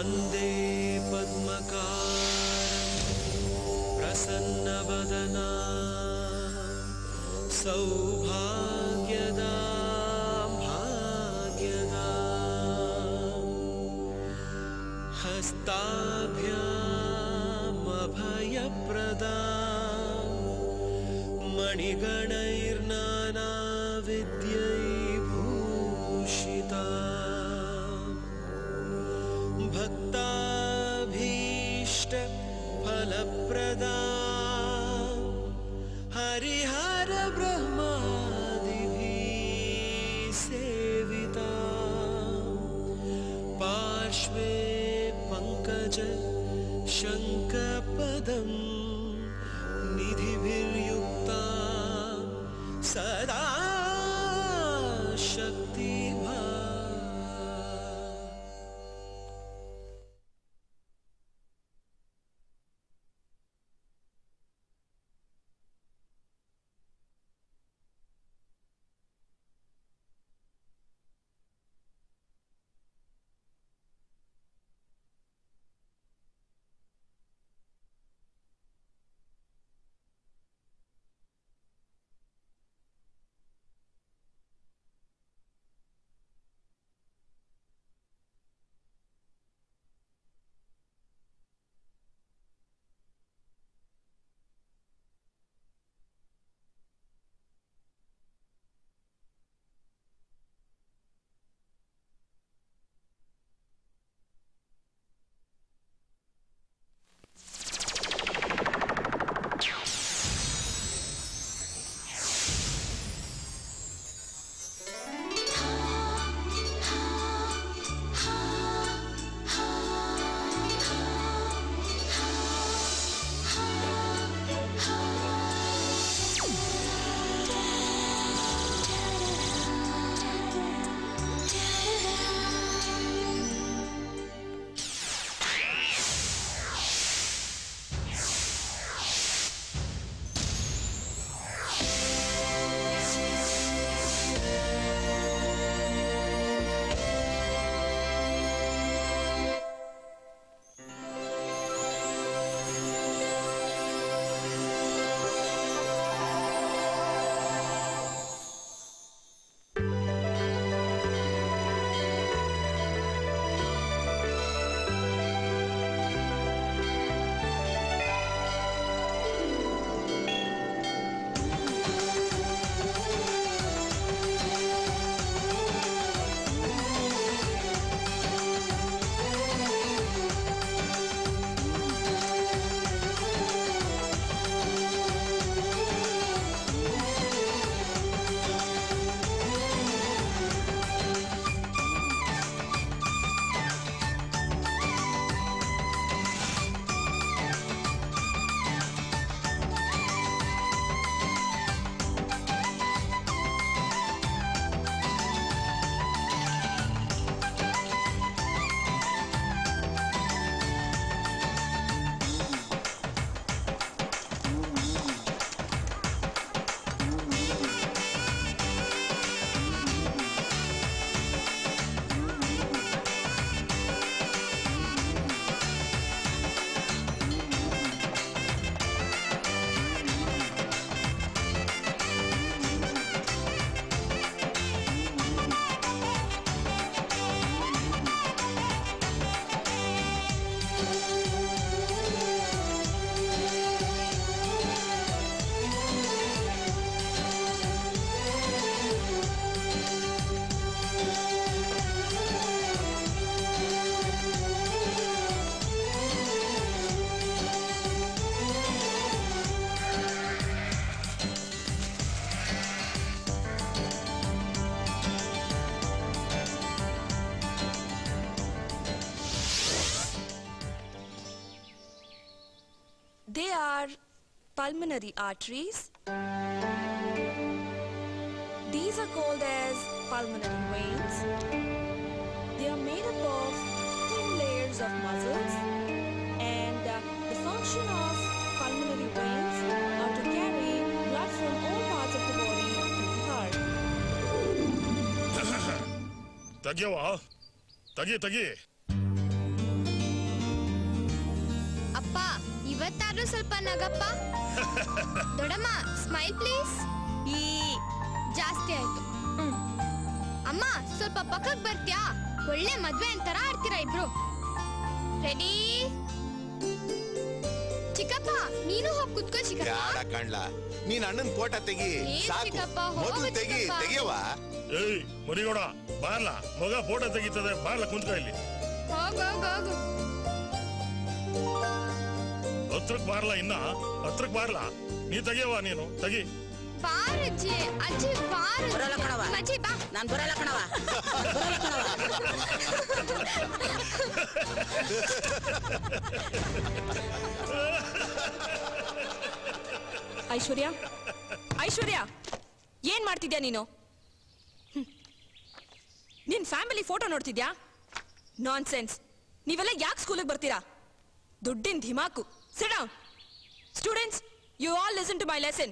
वन्दे पद्मकारं प्रसन्नवदना सौभाग्यदा भाग्यदा हस्ताभ्यामभयप्रदा मणिगणैर्नानाविद्यैभूषिता भक्ताभीष्ट फलप्रदा हरिहर ब्रह्मादिभिः सेविता पार्श्वे पङ्कज शङ्खपदं निधिभिर्युक्ता सदा शक्तिभा They are pulmonary arteries. These are called as pulmonary veins. They are made up of thin layers of muscles and uh, the function of pulmonary veins are to carry blood from all parts of the body to the heart. ತೆಗಿಯವ ತೆಗಿ ತೆಗಿ ಸ್ವಲ್ಪ Nagappa ದೊಡಮ್ಮ smile please ಈ ಜಾಸ್ತಿ ಆಯ್ತು ಹ್ಮ್. ಅಮ್ಮ ಸ್ವಲ್ಪ ಪಕ್ಕಕ್ ಬರ್ತ್ಯಾ ಒಳ್ಳೆ ಮದ್ವೆ ಅಂತರ ಆಡ್ತೀರಾ ಇಬ್ರು ರೆಡಿ ಚಿಕ್ಕಪ್ಪ ನೀನು ಹೋಗಿ ಕುತ್ಕೋ ಚಿಕ್ಕಪ್ಪ ಯಾರ ಕಣ್ಲ ನೀನ್ ಅಣ್ಣನ್ ಫೋಟೋ ತೆಗಿ ಏನ್ ಸಾಕು ಚಿಕ್ಕಪ್ಪ, ಹೋಗು ಮೊದಲು ತೆಗಿ ಚಿಕ್ಕಪ್ಪ. ತೆಗಿಯವ ಏಯ್ ಮರಿಗೋಡ ಬಾರ್ಲ ಮಗ ಫೋಟೋ ತೆಗಿತದೆ ಬಾರ್ಲ ಕುಂತ್ಕ ಇಲ್ಲಿ ಹೋಗ್ ಹೋಗ್ ಹೋಗು ಹತ್ರಕ್ ಬಾರ್ಲ ಇನ್ನ ಹತ್ರಕ್ ಬಾರ್ಲ ನೀ ತೆಗಿಯವ ನೀನು ತೆಗಿ ಬಾರ್ ಅಜ್ಜಿ ಅಜ್ಜಿ ಬಾರ್ ಬರಲ್ಲ ಕಣವ್ವ. ಅಜ್ಜಿ ಬಾ ನಾನ್ ಬರಲ್ಲ ಕಣವ ಬರಲ್ಲ ಕಣವ ಐಶ್ವರ್ಯ ಐಶ್ವರ್ಯ ಏನ್ ಮಾಡ್ತಿದ್ಯಾ ನೀನು ಹ್ಮ್. ನಿನ್ ಫ್ಯಾಮಿಲಿ ಫೋಟೋ ನೋಡ್ತಿದ್ಯಾ ನಾನ್ ಸೆನ್ಸ್ ನೀವೆಲ್ಲ ಯಾಕೆ ಸ್ಕೂಲಿಗೆ ಬರ್ತೀರಾ ದುಡ್ಡಿನ ಧಿಮಾಕು sit down students you all listen to my lesson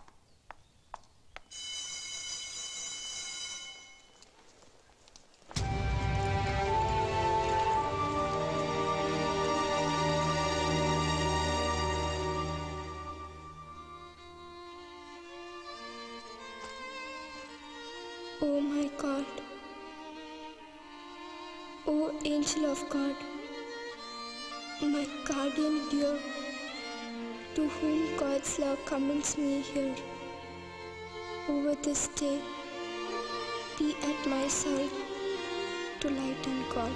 Oh my God. O angel of God, my guardian dear, to whom God's love commends me here, over this day, be at my side to lighten God.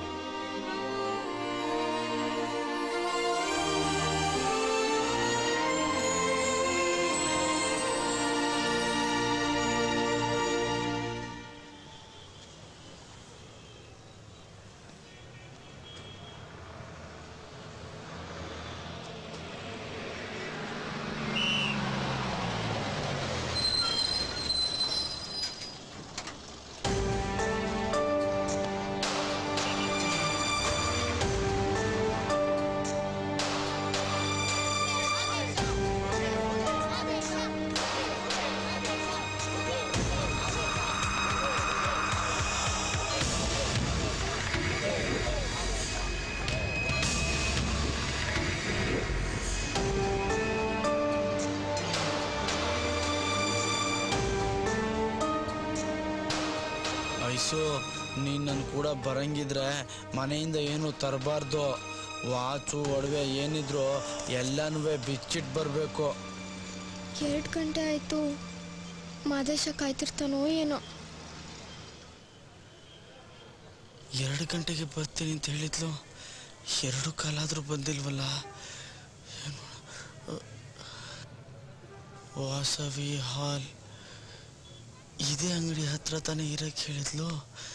Aisu ನೀನ್ ನನ್ ಕೂಡ ಬರಂಗಿದ್ರೆ ಮನೆಯಿಂದ ಏನು ತರಬಾರ್ದು watch ಒಡವೆ ಏನಿದ್ರು ಎಲ್ಲನೂ ಬಿಚ್ಚಿಟ್ ಬರಬೇಕು ಎರಡು ಗಂಟೆ ಆಯಿತು ಮಾದೇಶ ಕಾಯ್ತಿರ್ತಾನೋ ಏನೋ ಎರಡು ಗಂಟೆಗೆ ಬರ್ತೀನಿ ಅಂತ ಹೇಳಿದ್ಲು ಎರಡು ಕಾಲಾದ್ರೂ ಬಂದಿಲ್ವಲ್ಲ ಏನ್ ಮಾಡ- ವಾಸವಿ ಹಾಲ್ ಇದೇ ಅಂಗಡಿ ಹತ್ರ ತಾನೇ ಇರಕ್ಕೆ ಹೇಳಿದ್ಲು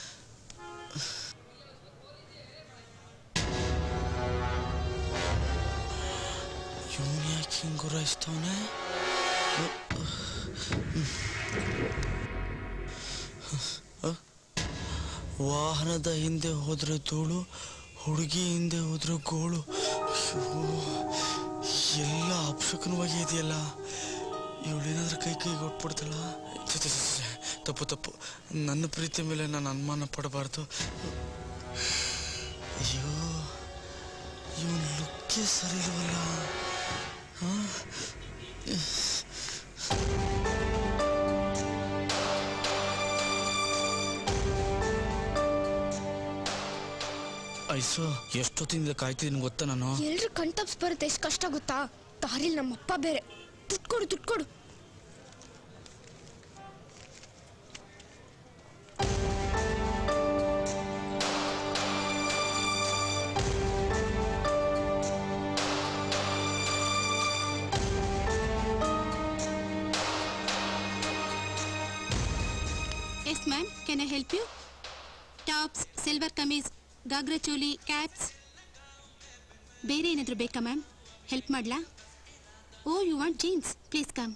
ಇವನ್ ಯಾಕೆ ಹಿಂಗ್ ಗುರಾಯಿಸ್ತವನೆ ವಾಹನದ ಹಿಂದೆ ಹೋದ್ರೆ ಧೂಳು ಹುಡುಗಿ ಹಿಂದೆ ಹೋದ್ರೆ ಗೋಳು ಅಯ್ಯೋ, ಎಲ್ಲ ಅಪಶಕನವಾಗಿ ಇದೆಯಲ್ಲ ಇವಳೇನಾದ್ರೂ ಕೈ ಕೈ ಕೊಟ್ಬಿಡ್ತಾಳ ಛೆ, ಛೆ, ಛೆ, ಛೆ, ತಪ್ಪು ತಪ್ಪು ನನ್ನ ಪ್ರೀತಿ ಮೇಲೆ ನಾನು ಅನುಮಾನ ಪಡಬಾರ್ದು ಅಯ್ಯೋ ಇವನ್ ಲುಕ್ಕೇ ಸರಿ ಇಲ್ವಲ್ಲ ಹಾ? ಐಸು ಎಷ್ಟೊತ್ತಿಂದ ಕಾಯ್ತಿದ್ದೀನಿ ಗೊತ್ತಾ ನಾನು ಎಲ್ರು ಕಣ್ತಪ್ಸ್ ಬರುತ್ತೆ ಎಷ್ಟು ಕಷ್ಟ ಗೊತ್ತಾ ದಾರಿಲಿ ನಮ್ಮಪ್ಪ ಬೇರೆ ದುಡ್ಡು ಕೊಡು ದುಡ್ಡು ಕೊಡು yes ma'am can I help you tops silver kameez ghagra choli caps ಬೇರೆ ಏನಾದರೂ ಬೇಕಾ ಮ್ಯಾಮ್ ಹೆಲ್ಪ್ ಮಾಡಲಾ oh you want jeans please come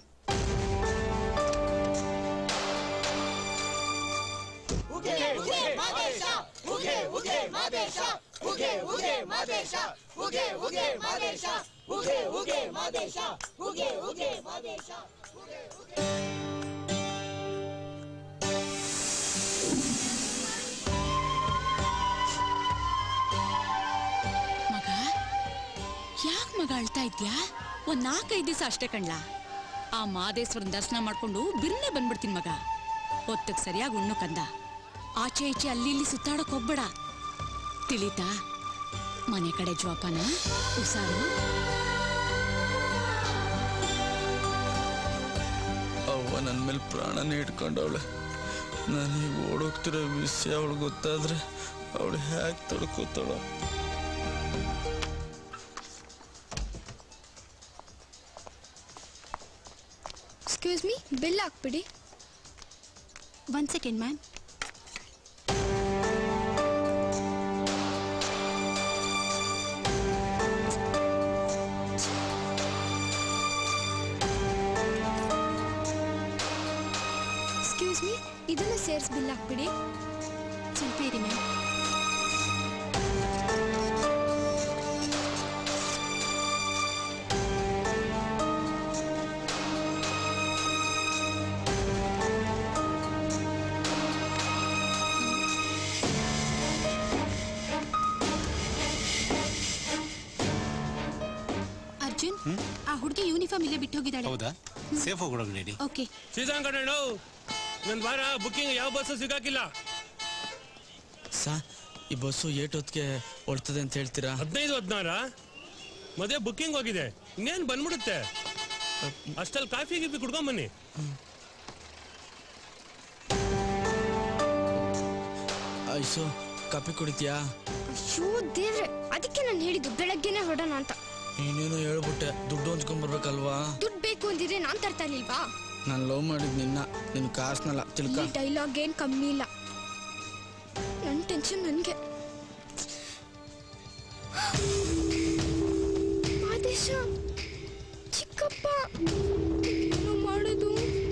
ಮಗ ಯಾಕೆ ಮಗ ಅಳ್ತಾ ಇದ್ಯಾ ಒಂದ್ ನಾಲ್ಕೈದು ದಿವಸ ಅಷ್ಟೇ ಕಣ್ಲಾ ಆ ಮಾದೇಶ್ವರನ್ ದರ್ಶನ ಮಾಡ್ಕೊಂಡು ಬಿರ್ನೆ ಬಂದ್ಬಿಡ್ತೀನಿ ಮಗ ಹೊತ್ತಕ್ ಸರಿಯಾಗಿ ಉಣ್ಣು ಕಂದ ಆಚೆ ಈಚೆ ಅಲ್ಲಿ ಇಲ್ಲಿ ಸುತ್ತಾಡಕ್ ಹೋಗ್ಬೇಡ ತಿಳಿತಾ ಮನೆ ಕಡೆ ಜೋಪಾನ ಹುಷಾರು ಅವ್ವ ನನ್ನ ಮೇಲೆ ಪ್ರಾಣನೇ ಇಟ್ಕೊಂಡವಳೆ ನಾನು ಈಗ ಓಡೋಗ್ತಿರೋ ವಿಷಯ ಅವಳು ಗೊತ್ತಾದ್ರೆ ಅವಳು ಹ್ಯಾಕ್ ತಡ್ಕೋತಾಳ ಎಕ್ಸ್ಕ್ಯೂಸ್ ಮೀ ಬಿಲ್ ಹಾಕ್ಬಿಡಿ one second ma'am excuse me ಇದನ್ನ ಸೇರಿಸಿ ಬಿಲ್ ಹಾಕ್ಬಿಡಿ ಸ್ವಲ್ಪ ಇರಿ ಮ್ಯಾಮ್ ಅರ್ಜುನ್ ಆ ಹುಡುಗಿ ಯೂನಿಫಾರ್ಮ್ ಇಲ್ಲೇ ಬಿಟ್ಟು ಹೋಗಿದ್ದಾಳೆ ಹೌದಾ ಸೇಫ್ ಹೋಗಿ ರೆಡಿ ಓಕೆ ಸೀಸನ್ ಕಣ ಒಂದ್ ವಾರ ಬುಕ್ಕಿಂಗ್ ಯಾವ ಬಸ್ಸು ಸಿಗಾಕಿಲ್ಲ ಸಾ ಈ ಬಸ್ಸು ಏಟೊತ್ತಿಗೆ ಹೊಡ್ತದೆ ಅಂತ ಹೇಳ್ತೀರಾ ಹದಿನೈದು ಹದಿನಾರ ಮದುವೆ ಬುಕ್ಕಿಂಗ್ ಹೋಗಿದೆ ಇನ್ನೇನ್ ಬಂದ್ಬಿಡುತ್ತೆ ಅಷ್ಟಲ್ಲಿ ಕಾಫಿ ಗಿಫಿ ಕುಡ್ಕೊಂಡ್ ಬನ್ನಿ ಐಸು ಕಾಪಿ ಕುಡಿತೀಯಾ ಅಯ್ಯೋ ದೇವ್ರೆ ಅದಕ್ಕೆ ನಾನು ಹೇಳಿದ್ದು ಬೆಳಗ್ಗೆನೆ ಹೊಡೋಣ ಅಂತ ನೀನೇನು ಹೇಳ್ಬಿಟ್ಟೆ ದುಡ್ಡು ಹಂಚ್ಕೊಂಬರ್ಬೇಕಲ್ವಾ ದುಡ್ಡು ಬೇಕು ಅಂದಿದ್ರೆ ನಾನ್ ತರ್ತಾ ಇರ್ಲಿಲ್ವಾ ನಾನು ಲವ್ ಮಾಡಿದ್ ನಿನ್ನ ನಿನ್ ಕಾಸ್ನಲ್ಲ ತಿಳ್ಕ ಈ ಡೈಲಾಗ್ ಏನ್ ಕಮ್ಮಿ ಇಲ್ಲ ನನ್ ಟೆನ್ಷನ್ ನನ್ಗೆ ಆದೇಶ ಚಿಕ್ಕಪ್ಪ ಏನು ಮಾಡೋದು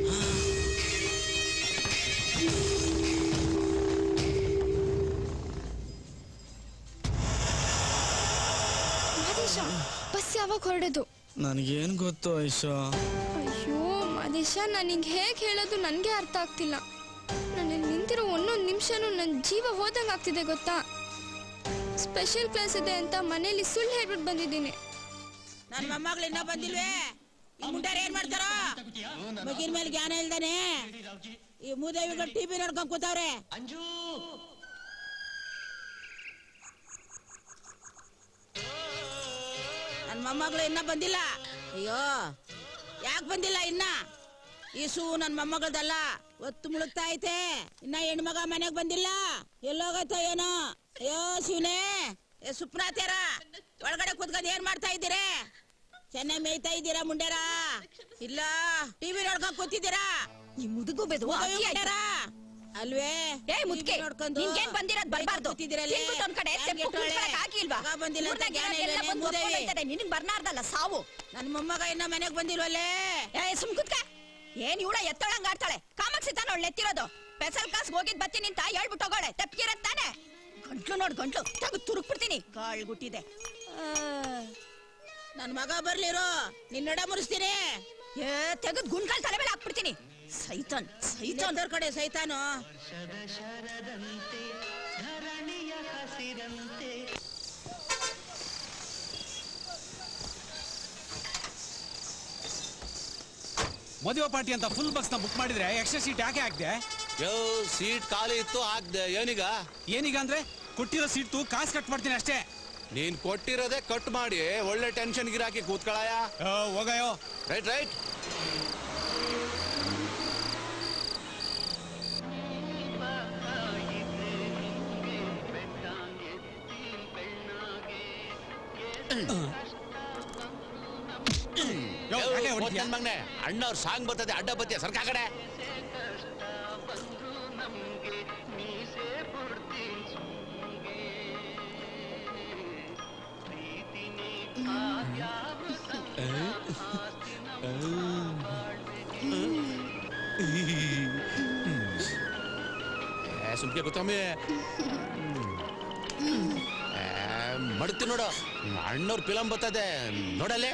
ಮಾದೇಶ ಬಸ್ ಯಾವಾಗ ಹೊರಡೋದು ನನಗೇನು ಗೊತ್ತು ಐಶು ಅಯ್ಯೋ ಮಾದೇಶ ನನಗೆ ಹೇಗೆ ಹೇಳೋದು ನನಗೆ ಅರ್ಥ ಆಗ್ತಿಲ್ಲ ನಾನು ಇಲ್ಲಿ ನಿಂತಿರೋ ಒಂದೊಂದು ನಿಮಿಷನೂ ನನ್ನ ಜೀವ ಹೋದಂಗೆ ಆಗ್ತಿದೆ ಗೊತ್ತಾ ಸ್ಪೆಷಲ್ ಕ್ಲಾಸ್ ಇದೆ ಅಂತ ಮನೇಲಿ ಸುಳ್ಳು ಹೇಳ್ಬಿಟ್ಟು ಬಂದಿದ್ದೀನಿ ನನ್ ಮೊಮ್ಮಗಳು ಇನ್ನ ಬಂದಿಲ್ವೇ ಈ ಮುಂಡಾರ ಏನ್ ಮಾಡ್ತಾರ ಬಗೀರ್ ಮೇಲೆ ಜ್ಞಾನ ಇಲ್ದಾನೆ ಈ ಮೂದೇವಿಗಳು ಟಿವಿ ನೋಡ್ಕೊಂಡ್ ಕೂತವ್ರೆ ನನ್ ಮೊಮ್ಮಗಳು ಇನ್ನ ಬಂದಿಲ್ಲ ಅಯ್ಯೋ ಯಾಕೆ ಬಂದಿಲ್ಲ ಇನ್ನ ಈ ಸೂ ನನ್ ಮೊಮ್ಮಗಳದಲ್ಲ ಒತ್ತು ಮುಳುಗ್ತಾ ಐತೆ ಇನ್ನ ಹೆಣ್ಮಗ ಮನೆಗ್ ಬಂದಿಲ್ಲ ಎಲ್ಲೋಗತ್ತ ಏನೋ ಅಯ್ಯೋ ಶಿವನೇ ಏ ಸುಪ್ನಾತ್ಯಾರ ಒಳಗಡೆ ಕೂತ್ಕೊಂಡ್ ಏನ್ ಮಾಡ್ತಾ ಇದ್ದೀರಿ ಚೆನ್ನಾಗಿ ಮೇಯ್ತಾ ಇದ್ದೀರಾ ಮುಂಡ್ಯಾರ ಇಲ್ಲ ಟಿವಿ ನೋಡ್ಕೊಂಡ್ ಕೂತಿದ್ದೀರಾ ಈ ಮುದುಗು ಬೆದುವ ಮುದುವೆ ಅಕ್ಕಿ ಆಯ್ತಾ? ಮುಂಡ್ಯಾರ? ಅಲ್ವೇ ಏ ಮುದ್ಕೆ TV ನೋಡ್ಕೊಂಡು ನಿನ್ಗೇನ್ ಬಂದಿರೋದ್ ಬರ್ಬಾರ್ದು ಕೂತಿದ್ದೀರಲ್ಲೇ. ತಿನ್ಬಿಟ್ಟು ಒಂದ್ ಕಡೆ ಯಾಕೆ ತೆಪ್ಪು ಇಟ್ಟೋಳೆ? ಕುತ್ಕೊಳಕ್ ಆಗಿಲ್ವಾ ಮಗ ಬಂದಿಲ್ಲ ಅಂತ ಊರ್ನಾಗ್ ಜ್ಞಾನ ಇರೋದೆಲ್ಲ ಇಲ್ವೇನೆ, ಬಂದು ಮೂದೇವಿ? ಒಪ್ಕೊಂಡೋಯ್ತದೆ, ನಿನಗ್ ಬರ್ನಾರ್ದಲ್ಲ ಸಾವು ನನ್ ಮೊಮ್ಮಗ ಇನ್ನ ಮನೆಗ್ ಬಂದಿಲ್ವಲ್ಲೇ ಏ ಸುಮ್ ಕುತ್ಕ ಏನ್ ಇವಳ ಎತ್ತೊಳಂಗ್ ಆಡ್ತಾಳೆ ಕಾಮಾಕ್ಷಿ ತಾನ ಅವಳು ಎತ್ತಿರೋದು ಪೆಸಲ್ ಕಾಸ್ ಹೋಗಿದ್ ಬತ್ತೀನಿ ಅಂತ ಹೇಳ್ಬಿಟ್ಟು ಹೋಗೋಳೆ ತಪ್ಪಿರತ್ ತಾನೆ ಗಂಟ್ಲು ನೋಡ್ ಗಂಟ್ಲು ತಗು ತುರುಕ್ ಬಿಡ್ತೀನಿ ಕಾಳ್ಗುಟ್ಟಿದೆ ನನ್ ಮಗ ಬರ್ಲಿರೋ ನಿನ್ನಡ ಮುರಿಸ್ತೀನಿ ಏ ತೆಗೆದ್ ಗುಂಡ್ಕಾಲ್ ತಲೆ ಮೇಲೆ ಹಾಕ್ಬಿಡ್ತೀನಿ ಸೈತಾನ್ ಸೈತಾನ್ ಇನ್ನೊಂದರ ಕಡೆ ಸೈತಾನು ಮದುವೆ ಪಾರ್ಟಿ ಅಂತ ಫುಲ್ ಬಸ್ ನ ಬುಕ್ ಮಾಡಿದ್ರೆ ಎಕ್ಸ್ಟ್ರಾ ಸೀಟ್ ಯಾಕೆ ಹಾಕ್ದೆ ಯೋ ಸೀಟ್ ಖಾಲಿ ಇತ್ತು ಹಾಕ್ದೆ ಏನೀಗ ಏನೀಗ ಅಂದ್ರೆ ಕೊಟ್ಟಿರೋ ಸೀಟ್ ಕಾಸು ಕಟ್ ಮಾಡ್ತೀನಿ ಅಷ್ಟೇ ನೀನ್ ಕೊಟ್ಟಿರೋದೇ ಕಟ್ ಮಾಡಿ ಒಳ್ಳೆ ಟೆನ್ಷನ್ ಗಿರಾಕಿ ಕೂತ್ಕೊಳಯ ಹೋಗಯೋ ರೈಟ್ ರೈಟ್ ಯೋ, ಯಾಕೆ ಹೊಡಿತೀಯ? ಮಗನೆ ಅಣ್ಣವ್ರ ಸಾಂಗ್ ಬರ್ತದೆ ಅಡ್ಡ ಬತ್ತಿಯ ಸರ್ಕ ಆ ಕಡೆ ಏ, ಸುಮ್ಕೆ ಗೊತ್ತೊಮ್ಮೆ ಮಡ್ತಿ ನೋಡು ಅಣ್ಣವ್ರ ಫಿಲಂ ಬರ್ತದೆ ನೋಡಲ್ಲೇ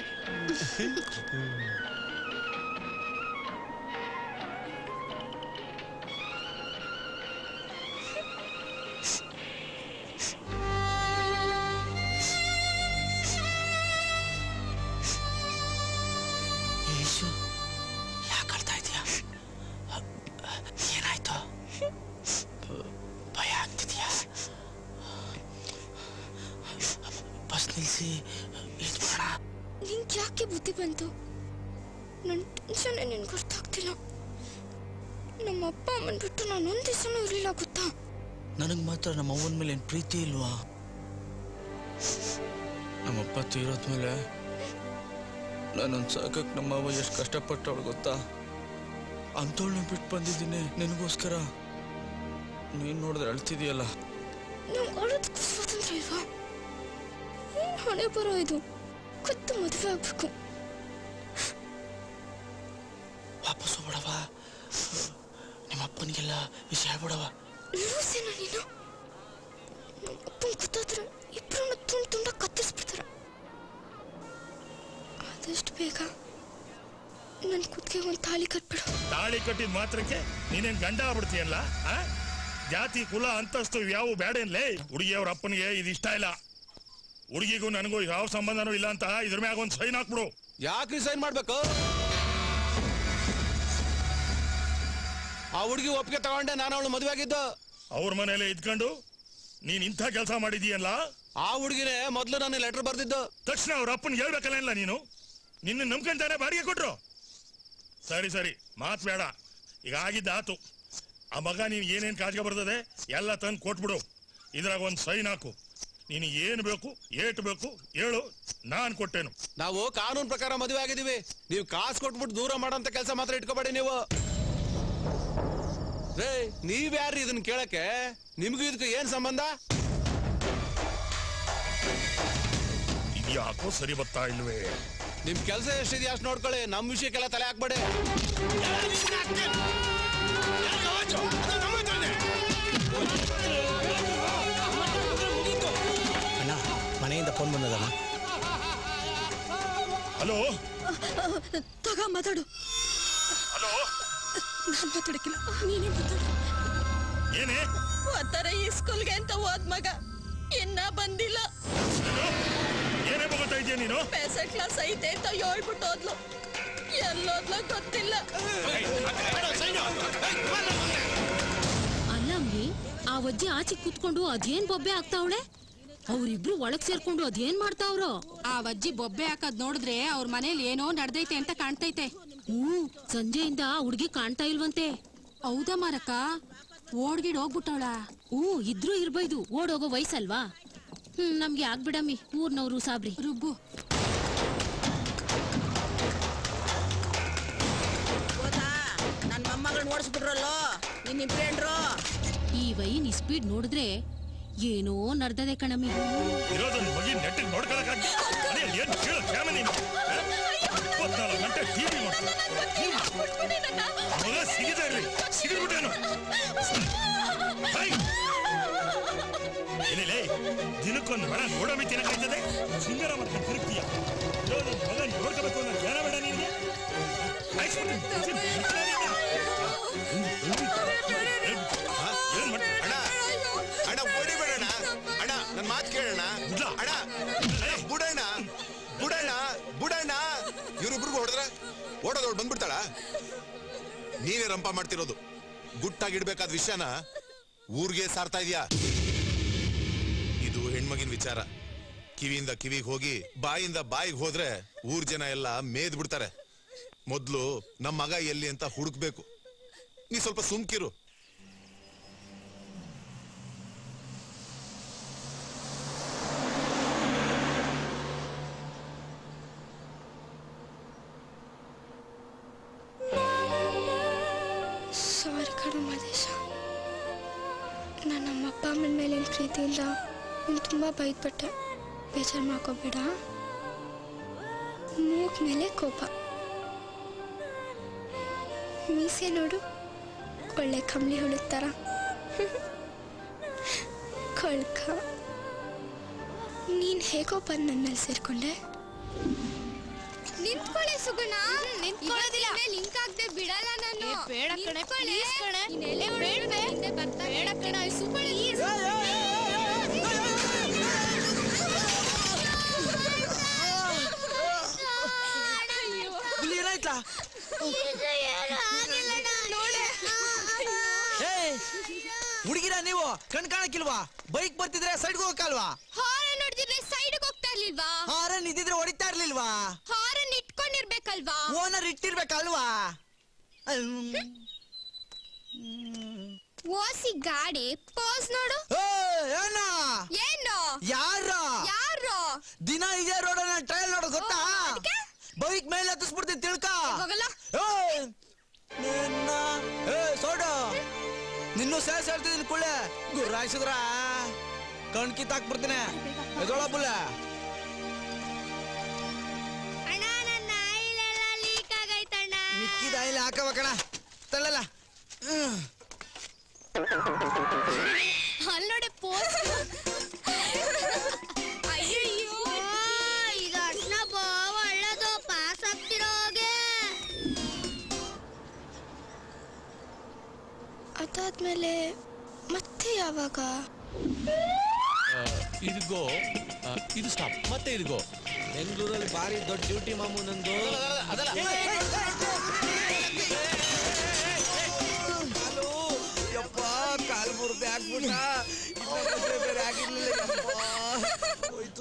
ನಿಲ್ಸಿ ಇದ್ಬೇಡ ನಿಂಗೆ ಯಾಕೆ ಬುದ್ಧಿ ಬಂತು ನನ್ನ ಟೆನ್ಷನ್ ನಿನ್ಗೆ ಗೊತ್ತಾಗ್ತಿಲ್ಲ ನಮ್ಮ ಅಪ್ಪ ಅಮ್ಮನ್ ಬಿಟ್ಟು ನಾನು ಒಂದು ದಿವಸನೂ ಇರಲಿಲ್ಲ ಗೊತ್ತಾ ನನಗೆ ಮಾತ್ರ ನಮ್ಮ ಅವ್ವನ ಮೇಲೆ ಏನು ಪ್ರೀತಿ ಇಲ್ವಾ ನಮ್ಮಪ್ಪ ತೀರೋದ್ಮೇಲೆ ನನ್ನನ್ನು ಸಾಕಕ್ಕೆ ನಮ್ಮವ್ವ ಎಷ್ಟು ಕಷ್ಟಪಟ್ಟವಳು ಗೊತ್ತಾ ಅಂಥವಳನ್ನ ಬಿಟ್ಟು ಬಂದಿದ್ದೀನಿ ನಿನಗೋಸ್ಕರ ನೀನು ನೋಡಿದ್ರೆ ಅಳ್ತಿದೀಯಲ್ಲ ನೀವು ಆಡೋದಕ್ಕೂ ಸ್ವಾತಂತ್ರ್ಯ ಇಲ್ವಾ ಏನು ಹಣೆ ಬರೋ ಇದು ಕತ್ತು ಮದುವೆ ಆಗ್ಬೇಕು ವಾಪಸ್ ಹೋಗ್ಬಿಡವ ನಿಮ್ಮ ಅಪ್ಪನಿಗೆಲ್ಲ ವಿಷಯ ಹೇಳ್ಬಿಡವ ಲೂಸಿನ ನೀನು ನಮ್ಮ ಅಪ್ಪನ ಗೊತ್ತಾದ್ರೆ ಇಬ್ಬರನ್ನ ತುಂಡು ತುಂಡ ಕತ್ತರಿಸ್ಬಿಡ್ತಾರೆ ಆದಷ್ಟು ಬೇಗ ನನ್ನ ಕುತ್ತಿಗೆ ಒಂದು ತಾಳಿ ಕಟ್ಬಿಡು ತಾಳಿ ಕಟ್ಟಿದ ಮಾತ್ರಕ್ಕೆ ನೀನೇನ್ ಗಂಡ ಆಗ್ಬಿಡ್ತೀಯಲ್ಲ ಆ? ಜಾತಿ ಕುಲ ಅಂತಸ್ತು ಯಾವ ಬೇಡೇನ್ಲೇ ಹುಡುಗಿಯವ್ರ ಅಪ್ಪನಿಗೆ ಇದು ಇಷ್ಟ ಇಲ್ಲ ಹುಡುಗಿಗೂ ನನಗೂ ಯಾವ ಸಂಬಂಧನೂ ಇಲ್ಲ ಅಂತ ಇದ್ರ ಮ್ಯಾಗ ಒಂದ್ ಸೈನ್ ಹಾಕ್ಬಿಡು ಯಾಕ್ರಿ ಸೈನ್ ಮಾಡ್ಬೇಕು ಆ ಹುಡುಗಿ ಒಪ್ಪಿಗೆ ತಗೊಂಡೆ ನಾನು ಅವಳು ಮದುವೆ ಆಗಿದ್ದು ಅವ್ರ ಮನೇಲೆ ಇದ್ಕೊಂಡು ನೀನ್ ಇಂಥ ಕೆಲಸ ಮಾಡಿದೀಯಲ್ಲ ಆ ಹುಡುಗಿನೇ ಮೊದ್ಲು ನಾನು ಲೆಟರ್ ಬರ್ದಿದ್ದು ತಕ್ಷಣ ಅವ್ರ ಅಪ್ಪನ್ ಹೇಳ್ಬೇಕಲ್ಲ ಇಲ್ಲ ನೀನು ನಿನ್ನ ನಂಬ್ಕೊಂತಾನೆ ಬಾಡಿಗೆ ಕೊಟ್ರು ಸರಿ ಸರಿ ಮಾತ್ ಬೇಡ ಈಗ ಆಗಿದ್ದ ಆತು ಆ ಮಗ ನೀನ್ ಏನೇನ್ ಕಾಜ್ಗೆ ಬರ್ತದೆ ಎಲ್ಲ ತಂದು ಕೊಟ್ಬಿಡು ಇದ್ರಾಗ ಒಂದ್ ಸೈನ್ ಹಾಕು ನೀನು ಏನ್ ಬೇಕು ಏಟ್ ಬೇಕು ಹೇಳು ನಾನ್ ಕೊಟ್ಟೇನು ನಾವು ಕಾನೂನು ಪ್ರಕಾರ ಮದುವೆ ಆಗಿದೀವಿ ನೀವು ಕಾಸು ಕೊಟ್ಬಿಟ್ಟು ದೂರ ಮಾಡೋಂತ ಕೆಲಸ ಮಾತ್ರ ಇಟ್ಕೋಬೇಡಿ ನೀವು ರೇ ನೀವ್ಯಾರು ಇದನ್ನ ಕೇಳಕ್ಕೆ ನಿಮ್ಗೂ ಇದಕ್ಕೆ ಏನ್ ಸಂಬಂಧ ಇದ್ಯಾಕೋ ಸರಿ ಬರ್ತಾ ಇಲ್ವೇ ನಿಮ್ ಕೆಲಸ ಎಷ್ಟಿದೆ ಅಷ್ಟು ನೋಡ್ಕೊಳ್ಳಿ ನಮ್ ವಿಷಯಕ್ಕೆಲ್ಲ ತಲೆ ಹಾಕ್ಬೇಡಿ ಅಣ್ಣ ಮನೆಯಿಂದ ಫೋನ್ ಬಂದದಣ್ಣ ಹಲೋ ತಗ ಮಾತಾಡು ಹಲೋ ನಾನು ಮಾತಾಡಕ್ಕಿಲ್ಲ ನೀನೇ ಮಾತಾಡು ಏನೇ ಒತ್ತಾರೆ ಈ ಸ್ಕೂಲ್ಗೆ ಅಂತ ಹೋದ್ ಮಗ ಇನ್ನ ಬಂದಿಲ್ಲ ಏನೇ ಬಗೋತಾ ಇದೀಯ ನೀನು ಪೆಸೆಂಟ್ ಕ್ಲಾಸ್ ಐತೆ ಅಂತ ಹೇಳ್ಬಿಟ್ಟು ಹೋದ್ಲು ಎಲ್ಲೋದ್ಲೋ ಗೊತ್ತಿಲ್ಲ ಅಲ್ಲ ಅಮ್ಮಿ ಆ ಅಜ್ಜಿ ಆಚೆ ಕೂತ್ಕೊಂಡು ಅದೇನ್ ಬೊಬ್ಬೆ ಆಗ್ತಾವಳೆ ಅವ್ರಿಬ್ರು ಒಳಗ್ ಸೇರ್ಕೊಂಡು ಅದೇನ್ ಮಾಡ್ತಾವ್ರೋ ಆ ಅಜ್ಜಿ ಬೊಬ್ಬೆ ಹಾಕದ್ ನೋಡಿದ್ರೆ ಅವ್ರ ಮನೇಲಿ ಏನೋ ನಡ್ದೈತೆ ಅಂತ ಕಾಣ್ತೈತೆ ಹ್ಮ್ ಸಂಜೆಯಿಂದ ಆ ಹುಡ್ಗಿ ಕಾಣ್ತಾ ಇಲ್ವಂತೆ ಹೌದಾ ಮಾರಕ್ಕ ಓಡ್ಗಿಡ್ ಹೋಗ್ಬಿಟ್ಟವಳ ಹ್ಞೂ ಇದ್ರೂ ಇರ್ಬೋದು ಓಡೋಗೋ ವಯಸ್ಸಲ್ವಾ ಹ್ಮ್ ನಮ್ಗೆ ಆಗ್ಬಿಡಮ್ಮಿ ಊರ್ನವ್ರು ಸಾಬ್ರಿ ರುಬ್ಬು ಗೊತ್ತಾ ನನ್ನ ಮೊಮ್ಮಗಳನ್ನ ಓಡಿಸ್ಬಿಟ್ರಲ್ಲೋ ನಿನ್ನ ಫ್ರೆಂಡ್ರು ಈ ವೈನ್ ಸ್ಪೀಡ್ ನೋಡಿದ್ರೆ ಏನೋ ನಡ್ದದೆ ಕಣಮ್ಮಿ ಇರೋದೊಂದು ಮಗಿ ನೆಟ್ಟಿಗೆ ನೋಡ್ಕೊಳಕ್ಕಾಗಿ ಅದೇ ಏನ್ ಕೇಳು ಕ್ಷೇಮ ನೀನು ಇಪ್ಪತ್ನಾಲ್ಕು ಗಂಟೆ ಟಿವಿ ಮಗ ಸಿಗಿದೆ ರೀ ಸಿಗಿದ್ಬಿಟ್ಟೇನು ಏನಿಲ್ಲೇ ದಿನಕ್ಕೊಂದು ಮರ ನೋಡಮಿ ತಿನ್ನಕಾಯ್ತದೆ ಸಿಂಗರ ಮತ್ತೆ ತಿರುಗ್ತೀಯ ಇರೋದೊಂದು ಮಗ ನೋಡ್ಕೋಬೇಕು ಅನ್ನೋ ಜ್ಞಾನ ಬೇಡ ನಿನಗೆ ಸಾಯ್ಸ್ಬಿಡ್ತೀನಿ. ಏನ್ ಮಾಡ್ತಿ? ಅಣ್ಣ ಅಣ್ಣ ಹೊಡಿಬೇಡಣ್ಣ ಅಣ್ಣ ನನ್ ಮಾತು ಕೇಳಣ್ಣ ಅಣ್ಣ ಬುಡಣ್ಣ ಬುಡಣ್ಣ ಬುಡಣ್ಣ ಇವ್ರಿಬ್ರಿಗೂ ಹೊಡೆದ್ರೆ ಓಡೋದವ್ಳು ಬಂದ್ಬಿಡ್ತಾಳ ನೀನೇ ರಂಪ ಮಾಡ್ತಿರೋದು ಗುಟ್ಟಾಗಿಡ್ಬೇಕಾದ ವಿಷಯನ ಊರ್ಗೆ ಸಾರ್ತಾ ಇದೀಯಾ ಇದು ಹೆಣ್ಮಗಿನ ವಿಚಾರ ಕಿವಿಯಿಂದ ಕಿವಿಗೆ ಹೋಗಿ ಬಾಯಿಂದ ಬಾಯಿಗೆ ಹೋದ್ರೆ ಊರ್ ಜನ ಎಲ್ಲ ಮೇದ್ ಬಿಡ್ತಾರೆ ಮೊದ್ಲು ನಮ್ಮ ಮಗ ಎಲ್ಲಿ ಅಂತ ಹುಡುಕ್ಬೇಕು ನೀ ಸ್ವಲ್ಪ ಸುಮ್ಕಿರು ಸಾರಿ ಕಣೋ ಮಹೇಶ ನಾನು ನಮ್ಮ ಅಪ್ಪ ಅಮ್ಮನ ಮೇಲಿನ ಪ್ರೀತಿಯಿಂದ ನೀನು ತುಂಬ ಬೈದ್ಬಿಟ್ಟೆ ಬೇಜಾರು ಮಾಡ್ಕೋಬೇಡ ಮೂಗ್ ಮೇಲೆ ಕೋಪ ಮೀಸೆ ನೋಡು ಒಳ್ಳೆ ಕಂಬಳಿ ಹುಳುಕ್ ಥರ ಕೊಳ್ಕ ನೀನು ಹೇಗೋ ಬಂದು ನನ್ನ ಮೇಲೆ ಸೇರ್ಕೊಂಡೆ ನಿಂತ್ಕೊಳ್ಳೆ ಸುಗುಣ ನಿಂತ್ಕೊಳ್ಳೋದಿಲ್ಲ ಲಿಂಕ್ ಆಗದೆ ಬಿಡಲ್ಲ ನಾನು ಬೇಡ ಕಣೆ ಪ್ಲೀಸ್ ಕಣೆ ಬೇಡ ಬೇಡ ಕಣ ಸುಗುಣ ಇಲ್ಲಿ ಏನಾಯ್ತಾ ಏ ಹುಡುಗಿರ ನೀವು ಕಣ್ ಕಾಣಕ್ಕಿಲ್ವಾ ಬೈಕ್ ಬರ್ತಿದ್ರೆ ಸೈಡ್ಗೆ ಹೋಗಕ್ಕಲ್ವಾ ಹಾರ ನೋಡ್ತಿದ್ರೆ ಸೈಡ್ಗೆ ಹೋಗ್ತಾ ಇರ್ಲಿಲ್ಲ ಇರ್ಲಿಲ್ವಾ ಹಾರನ್ ಇದ್ದಿದ್ರೆ ಹೊಡಿತಾ ಇರ್ಲಿಲ್ವಾ ಹಾರನ್ ಇಟ್ಕೊಂಡಿರ್ಬೇಕಲ್ವಾ ಓನರ್ ಇಟ್ಟಿರ್ಬೇಕಲ್ವಾ ಓಸಿ ಗಾಡಿ ಪೋಸ್ ನೋಡು ಏನ ಏನು ಯಾರ ಯಾರು ದಿನ ಇದೇ ರೋಡ್ ಟ್ರಯಲ್ ನೋಡೋ ಗೊತ್ತಾ ಬೈಕ್ ಮೇಲೆ ಹತ್ತಿಸ್ಬಿಡ್ತೀನಿ ತಿಳ್ಕ ಹೋಗಲ್ಲ ಏಯ್! ನಿನ್ನ ಏ ಸೋಡು ನಿನ್ನೂ ಸೇರ್ಸ್ ಹೇಳ್ತಿದ್ದೀನಿ ಕುಳ್ಳೆ ಗುರ್ರಾಯಿಸಿದ್ರ ಕಣ್ ಕಿತ್ತಾಕ್ಬಿಡ್ತೀನಿ ಎದೊಳ ಬುಲ್ಲ ಅಣ್ಣ ನನ್ನ ಆಯಿಲೆಲ್ಲ ಲೀಕ್ ಆಗೈತಣ್ಣ ಮಿಕ್ಕಿದ ಇಲ್ಲಿ ಹಾಕವ ಕಣ ತಳ್ಳಲ್ಲ ಹ್ಮ್. ಅಲ್ಲಿ ನೋಡಿ ಪೋಸ್ ಅಯ್ಯಯ್ಯೋ ಈಗ ಅರ್ಶನ ಬಾವ ಒಳ್ಳೇದು ಪಾಸ್ ಆಗ್ತಿರೋಗೆ ಅದಾದ್ಮೇಲೆ ಮತ್ತೆ ಯಾವಾಗ ಇದಿಗೋ ಇದು ಸ್ಟಾಪ್ ಮತ್ತೆ ಇದಿಗೋ ಬೆಂಗಳೂರಲ್ಲಿ ಭಾರಿ ದೊಡ್ಡ ಡ್ಯೂಟಿ ಮಾಮು ನಂದು ಅದಲ್ಲ ಕಾಲು ಯಪ್ಪ ಕಾಲು ಮುರ್ದೆ ಹಾಕ್ಬಿಟ್ಟ ಇನ್ನ ಮದ್ವೆ ಬೇರೆ ಆಗಿರ್ಲಿಲ್ಲ ಯಪ್ಪ ಹೋಯ್ತು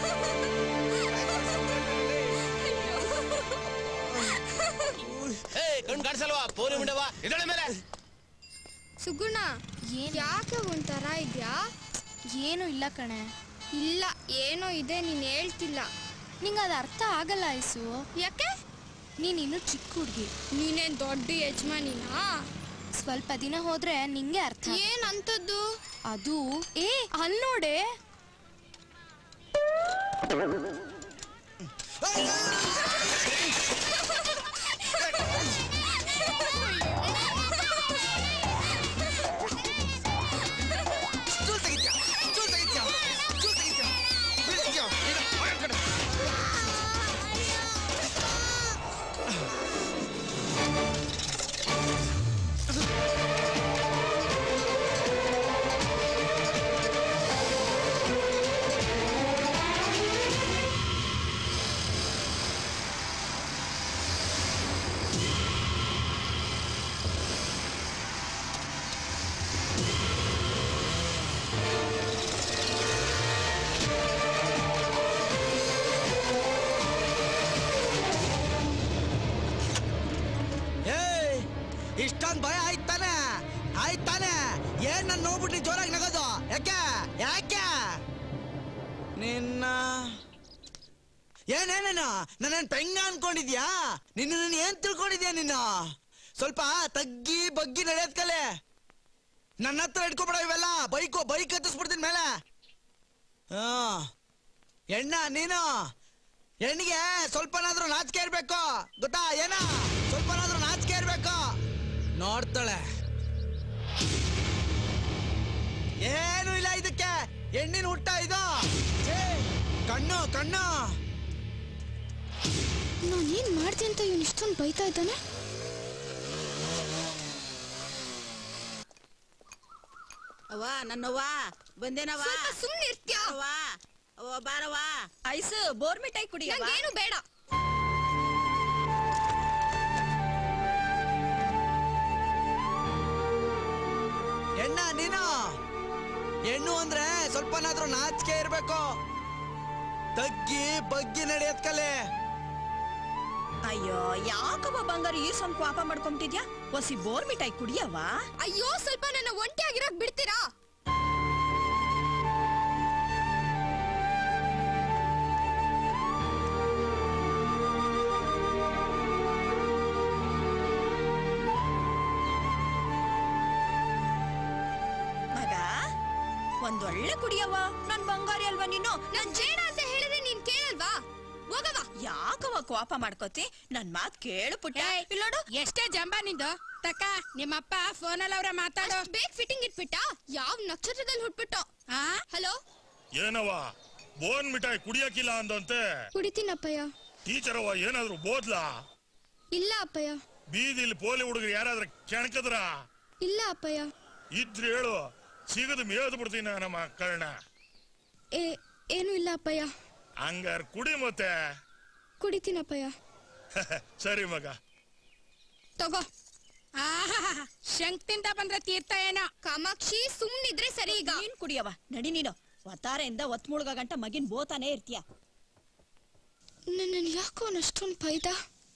ಏ ಕಣ್ ಕಾಣಿಸಲ್ವಾ ಪೋಲಿ ಮುಂಡವ ಇದಳೆ ಮೇಲೆ ಸುಗುಣ ಯಾಕೆ ಒಂಥರ ಇದ್ಯಾ ಏನೂ ಇಲ್ಲ ಕಣೆ ಇಲ್ಲ ಏನೋ ಇದೆ ನೀನ್ ಹೇಳ್ತಿಲ್ಲ ನಿಂಗೆ ಅದು ಅರ್ಥ ಆಗಲ್ಲ ಐಸು ಯಾಕೆ ನೀನ್ ಇನ್ನೂ ಚಿಕ್ಕ ಹುಡುಗಿ ನೀನೇನ್ ದೊಡ್ಡ ಯಜಮಾನಿನಾ ಸ್ವಲ್ಪ ದಿನ ಹೋದ್ರೆ ನಿಂಗೆ ಅರ್ಥ ಏನ್ ಅಂತದ್ದು ಅದು ಏ ಅಲ್ಲಿ ನೋಡೆ ಚೂಲ್ ತೆಗಿತ್ಯಾ ಚೂಲ್ ತೆಗಿತ್ಯಾ ಚೂಲ್ ತೆಗಿತ್ಯಾ ಬೀಳ್ತೀಯಾ ಈಗ ಹೊರಗ್ ಕಡೆ. ಏಯ್ ಇಷ್ಟೊಂದ್ ಭಯ ಆಯ್ತಾನೆ ಆಯ್ತಾನೆ ಏನ್ ನನ್ ನೋಡ್ಬಿಟ್ಟು ಜೋರಾಗಿ ನಗೋದು ಯಾಕೆ ಯಾಕೆ ನಿನ್ನ ಏನೇನೇನು ನನ್ನನ್ ಪೆಂಗ ಅನ್ಕೊಂಡಿದ್ಯಾ ನಿನ್ನ ನೀನ್ ಏನ್ ತಿಳ್ಕೊಂಡಿದ್ಯಾ ನಿನ್ನ ಸ್ವಲ್ಪ ತಗ್ಗಿ ಬಗ್ಗಿ ನಡೆಯೋದ್ ಕಲೆ ನನ್ನ ಹತ್ರ ಇಟ್ಕೊಬೇಡ ಇವೆಲ್ಲ ಬೈಕು ಬೈಕ್ ಹತ್ತಿಸ್ಬಿಡ್ತೀನಿ ಮೇಲೆ ಹಾ ಎಣ್ಣ ನೀನು ಹೆಣ್ಣಿಗೆ ಸ್ವಲ್ಪನಾದ್ರೂ ನಾಚಿಕೆ ಇರ್ಬೇಕು ಗೊತ್ತಾ ಏನ ಸ್ವಲ್ಪನಾದ್ರೂ ನಾಚಿಕೆ ಇರ್ಬೇಕು ನೋಡ್ತಾಳೆ ಏನು ಇಲ್ಲ ಇದಕ್ಕೆ ಹೆಣ್ಣಿನ ಹುಟ್ಟ ಇದು ಛೇ, ಕಣ್ಣು ಕಣ್ಣು ನಾನು ಏನ್ ಮಾಡ್ದೆ ಅಂತ ಇವನು ಇಷ್ಟೊಂದು ಬೈತಾ ಇದ್ದಾನೆ ಅವ್ವ ನನ್ನವ್ವ ಬಂದೇನವ್ವ ಸ್ವಲ್ಪ ಸುಮ್ನೆ ಇರ್ತ್ಯಾ? ಅವ್ವ ಅವ್ವ ಬಾರವ್ವ ಐಸ್ ಬೋರ್ ಮಿಠಾಯಿ ಕುಡಿ ನಂಗೇನು ಬೇಡ ಹೆಣ್ಣ ನೀನು ಹೆಣ್ಣು ಅಂದ್ರೆ ಸ್ವಲ್ಪನಾದ್ರೂ ನಾಚಿಕೆ ಇರ್ಬೇಕು ತಗ್ಗಿ ಬಗ್ಗಿ ನಡೆಯತ್ ಕಲೆ ಅಯ್ಯೋ ಯಾಕವ್ವ ಬಂಗಾರ ಈ ಸ್ವಲ್ಪ ಪಾಪ ಮಾಡ್ಕೊಂತಿದ್ಯಾ ಒಸಿ ಬೋರ್ ಮಿಠಾಯಿ ಕುಡಿಯವ್ವ ಅಯ್ಯೋ ಸ್ವಲ್ಪ ನನ್ನ ಒಂಟಿಯಾಗಿರಕ್ ಬಿಡ್ತೀರಾ ಮಗ ಒಂದೊಳ್ಳೆ ಕುಡಿಯವ್ವ ನನ್ ಬಂಗಾರಿ ಅಲ್ವಾ ನೀನು ನನ್ ಜೇಡ ಅಂತ ಹೇಳಿದ್ರೆ ನೀನ್ ಕೇಳಲ್ವಾ ಹೋಗವ ಯಾಕವ್ವ ಕೋಪ ಮಾಡ್ಕೋತಿ ನನ್ ಮಾತ್ ಕೇಳು ಪುಟ್ಟ ಇಲ್ಲೋಡು ಎಷ್ಟೇ ಜಂಬ ನಿಂದು ತಕ್ಕ ನಿಮ್ಮಪ್ಪ ಫೋನಲ್ಲಿ ಅವ್ರ ಮಾತಾಡೋ ಬೇಗ ಫಿಟ್ಟಿಂಗ್ ಇಟ್ಬಿಟ್ಟ ಯಾವ ನಕ್ಷತ್ರದಲ್ಲಿ ಹುಟ್ಬಿಟ್ಟು ಆ ಹಲೋ ಏನವ ಬೋನ್ ಮಿಠಾಯಿ ಕುಡಿಯಕ್ಕಿಲ್ಲ ಅಂದಂತೆ ಕುಡಿತೀನಪ್ಪಯ್ಯ ಟೀಚರ್ ಅವ ಏನಾದ್ರು ಬೋದ್ಲಾ ಇಲ್ಲ ಅಪ್ಪಯ್ಯ ಬೀದಿಲಿ ಪೋಲಿ ಹುಡುಗರು ಯಾರಾದ್ರೂ ಕೆಣಕದ್ರ ಇಲ್ಲ ಅಪ್ಪಯ್ಯ ಇದ್ರೆ ಹೇಳು ಸಿಗದು ಮೇಯ್ದು ಬಿಡ್ತೀನಿ ನನ್ನ ಮಕ್ಕಳನ್ನ ಏ ಏನು ಇಲ್ಲ ಅಪ್ಪಯ್ಯ ಹಂಗಾರ್ ಕುಡಿ ಮತ್ತೆ ಕುಡಿತೀನಪ್ಪಯ್ಯ ಸರಿ ಮಗ ತಗೋ ಶಂಕ್ತಿಂದ ಬಂದ್ರೆ ತೀರ್ಥ ಏನೋ ಕಾಮಾಕ್ಷಿ ಸುಮ್ನಿದ್ರೆ ಸರಿ ಈಗ ನೀನ್ ಕುಡಿಯವ್ವ ನಡಿ ನೀನು ಒತ್ತಾರೆಯಿಂದ ಒತ್ ಮುಳುಗ ಗಂಟ ಮಗಿನ್ ಬೋತಾನೆ ಇರ್ತೀಯ ನನ್ನನ್ನು ಯಾಕೋ ಅವನು ಅಷ್ಟೊಂದು ಬೈದ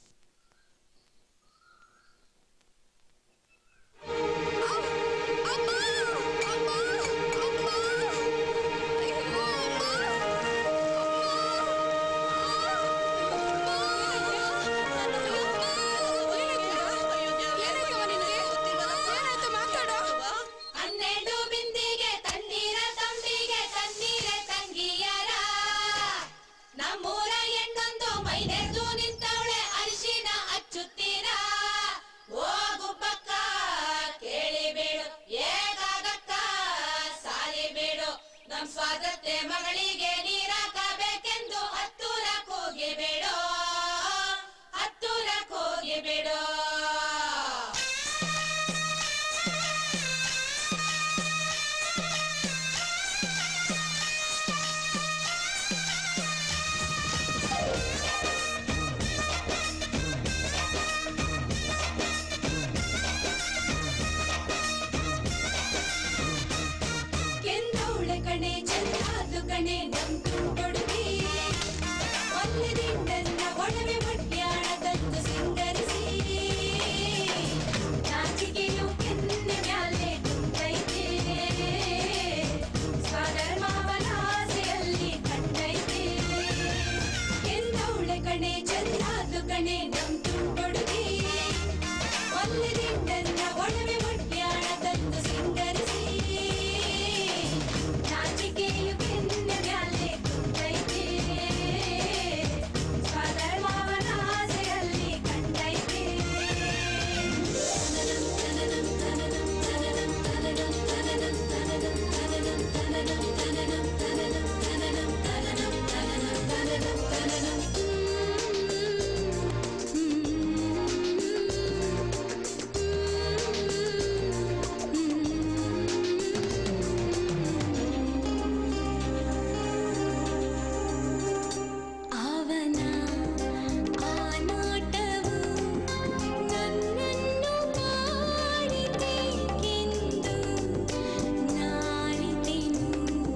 ಹನ್ನೆರಡು ಬಿಂದಿಗೆ ತಣ್ಣೀರ ತಂಬಿಗೆ ತಣ್ಣೀರ ತಂಗಿಯರ ನಮ್ಮೂರ ಹೆಣ್ಣೊಂದು ಮೈನೆದ್ದು ನಿಂತವಳೆ ಅರಿಶಿನ ಹಚ್ಚುತ್ತೀರ ಹೋಗು ಪಕ್ಕ ಕೇಳಿಬೇಡು ಏಕಾಗಕ್ಕ ಸಾಲಿಬೇಡು ನಮ್ ಸ್ವಾತಂತ್ರ್ಯ ಮಗಳಿಗೆ ನೀರಾಕಬೇಕೆಂದು ಹತ್ತೂರ ಕೂಗಿಬೇಡು ಹತ್ತೂರ ಕೂಗಿಬೇಡು ಕೆಂದವಳೆ ಕಣೆ ಚಂದಾದು ಕಣೆ ನಮ್ ಕೊಡುಗೆ ಒಲ್ಲೆದಿಂಡನ್ನ ಒಡವೆ ಒಡ್ಯಾಣದಂದು ಸಿಂಗರಿಸಿ ನಾಚಿಕೆಯು ಕೆನ್ನೆ ಮ್ಯಾಲೆ ಕುಂತೈತೆ ಸ್ವಧರ್ಮವನ ಆಸೆಯಲ್ಲಿ ಕಂಡೈತೆ ಕೆಂದವಳೆ ಕಣೆ ಚಂದಾದು ಕಣೆ ನಮ್ ಕೊಡುಗೆ ಒಲ್ಲೆದಿಂಡನ್ನ ಒಡವೆ ಒಡ್ಯಾಣದಂದು ಸಿಂಗರಿಸಿ ನಾಚಿಕೆಯು ಕೆನ್ನೆ ಮ್ಯಾಲೆ ಕುಂತೈತೆ ಸ್ವಧರ್ಮವನ ಆಸೆಯಲ್ಲಿ ಕಂಡೈತೆ ಅವನ ಆ ನೋಟವು ನನ್ನನ್ನು ಮಾಡಿತೆಂದು ನಾಳಿತೆನು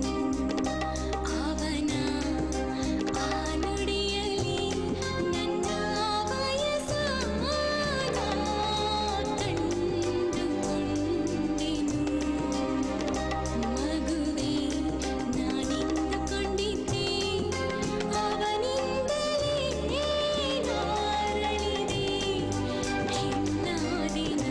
ಅವನ ಆ ನುಡಿಯಲಿ ನನ್ನ ವಯಸ್ಸಾದ ಕಂಡುಕೊಂಡೆನು ಮಗುವೆ ನಾನಿಂದುಕೊಂಡಿದ್ದೆ ಅವನಿಂದಲೇ ನಾರಳಿದೆ ಹೆಣ್ಣಾದಿನ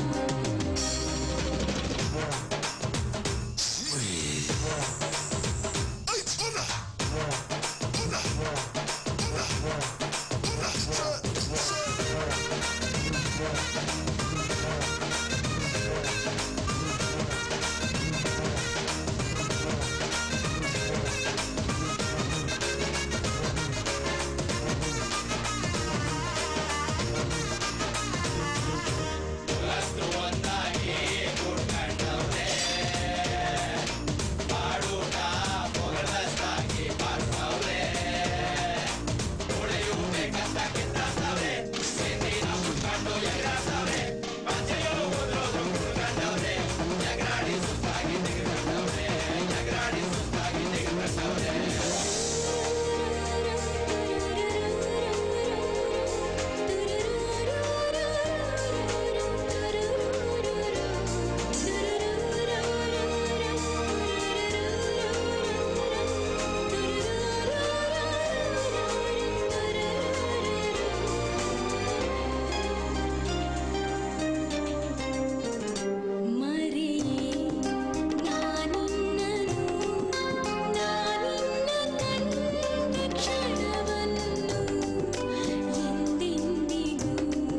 ಮರೆಯೇ ನಾನಿನ್ನನು ನಾನಿನ್ನ ಕಂಡ ಕ್ಷಣವನ್ನು ಎಂದೆಂದಿಗೂ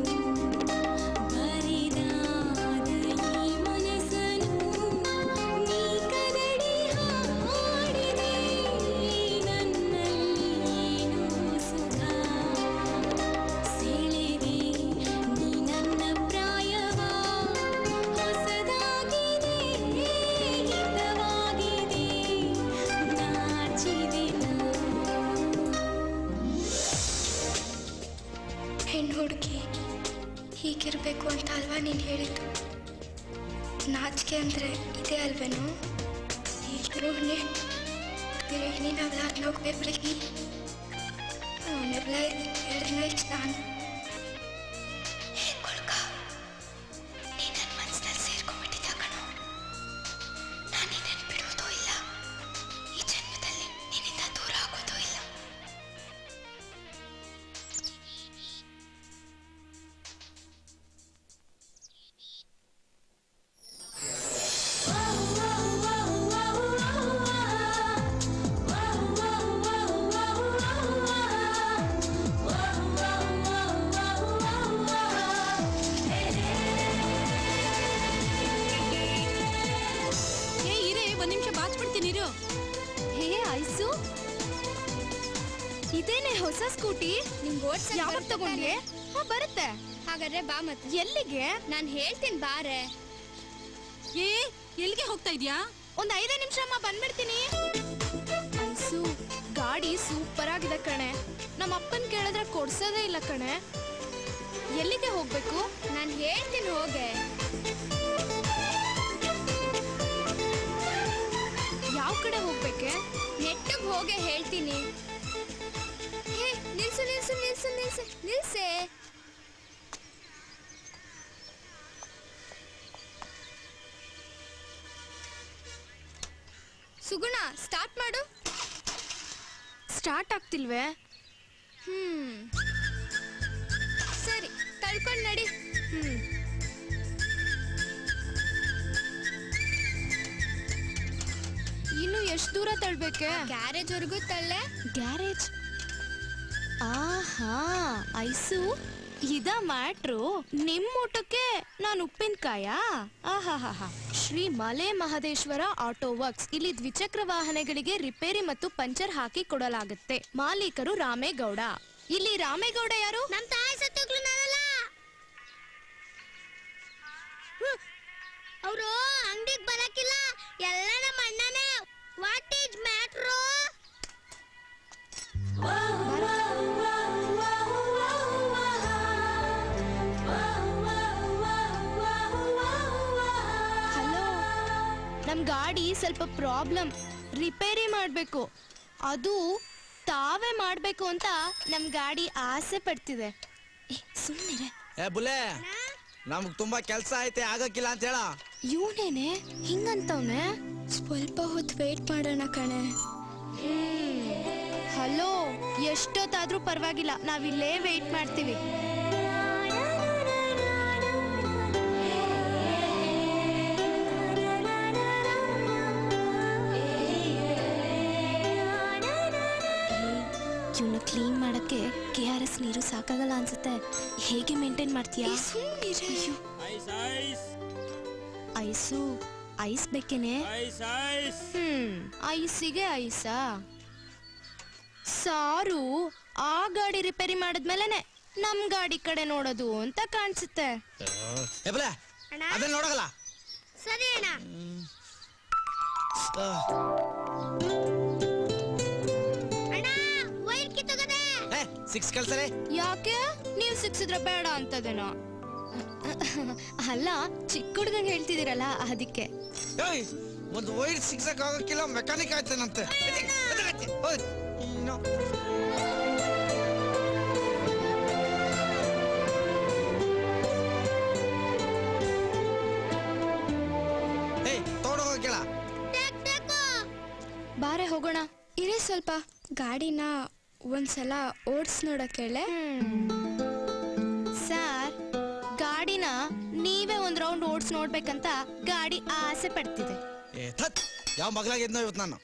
ಬರಿದಾದ ಈ ಮನಸ್ಸನ್ನು ನೀ ಕದಡಿ ಹಾಡಿದೆ ನನ್ನಲ್ಲಿ ಏನೋ ಸುಖ ಸೆಳೆದೆ ನೀ ನನ್ನ ಪ್ರಾಯವ ಹೊಸದಾಗಿದೆ ಹಿತವಾಗಿದೆ ನಾಚಿದೆ ಹೆಣ್ಣು ಹುಡುಗಿ ಹೀಗಿರಬೇಕು ಅಂತ ಅಲ್ವಾ ನೀನು ಹೇಳಿದ್ದು ನಾಚಿಕೆ ಅಂದರೆ ಇದೇ ಅಲ್ವೇನೋ ಈ ರೋಹಿಣಿ तेरे ही नहीं नवलाद लोग में पड़ेगी ನಾನೆಲ್ಲ ಹೇಳಿದ್ರೆ ನಾನು ನೀ ನನ್ನ ಮನಸ್ಸಿನಲ್ಲಿ ಸೇರ್ಕೊಂಡ್ಬಿಟ್ಟಿದ್ದ ಕಣೋ ನಾನು ನಿನ್ನನ್ನು ಬಿಡುವುದೂ ಇಲ್ಲ ಈ ಜನ್ಮದಲ್ಲಿ ನಿನ್ನಿಂದ ದೂರ ಆಗೋದೂ ಇಲ್ಲ ಏ ಇರೇ ಒಂದ್ ನಿಮಿಷ ಬಾಚ್ಬಿಡ್ತೀನಿ ಇರು ಹೇ ಐಸು ಇದೇನೆ ಹೊಸ ಸ್ಕೂಟಿ ನಿಂಗೆ ಓಡ್ಸ ಯಾವಾಗ ತಗೊಂಡ್ಗೆ ಹಾ ಬರುತ್ತೆ ಹಾಗಾದ್ರೆ ಬಾ ಮತ್ತೆ ಎಲ್ಲಿಗೆ ನಾನು ಹೇಳ್ತೀನಿ ಬಾರೆ ಏ ಎಲ್ಲಿಗೆ ಹೋಗ್ತಾ ಇದ್ಯಾ ಒಂದ್ ಐದೇ ನಿಮಿಷ ಅಮ್ಮ ಬಂದ್ಬಿಡ್ತೀನಿ ಐಸು ಗಾಡಿ ಸೂಪರ್ ಆಗಿದೆ ಕಣೆ ನಮ್ಮ ಅಪ್ಪನ್ ಕೇಳಿದ್ರೆ ಕೊಡ್ಸೋದೇ ಇಲ್ಲ ಕಣೆ ಎಲ್ಲಿಗೆ ಹೋಗ್ಬೇಕು ನಾನು ಹೇಳ್ತೀನಿ ಹೋಗೆ ಯಾವ ಕಡೆ ಹೋಗ್ಬೇಕೆ ನೆಟ್ಟಿಗೆ ಹೋಗೆ ಹೇಳ್ತೀನಿ ಹೇ ನಿಲ್ಸು ನಿಲ್ಸು ನಿಲ್ಸು ನಿಲ್ಸು ನಿಲ್ಸೆ ಸುಗುಣ ಸ್ಟಾರ್ಟ್ ಮಾಡು ಸ್ಟಾರ್ಟ್ ಆಗ್ತಿಲ್ವೇ ಹ್ಮ್ ಸರಿ ತಳ್ಕೊಂಡ್ ನಡಿ ಹ್ಮ್ ಇನ್ನು ಎಷ್ಟು ದೂರ ತಳ್ಬೇಕೆ ಗ್ಯಾರೇಜ್ ವರೆಗೂ ತಳ್ಳೆ ಗ್ಯಾರೇಜ್ ಆಹಾ ಐಸು ಇದ ಮ್ಯಾಟ್ರು ನಿಮ್ ಊಟಕ್ಕೆ ನಾನು ಉಪ್ಪಿನಕಾಯ ಆಹಾಹಾಹಾ ಶ್ರೀ ಮಲೆ ಮಹದೇಶ್ವರ ಆಟೋ ವರ್ಕ್ಸ್ ಇಲ್ಲಿ ದ್ವಿಚಕ್ರ ವಾಹನಗಳಿಗೆ ರಿಪೇರಿ ಮತ್ತು ಪಂಚರ್ ಹಾಕಿ ಕೊಡಲಾಗುತ್ತೆ ಮಾಲೀಕರು ರಾಮೇಗೌಡ ಇಲ್ಲಿ ರಾಮೇಗೌಡ ಯಾರು ನಮ್ ತಾಯಿ ಸತ್ತೋಗ್ಲು ನಾನಲ್ಲ ಅವರು ಅಂಗಡಿಗೆ ಬರಕಿಲ್ಲ ಎಲ್ಲ ನಮ್ಮ ಅಣ್ಣನೇ ವಾಟ್ ಈಸ್ ಮ್ಯಾಟ್ರು ಹಲೋ ನಮ್ ಗಾಡಿ ಸ್ವಲ್ಪ ಪ್ರಾಬ್ಲಮ್ ರಿಪೇರಿ ಮಾಡ್ಬೇಕು ಅದು ತಾವೇ ಮಾಡ್ಬೇಕು ಅಂತ ನಮ್ ಗಾಡಿ ಆಸೆ ಪಡ್ತಿದೆ ಸುಮ್ಮನೆ ಏ ಬುಲೆ ನಮ್ಗ್ ತುಂಬಾ ಕೆಲ್ಸ ಐತೆ ಆಗಕ್ಕಿಲ್ಲ ಅಂತ ಹೇಳ ಇವನೇನೆ ಹಿಂಗಂತವ್ನೆ ಸ್ವಲ್ಪ ಹೊತ್ತು ವೇಟ್ ಮಾಡೋಣ ಕಣೆ ಹಲೋ ಎಷ್ಟೊತ್ತಾದ್ರೂ ಪರವಾಗಿಲ್ಲ ನಾವಿಲ್ಲೇ ವೇಟ್ ಮಾಡ್ತೀವಿ ಇವನ್ನ ಕ್ಲೀನ್ ಮಾಡಕ್ಕೆ ಕೆ ಆರ್ ಎಸ್ ನೀರು ಸಾಕಾಗಲ್ಲ ಅನ್ಸುತ್ತೆ ಹೇಗೆ ಮೇಂಟೈನ್ ಮಾಡ್ತೀಯಾ ಅಯ್ಯೋ. ಐಸು ಐಸ್ ಬೇಕೇನೆ ಹ್ಮ್ ಐಸಿಗೆ ಐಸಾ ಸಾರು ಆ ಗಾಡಿ ರಿಪೇರಿ ಮಾಡಿದ್ಮೇಲೆನೆ ನಮ್ ಗಾಡಿ ಕಡೆ ನೋಡೋದು ಅಂತ ಕಾಣಿಸುತ್ತೆ ಏ ಬುಲೆ ಅದನ್ನ ನೋಡಗಲ್ಲ ಸರಿ ಅಣ್ಣ ಅಣ್ಣ ವೈರ್ ಕಿತ್ತೋಗದೆ ಏ ಸಿಕ್ಸ್ ಕಳ್ಸರೆ ಯಾಕೆ ನೀವ್ ಸಿಕ್ಸಿದ್ರೆ ಬೇಡ ಅಂತದೇನೋ ಅಲ್ಲ ಚಿಕ್ಕ ಹುಡ್ಗಂಗ್ ಹೇಳ್ತಿದ್ದೀರಲ್ಲ ಅದಕ್ಕೆ ಏಯ್ ಒಂದು ವೈರ್ ಸಿಕ್ಸಕ್ ಆಗಕ್ಕಿಲ್ಲ ಮೆಕ್ಯಾನಿಕ್ ಆಯ್ತಾನಂತೆ ಏಯ್ ತೋಡೋಗಕ್ಕಿಲ್ಲ ಬಾರೆ ಹೋಗೋಣ ಇರೇ ಸ್ವಲ್ಪ ಗಾಡಿನ ಒಂದ್ಸಲ ಓಡಿಸ್ ನೋಡಕ್ಕೇಳೆ ಸರ್ ಗಾಡಿನ ನೀವೇ ಒಂದ್ ರೌಂಡ್ ಓಡಿಸ್ ನೋಡ್ಬೇಕಂತ ಗಾಡಿ ಆಸೆ ಪಡ್ತಿದೆ ಏ ಥತ್ ಯಾವ ಮಗ್ಲಾಗಿದ್ನೋ ಇವತ್ತು ನಾನು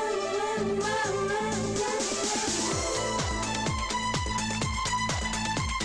Wow, wow, wow, wow, wow.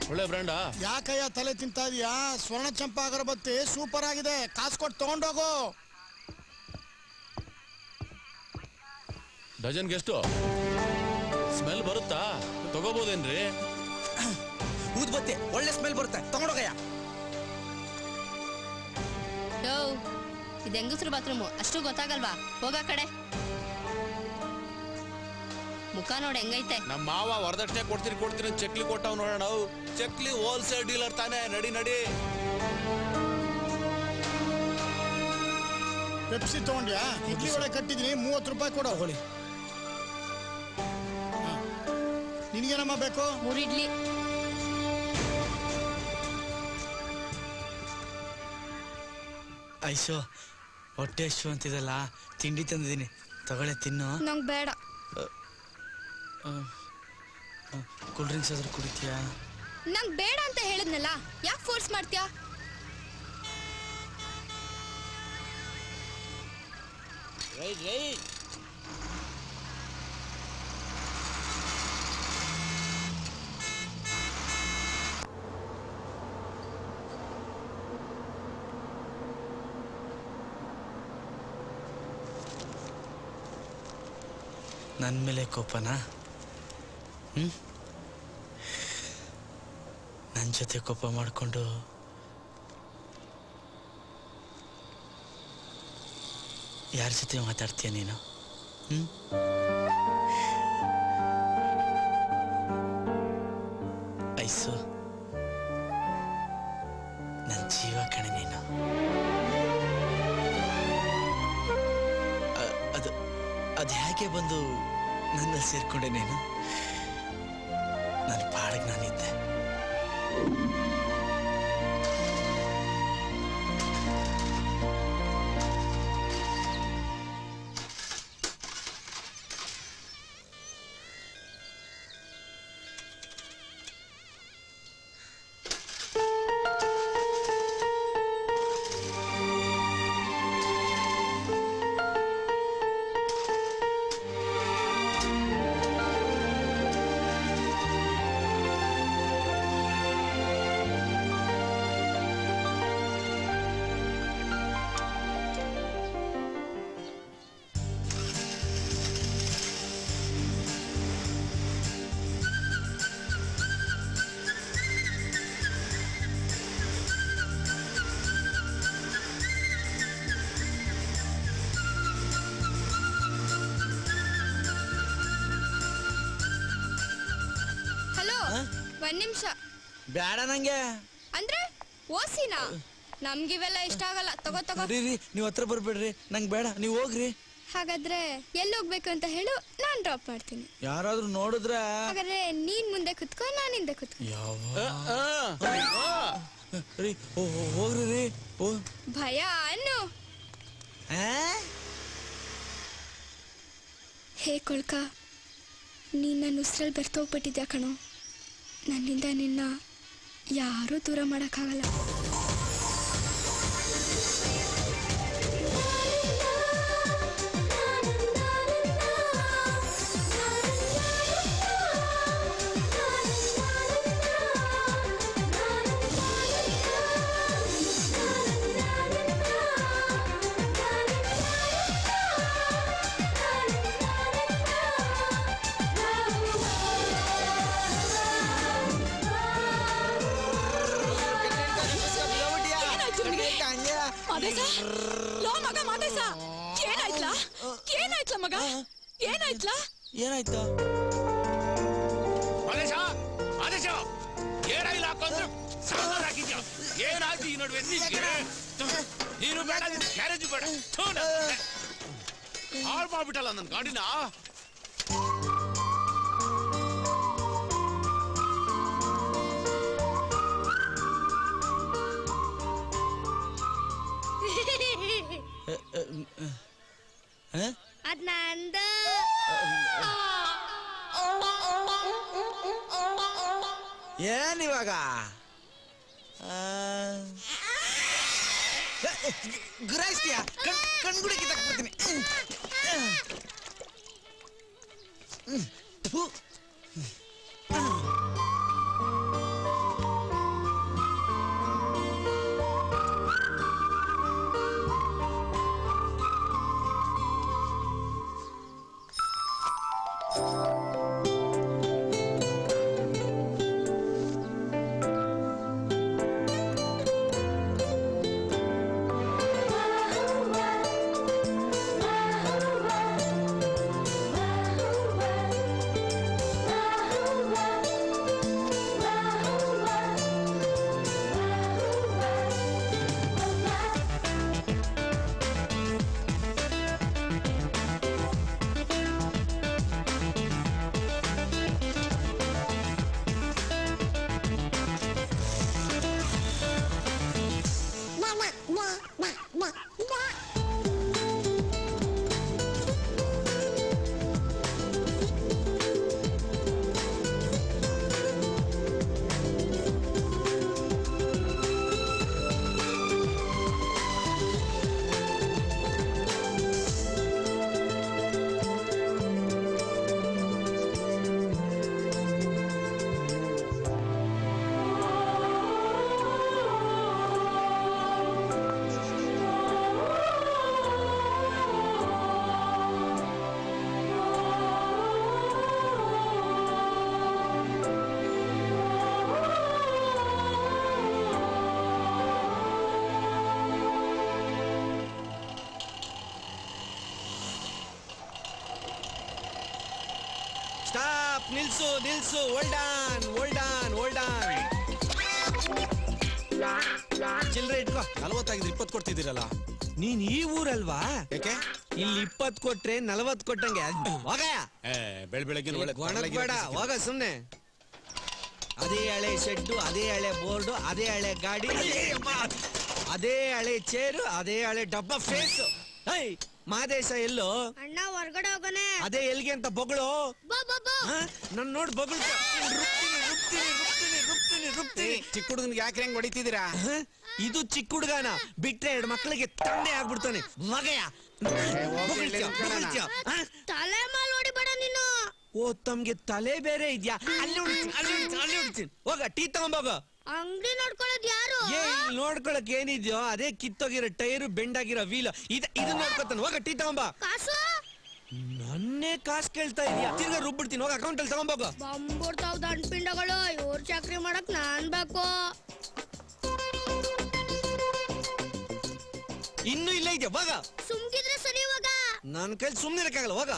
ಒಳ್ಳೆ ಬ್ರ್ಯಾಂಡಾ ಯಾಕಯ್ಯ ತಲೆ ತಿಂತಾ ಇದೀಯಾ ಸ್ವರ್ಣ ಚಂಪಾ ಅಗರಬತ್ತಿ ಸೂಪರ್ ಆಗಿದೆ ಕಾಸು ಕೊಟ್ಟು ತಗೊಂಡೋಗು ಡಜನ್ಗೆ ಎಷ್ಟು ಸ್ಮೆಲ್ ಬರುತ್ತಾ ತಗೋಬೋದೇನ್ರಿ ಊದ್ಬತ್ತಿ ಒಳ್ಳೆ ಸ್ಮೆಲ್ ಬರುತ್ತೆ ತಗೊಂಡೋಗಯ್ಯ ಡೋ ಇದು ಹೆಂಗಸ್ರು ಬಾತ್ರೂಮು ಅಷ್ಟು ಗೊತ್ತಾಗಲ್ವಾ ಹೋಗ ಕಡೆ ಮುಖ ನೋಡಿ ಹೆಂಗೈತೆ ನಮ್ಮ ಮಾವ ವರದಕ್ಷಿಣೆ ಕೊಡ್ತೀನಿ ಕೊಡ್ತೀನಿ ಅಂತ ಚಕ್ಲಿ ಕೊಟ್ಟವ್ ನೋಡೋಣ ನಾವು ಚಕ್ಲಿ ಹೋಲ್ಸೇಲ್ ಡೀಲರ್ ತಾನೇ ನಡಿ ನಡಿ ಪೆಪ್ಸಿ ತಗೊಂಡ್ಯಾ ಇಡ್ಲಿ ಒಳಗೆ ಕಟ್ಟಿದೀನಿ ಮೂವತ್ತು ರೂಪಾಯಿ ಕೊಡು ಹೋಳಿ ನಿನ್ಗೇನಮ್ಮ ಬೇಕು ಮೂರು ಇಡ್ಲಿ ಐಸು ಹೊಟ್ಟೆ ಅಷ್ಟು ಅಂತಿದಲ್ಲ ತಿಂಡಿ ತಂದಿದ್ದೀನಿ ತಗೊಳ್ಳೆ ತಿನ್ನು ನಂಗೆ ಬೇಡ ಕೂಲ್ ಡ್ರಿಂಕ್ಸ್ ಆದ್ರೂ ಕುಡಿತೀಯಾ ನಂಗೆ ಬೇಡ ಅಂತ ಹೇಳಿದ್ನಲ್ಲ ಯಾಕೆ ಫೋರ್ಸ್ ಮಾಡ್ತೀಯಾ ರೈಟ್ ರೈಟ್ ನನ್ನ ಮೇಲೆ ಕೋಪನಾ ಹ್ಮ್ ನನ್ನ ಜೊತೆ ಕೋಪ ಮಾಡಿಕೊಂಡು ಯಾರ ಜೊತೆ ಮಾತಾಡ್ತೀಯ ನೀನು ಹ್ಮ್ ಐಸು ನನ್ನ ಜೀವ ಕಣೆ ನೀನು ಅ- ಅದು ಅದು ಹೇಗೆ ಬಂದು ನನ್ನಲ್ಲಿ ಸೇರ್ಕೊಂಡೆ ನೀನು ನನ್ನ ಪಾಡಿಗೆ ನಾನಿದ್ದೆ ಹಲೋ ಒಂದ್ ನಿಮಿಷ ಬೇಡ ನಂಗೆ ಅಂದ್ರೆ ಓಸಿನಾ ನಮ್ಗಿವೆಲ್ಲ ಇಷ್ಟ ಆಗಲ್ಲ ತಗೋ ತಗೋ ರೀ ರೀ ನೀವು ಹತ್ರ ಬರ್ಬೇಡ್ರಿ ನಂಗೆ ಬೇಡ ನೀವು ಹೋಗ್ರಿ ಹಾಗಾದ್ರೆ ಎಲ್ಲಿ ಹೋಗ್ಬೇಕು ಅಂತ ಹೇಳು ನಾನ್ ಡ್ರಾಪ್ ಮಾಡ್ತೀನಿ ಯಾರಾದ್ರೂ ನೋಡಿದ್ರೆ ಹಾಗಾದ್ರೆ ನೀನ್ ಮುಂದೆ ಕುತ್ಕೋ ನಾನ್ ಹಿಂದೆ ಕುತ್ಕೋ ಯಾವ ರೀ ಓ ಓ, ಹೋಗ್ರಿ ರೀ ಓ ಭಯ ಅನ್ನು ಹೇ ಕೊಳ್ಕ ನೀನ್ ನನ್ನ ಉಸಿರಲ್ಲಿ ಬೆರ್ತೋಗ್ಬಿಟ್ಟಿದ್ಯಾ ಕಣೋ ನನ್ನಿಂದ ನಿನ್ನ ಯಾರೂ ದೂರ ಮಾಡೋಕ್ಕಾಗಲ್ಲ ಏನಾಯ್ತು ನಿನಗೆ? ಮಾದೇಶ? ಲೋ ಮಗ ಮಾದೇಶ ಏನಾಯ್ತ್ಲಾ ಏನಾಯ್ತ್ಲ ಮಗ ಏನಾಯ್ತ್ಲಾ ಏನಾಯ್ತು ಆದೇಶ ಆದೇಶ ಏನಾಗಿಲ್ಲ ಹಾಕೊಂಡ್ರು ಸಾಂಬಾರ್ ಹಾಕಿದ್ಯಾ ಏನಾಯ್ತು ಈ ನಡುವೆ ನಿನ್ಗೆ ನೀನು ಬೇಡ ನಿನ್ ಕ್ಯಾರೇಜ್ ಬೇಡ ಥು, ನನ್ನ ಹಾಳು ಮಾಡ್ಬಿಟ್ಟಲ್ಲ ನನ್ನ ಗಾಡಿನ ಅದ್ ನಂದು ಏನ್ ಇವಾಗ ಗುರಾಯಿಸ್ತೀಯ ಕಣ್ ಕಣ್ಗುಡಿ ಕಿತ್ತಾಕ್ಬಿಡ್ತೀನಿ ನಿಲ್ಸು ನಿಲ್ಸು ಓಲ್ಡಾನ್ ಓಲ್ಡಾನ್ ಓಲ್ಡಾನ್ ಚಿಲ್ಲರೆ ಇಟ್ಕೋ ನಲವತ್ತಾಗಿದ್ರೆ ಇಪ್ಪತ್ತು ಕೊಡ್ತಿದ್ದೀರಲ್ಲ ನೀನ್ ಈ ಊರಲ್ವಾ ಯಾಕೆ ಇಲ್ಲಿ ಇಪ್ಪತ್ತು ಕೊಟ್ರೆ ನಲವತ್ತು ಕೊಟ್ಟಂಗೆ ಹೋಗಯ್ಯ ಬೆಳ್ ಬೆಳಗ್ಗೆ ಬೇಡ ಹೋಗ ಸುಮ್ನೆ ಅದೇ ಹಳೆ ಶೆಡ್ಡು ಅದೇ ಹಳೆ ಬೋರ್ಡು ಅದೇ ಹಳೆ ಗಾಡಿ ಅಯ್ಯೇ ಅಮ್ಮ. ಅದೇ ಹಳೆ ಚೇರು ಅದೇ ಹಳೆ ಡಬ್ಬ ಫೇಸ್ ಹೈ ಮಾದೇಶ ಎಲ್ಲೋ ಅಣ್ಣ ಹೊರ್ಗಡೆ ಹೋಗೋಣ ಅದೇ ಎಲ್ಗೆ ಅಂತ ಬೊಗಳು ಬಾ ಬಾ ಬಾ ನನ್ ನೋಡ್ ಬೊಗಳು ಚಿಕ್ಕ ಹುಡುಗನ್ಗೆ ಯಾಕೆ ಹೆಂಗ್ ಹೊಡಿತಿದ್ದೀರಾ ಇದು ಚಿಕ್ಕ ಹುಡುಗನ ಬಿಟ್ರೆ ಎರಡು ಮಕ್ಕಳಿಗೆ ತಂದೆ ಆಗ್ಬಿಡ್ತಾನೆ ಮಗಯ ತಲೆ ಮೇಲ್ ಹೊಡಿಬೇಡ ನೀನು ಓ ತಮ್ಗೆ ತಲೆ ಬೇರೆ ಇದ್ಯಾ ಅಲ್ಲಿ ಹೊಡಿತೀನಿ ಅಲ್ಲಿ ಹೊಡಿತೀನಿ ಅಲ್ಲಿ ಹೊಡಿತೀನಿ ಹೋಗ ಟೀ ತಗೊಂಬೋಗ ಅಂಗಡಿ ನೋಡ್ಕೊಳ್ಳೋದ್ ಯಾರು ಏ ಇಲ್ಲಿ ನೋಡ್ಕೊಳಕ್ ಏನಿದ್ಯೋ ಅದೇ ಕಿತ್ತೋಗಿರೋ ಟೈರು ಬೆಂಡಾಗಿರೋ ವೀಲ್ ಇದ ಇದು ನೋಡ್ಕೊತಾನೆ ಹೋಗ ಟೀ ತಗೊಂಬ ಕಾಸು ನನ್ನೇ ಕಾಸು ಕೇಳ್ತಾ ಇದೀಯ ತಿರ್ಗಾ ರುಬ್ಬಿಡ್ತೀನಿ ಹೋಗ ಅಕೌಂಟ್ ಅಲ್ಲಿ ತಗೊಂಬೋಗ ಬಂದ್ಬಿಡ್ತಾವ್ ದಂಡ್ಪಿಂಡಗಳು ಇವ್ರ ಚಾಕ್ರಿ ಮಾಡಕ್ ನಾನ್ ಬೇಕು ಇನ್ನು ಇಲ್ಲ ಇದೆಯಾ ಹೋಗ ಸುಮ್ಕಿದ್ರೆ ಸರಿ ಇವಾಗ ನನ್ ಕೈ ಸುಮ್ನೆ ಇರಕ್ಕಾಗಲ್ಲ ಹೋಗ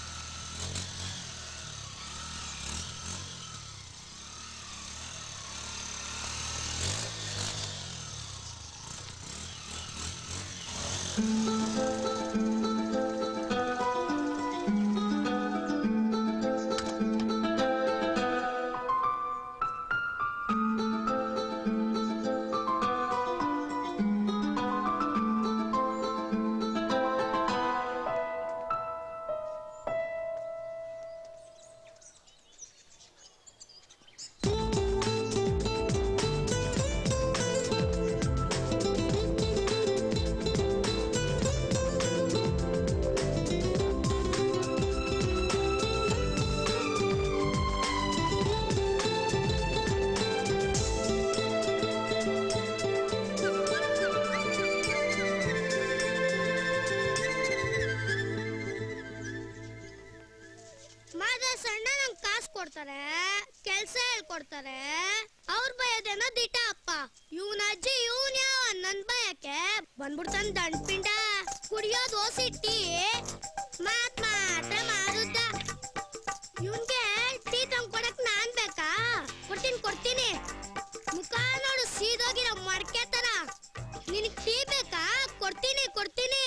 ಮಾದೇಶ ಅಣ್ಣ ನಂಗ್ ಕಾಸು ಕೊಡ್ತಾರೆ ಕೆಲ್ಸ ಹೇಳ್ಕೊಡ್ತಾರೆ ಅವ್ರ ಬಯೋದೇನೋ ದಿಟ ಅಪ್ಪ ಇವನ ಅಜ್ಜಿ ಇವನ್ ಯಾವ ನನ್ ಬಯಕ್ಕೆ ಬಂದ್ಬಿಡ್ತಾನ ದಂಡ್ಪಿಂಡ ಕುಡಿಯೋದು ಓಸಿಟ್ಟಿ ಮಾತ್ ಮಾತ್ರ ಮಾರುದ್ದ ಇವನ್ಗೆ ಟೀ ತಂಗ್ ಕೊಡಕ್ ನಾನ್ ಬೇಕಾ ಕೊಡ್ತೀನಿ ಕೊಡ್ತೀನಿ ಮುಖ ನೋಡು ಸೀದೋಗಿರೋ ಮಡ್ಕೆ ತರ ನಿನಗ್ ಟೀ ಬೇಕಾ ಕೊಡ್ತೀನಿ ಕೊಡ್ತೀನಿ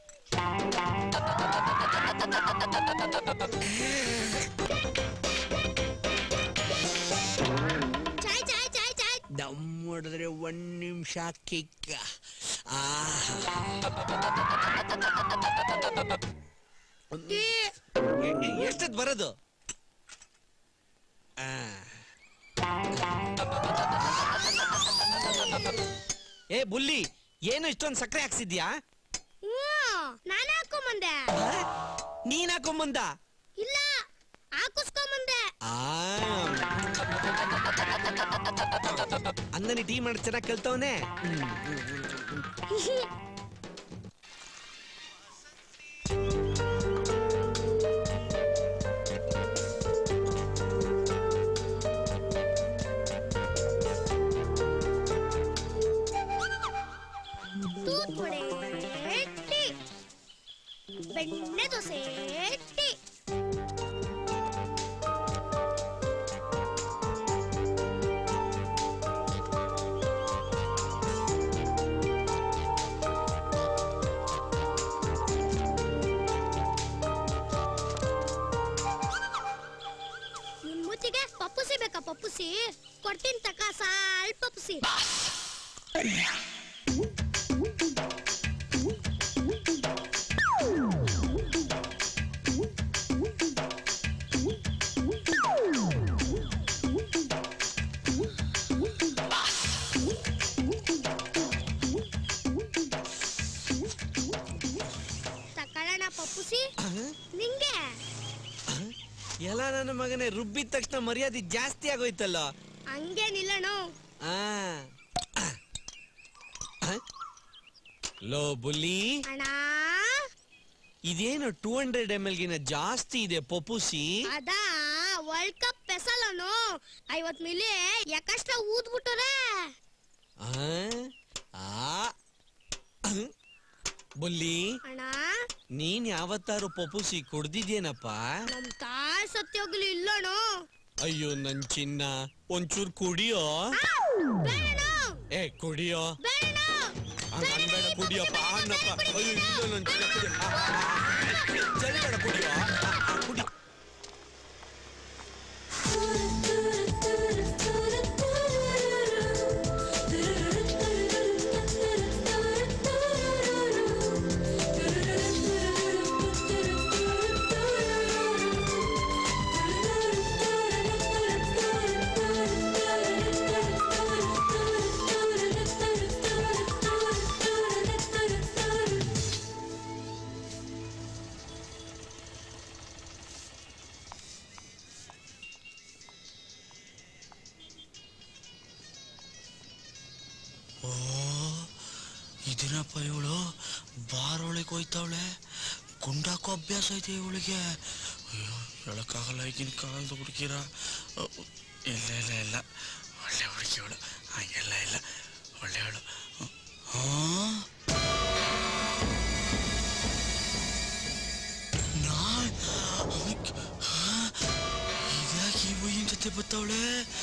ಚಾಯ್ ಚಾಯ್ ಚಾಯ್ ಚಾಯ್ ದಮ್ ಹೊಡೆದ್ರೆ ಒಂದ್ ನಿಮಿಷ ಕಿಕ್ಕ ಎಷ್ಟದ್ ಬರೋದು ಆ. ಏ ಬುಲ್ಲಿ ಏನು ಇಷ್ಟೊಂದು ಸಕ್ಕರೆ ಹಾಕ್ಸಿದ್ಯಾ ಹ್ಮ್ ನಾನೇ ಹಾಕೊಂಬಂದೆ ನೀನ್ ಹಾಕೊಂಬಂದ ಇಲ್ಲ ಹಾಕಿಸ್ಕೊಂಬಂದೆ ಆ. ಅಂದನಿ ಟೀ ಮಾಡಿ ಚೆನ್ನಾಗಿ ಕಲ್ತವನೆ ತೂತ್ ವಡೆ ಟೀ ಬೆಣ್ಣೆ ದೋಸೆ ಟೀ ನಿನ್ ಮುತ್ತಿಗೆ ಪಪ್ಪುಸಿ ಬೇಕಾ ಪಪ್ಪುಸಿ ಕೊಡ್ತೀನಿ ತಕ ಸ್ವಲ್ಪ ಪಪ್ಪುಸಿ ತಕೊಳ್ಳೋಣ ಪಪ್ಪುಸಿ ನಿಂಗೆ ಎಲ್ಲ ನನ್ನ ಮಗನೇ ರುಬ್ಬಿದ ತಕ್ಷಣ ಮರ್ಯಾದೆ ಜಾಸ್ತಿ ಆಗೋಯ್ತಲ್ಲ ಹಂಗೇನಿಲ್ಲಣ ಆ. ಆ? ಲೋ ಬುಲ್ಲಿ ಅಣ್ಣ ಇದೇನು ಟೂ ಹಂಡ್ರೆಡ್ ಎಮ್ ಎಲ್ ಗಿನ ಜಾಸ್ತಿ ಇದೆ ಪಪುಸಿ ಅದಾ ವರ್ಲ್ಡ್ ಕಪ್ ಪೆಸಲನು ಐವತ್ ಮಿಲಿ ಯಾಕಷ್ಟ ಊದ್ಬಿಟ್ಟರೆ ಆ? ಆ. ಬುಲ್ಲಿ ಅಣ್ಣ ನೀನ್ ಯಾವತ್ತಾರು ಪಪುಸಿ ಕುಡ್ದಿದ್ಯೇನಪ್ಪ ನಮ್ ತಾಯಿ ಸತ್ಯೋಗ್ಲಿ ಇಲ್ಲಣೋ ಅಯ್ಯೋ ನನ್ ಚಿನ್ನ ಒಂಚೂರ್ ಕುಡಿಯೋ ಏ ಕುಡಿಯೋ ಹಂಗ್ ಅನ್ಬೇಡ ಕುಡಿಯಪ್ಪ ಅನ್ನಪ್ಪ ಅಯ್ಯೋ ಇಲ್ಲ ನನ್ ಚಿನ್ನ ಕುಡಿ ಆ, ಆ, ಆ. ಜರಿಬೇಡ ಕುಡಿಯೋ ಆ, ಆ, ಕುಡಿ ಓ ಇದೇನಪ್ಪ ಇವಳು ಬಾರ್ ಒಳಗೆ ಹೋಯ್ತಾವಳೆ ಗುಂಡಾಕೋ ಅಭ್ಯಾಸ ಐತೆ ಇವಳಿಗೆ ಅಯ್ಯೋ ಹೇಳಕ್ಕಾಗಲ್ಲ ಈಗಿನ ಕಾಲದ ಹುಡುಗಿರ ಅ, ಇಲ್ಲ ಇಲ್ಲ ಇಲ್ಲ ಒಳ್ಳೆ ಹುಡುಗಿ ಇವಳು ಹಂಗೆಲ್ಲ ಇಲ್ಲ ಒಳ್ಳೆಯವಳು ಹಾಂ ಇದ್ಯಾಕೆ ಈ ಬೈಯನ್ ಜೊತೆ ಬರ್ತಾವಳೆ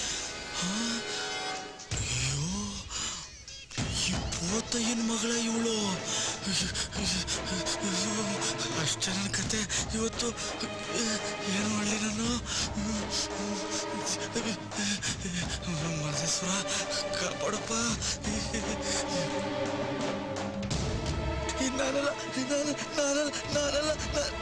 ಅಯ್ಯೋ ಈ ಪೋತಯ್ಯನ ಮಗಳ ಇವಳು ಅಷ್ಟೇ ನನ್ನ ಕತೆ ಇವತ್ತು ಏನು ಮಾಡಲಿ ನಾನು ಮಹದೇಶ್ವರ ಕಾಪಾಡಪ್ಪ ನಾನಲ್ಲ ನಾನು ನಾನಲ್ಲ ನಾನಲ್ಲ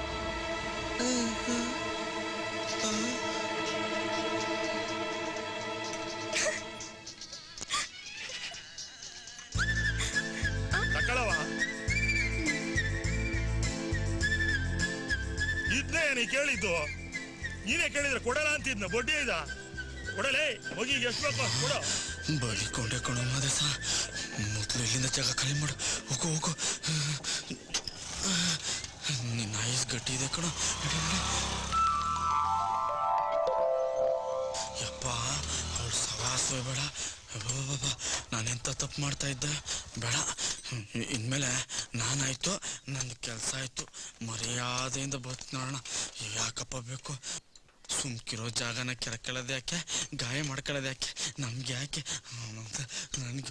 ತಕ್ಕಳವ ಇದ್ನೇ ನೀ ಕೇಳಿದ್ದು ನೀನೇ ಕೇಳಿದ್ರೆ ಕೊಡಲ್ಲ ಅಂತಿದ್ನ ಬಡ್ಡಿ ಇದ ಕೊಡಲೇ ಮಗಿಗೆ ಎಷ್ಟು ಬೇಕು ಅಷ್ಟ್ ಕೊಡು ಬಳಿಕೊಂಡೆ ಕಣೋ ಮಾದೇಶ ಮೊದಲು ಇಲ್ಲಿಂದ ಜಾಗ ಖಾಲಿ ಮಾಡು ಹೋಗು ಹೋಗು ನಿನ್ನ ಐಸ್ ಗಟ್ಟಿ ಇದೆ ಕಣೋ ನಡಿ, ನಡಿ. ಯಪ್ಪ ಅವ್ಳು ಸವಾಸವೇ ಬೇಡ ಅಬ್ಬಬ್ಬಬ್ಬ, ನಾನೆಂತ ತಪ್ಪು ಮಾಡ್ತಾ ಇದ್ದೆ ಬೇಡ ಇ- ಇನ್ಮೇಲೆ ನಾನಾಯ್ತು ನನ್ನ ಕೆಲಸ ಆಯ್ತು ಮರ್ಯಾದೆಯಿಂದ ಬದುಕು ನೋಡೋಣ ಯಾಕಪ್ಪ ಬೇಕು ಸುಮ್ಕಿರೋ ಜಾಗನ ಕೆರಕೊಳ್ಳೋದು ಯಾಕೆ ಗಾಯ ಮಾಡ್ಕೊಳ್ಳೋದು ಯಾಕೆ ನಮ್ಗೆ ಯಾಕೆ ನನಗೆ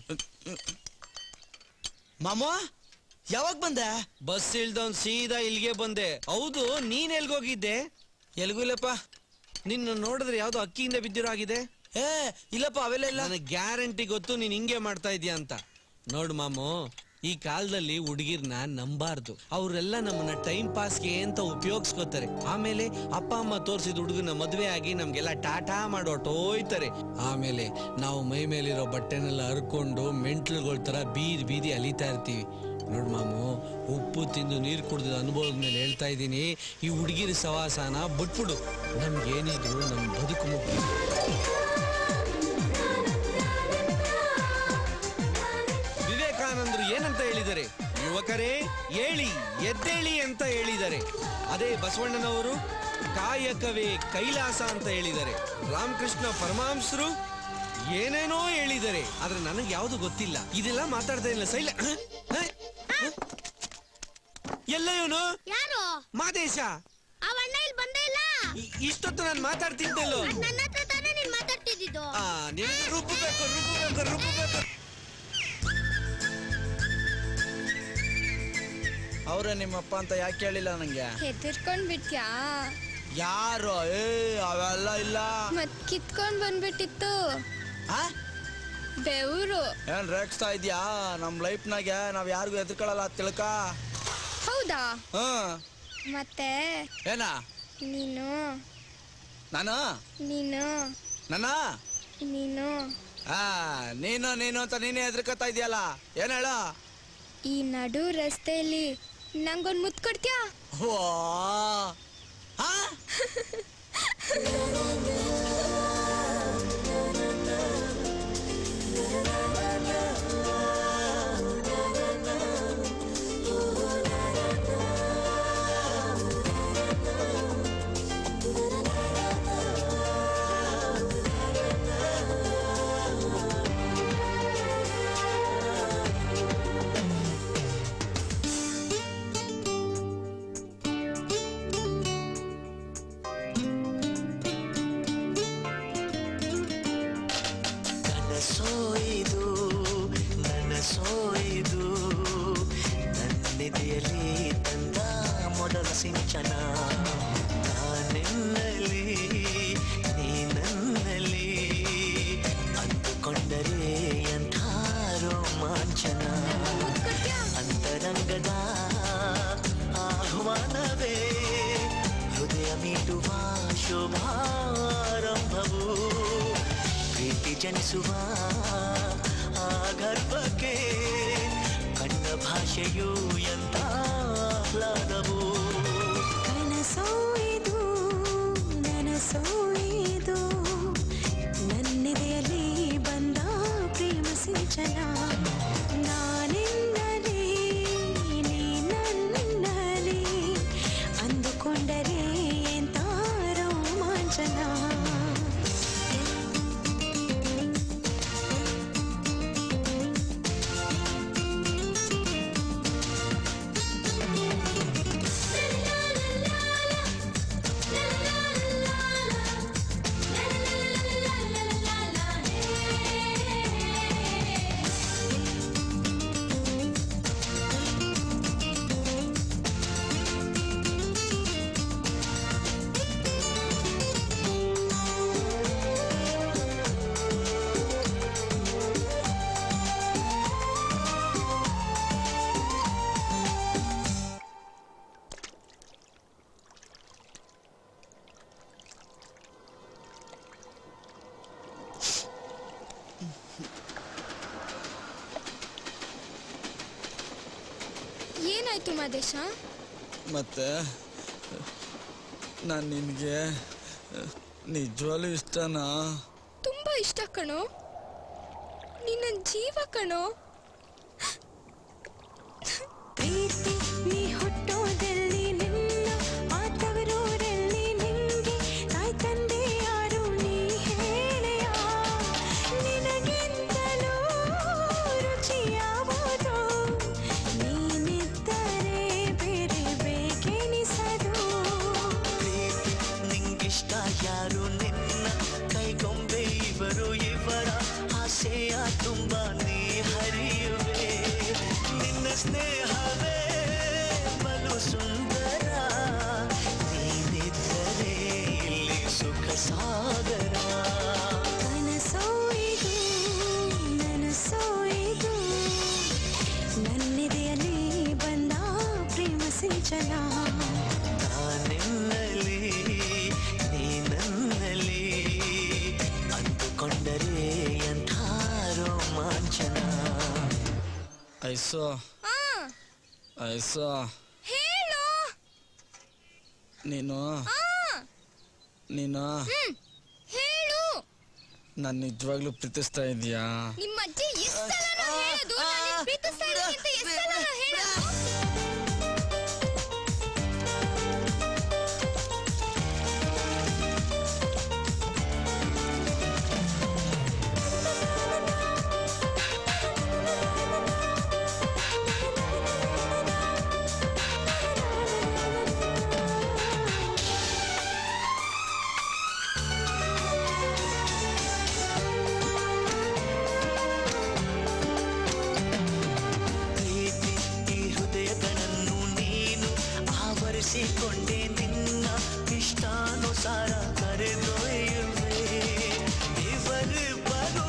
ಮಾಮ ಯಾವಾಗ ಬಂದೆ ಬಸ್ ಇಳ್ದವನ್ ಸೀದಾ ಇಲ್ಲಿಗೆ ಬಂದೆ ಹೌದು ನೀನ್ ಎಲ್ಗೋಗಿದ್ದೆ ಎಲ್ಗೂ ಇಲ್ಲಪ್ಪ ನಿನ್ನ ನೋಡಿದ್ರೆ ಯಾವ್ದೋ ಅಕ್ಕಿಯಿಂದ ಬಿದ್ದಿರೋ ಆಗಿದೆ ಏ ಇಲ್ಲಪ್ಪ ಅವೆಲ್ಲ ಇಲ್ಲ ನನಗೆ ಗ್ಯಾರಂಟಿ ಗೊತ್ತು ನೀನ್ ಹಿಂಗೆ ಮಾಡ್ತಾ ಇದೀಯ ಅಂತ ನೋಡು ಮಾಮು ಈ ಕಾಲದಲ್ಲಿ ಹುಡುಗಿರ್ನ ನಂಬಾರ್ದು ಅವರೆಲ್ಲ ನಮ್ಮನ್ನ ಟೈಮ್ ಪಾಸ್ಗೆ ಅಂತ ಉಪಯೋಗಿಸ್ಕೋತಾರೆ ಆಮೇಲೆ ಅಪ್ಪ ಅಮ್ಮ ತೋರಿಸಿದ ಹುಡುಗನ ಮದುವೆ ಆಗಿ ನಮ್ಗೆಲ್ಲ ಟಾಟಾ ಮಾಡೋಟೋಯ್ತಾರೆ ಆಮೇಲೆ ನಾವು ಮೈ ಮೇಲಿರೋ ಬಟ್ಟೆನೆಲ್ಲ ಹರ್ಕೊಂಡು ಮೆಂಟ್ಲುಗಳ ತರ ಬೀದಿ ಬೀದಿ ಅಲಿತಾ ಇರ್ತೀವಿ ನೋಡ್ ಮಾಮು ಉಪ್ಪು ತಿಂದು ನೀರು ಕುಡಿದ ಅನುಭವದ ಮೇಲೆ ಹೇಳ್ತಾ ಇದ್ದೀನಿ ಈ ಹುಡುಗಿರ ಸವಾಸನ ಬಿಟ್ಬಿಡು ನಮ್ಗೇನಿದ್ರು ನಮ್ ಬದುಕು ಮುಖ್ಯ ವಿವೇಕಾನಂದರು ಏನಂತ ಹೇಳಿದ್ದಾರೆ ಯುವಕರೇ ಏಳಿ ಎದ್ದೇಳಿ ಅಂತ ಹೇಳಿದ್ದಾರೆ ಅದೇ ಬಸವಣ್ಣನವರು ಕಾಯಕವೇ ಕೈಲಾಸ ಅಂತ ಹೇಳಿದ್ದಾರೆ ರಾಮಕೃಷ್ಣ ಪರಮಹಂಸರು ಏನೇನೋ ಹೇಳಿದ್ದಾರೆ ಆದ್ರೆ ನನಗೆ ಯಾವುದು ಗೊತ್ತಿಲ್ಲ ಇದೆಲ್ಲ ಮಾತಾಡ್ತಾ ಇಲ್ಲ ಸೈಲ ಎಲ್ಲ ಇವನು ಯಾರು ಮಾದೇಶ ಅವ ಅಣ್ಣ ಇಲ್ಲಿ ಬಂದೇ ಇಲ್ಲ ಇ- ಇಷ್ಟೊತ್ತು ನಾನು ಮಾತಾಡ್ತಿದ್ದೆಲ್ಲೋ ಅದ್ ನನ್ನ ಹತ್ರ ತಾನೇ ನೀನ್ ಮಾತಾಡ್ತಿದ್ದಿದ್ದು ಆ ನಿನಗೆ ರುಬ್ಬಬೇಕು ರುಬ್ಬಬೇಕು ರುಬ್ಬಬೇಕು ಅವ್ರೆ ನಿಮ್ಮಪ್ಪ ಅಂತ ಯಾಕೆ ಹೇಳಿಲ್ಲ ನಂಗೆ ಹೆದರ್ಕೊಂಡ್ ಬಿಟ್ಯಾ ಯಾರು ಏ ಅವೆಲ್ಲ ಇಲ್ಲ ಮತ್ ಕಿತ್ಕೊಂಡ್ ಬಂದ್ಬಿಟ್ಟಿತ್ತು ಆ? ಬೆವರು ಏನ್ ರೇಗಿಸ್ತಾ ಇದ್ಯಾ ನಮ್ ಲೈಫ್ನಾಗೆ ನಾವ್ ಯಾರಿಗೂ ಎದ್ಕೊಳ್ಳಲ್ಲ ತಿಳ್ಕ ಹೌದಾ ಹ್ಮ್ ಮತ್ತೆ ಏನ ನೀನು ನಾನು ನೀನು ನನ್ನ ನೀನು ಆ ನೀನು ನೀನು ಅಂತ ನೀನೇ ಹೆದರ್ಕತ್ತಾ ಇದೆಯಲ್ಲ ಏನ್ ಹೇಳ ಈ ನಡು ರಸ್ತೆಯಲ್ಲಿ ನಂಗೊಂದ್ ಮುತ್ ಕೊಡ್ತ್ಯಾ ವಾ ಆ? ನನ್ನಿದೆಯಲ್ಲಿ ತಂದ ಮೊದಲ ಸಿಂಚನ ನಾನೆನ್ನಲಿ ನೀ ನನ್ನಲ್ಲಿ ಅಂದುಕೊಂಡರೆ ಎಂಥ ರೋಮಾಂಚನ ಅಂತರಂಗದ ಆಹ್ವಾನವೇ ಹೃದಯ ಮೀಟುವ ಶುಭಾರಂಭವು ಪ್ರೀತಿ ಜನಿಸುವ ಆ ಗರ್ಭಕ್ಕೆ ಕಣ್ಣ ಭಾಷೆಯು ಎಂತ ಆಹ್ಲಾದವು ಕನಸೋ ಇದು ನನಸೋ ಇದು ನನ್ನಿದೆಯಲ್ಲಿ ಬಂದ ಪ್ರೇಮ ಸಿಂಚನ ನಾನೆನ್ನಲಿ ನೀ ನನ್ನಲ್ಲಿ ಅಂದುಕೊಂಡರೆ ಎಂತ ರೋಮಾಂಚನ ಏನಾಯ್ತು ಮಾದೇಶ ಮತ್ತೆ ನಾನು ನಿನಗೆ ನಿಜವಾಗ್ಲೂ ಇಷ್ಟನಾ ತುಂಬಾ ಇಷ್ಟ ಕಣೋ ನಿನ್ನ ಜೀವ ಕಣೋ ಪ್ರೀತಿ ನೀ ಹುಟ್ಟೋದಲ್ಲಿ ನಿನ್ನ ಆತವರೂರಲ್ಲಿ ನಿಂಗೆ ತಾಯಿ ತಂದೆ ಯಾರು ನೀ ಹೇಳೆಯ ನಿನಗಿಂತಲೂ ರುಚಿ ಯಾವುದು ನೀನಿದ್ದರೆ ಬೇರೆ ಬೇಕೆನಿಸದು ಪ್ರೀತಿ ನಿಂಗಿಷ್ಟ ಯಾರು ನಿನ್ನ ಕೈಗೊಂಬೆ ಇವರು ಇವರ ಆಸೆಯ ತುಂಬ ನೀ ಹರಿಯುವೆ ನಿನ್ನ ಸ್ನೇಹವೇ ಬಲು ಸುಂದರ ನೀನಿದ್ದರೆ ಇಲ್ಲಿ ಸುಖ ಸಾಗರ ಕನಸೋ ಇದು ನನಸೋ ಇದು ನನ್ನಿದೆಯಲ್ಲಿ ಬಂದ ಪ್ರೇಮ ಸಿಂಚನ ನಾನೆನ್ನಲಿ ನೀ ನನ್ನಲ್ಲಿ ಅಂದುಕೊಂಡರೆ ಎಂಥ ರೋಮಾಂಚನ ಐಸೋ ಐಸೋ ಹೇಳು ನೀನು ಆ, ನೀನು ಹ್ಮ್, ಹೇಳು ನಾನು ನಿಜವಾಗ್ಲೂ ಪ್ರೀತಿಸ್ತಾ ಇದೀಯಾ ನಿಮ್ಮ ಅಜ್ಜಿ ಎಷ್ಟು ಸಲ ಹೇಳೋದು ನಾನು ಪ್ರೀತಿಸ್ತಾ ಇದ್ದೀನಿ ಅಂತ ಎಷ್ಟು ಸಲ ಹೇಳೋದು ಪ್ರೀತಿ ಈ ಹೃದಯಗಳನ್ನು ನೀನು ಆವರಿಸಿಕೊಂಡೆ ನಿನ್ನ ಇಷ್ಟಾನುಸಾರ ಕರೆದೊಯ್ಯುವೆ ಇವರಿಬ್ಬರು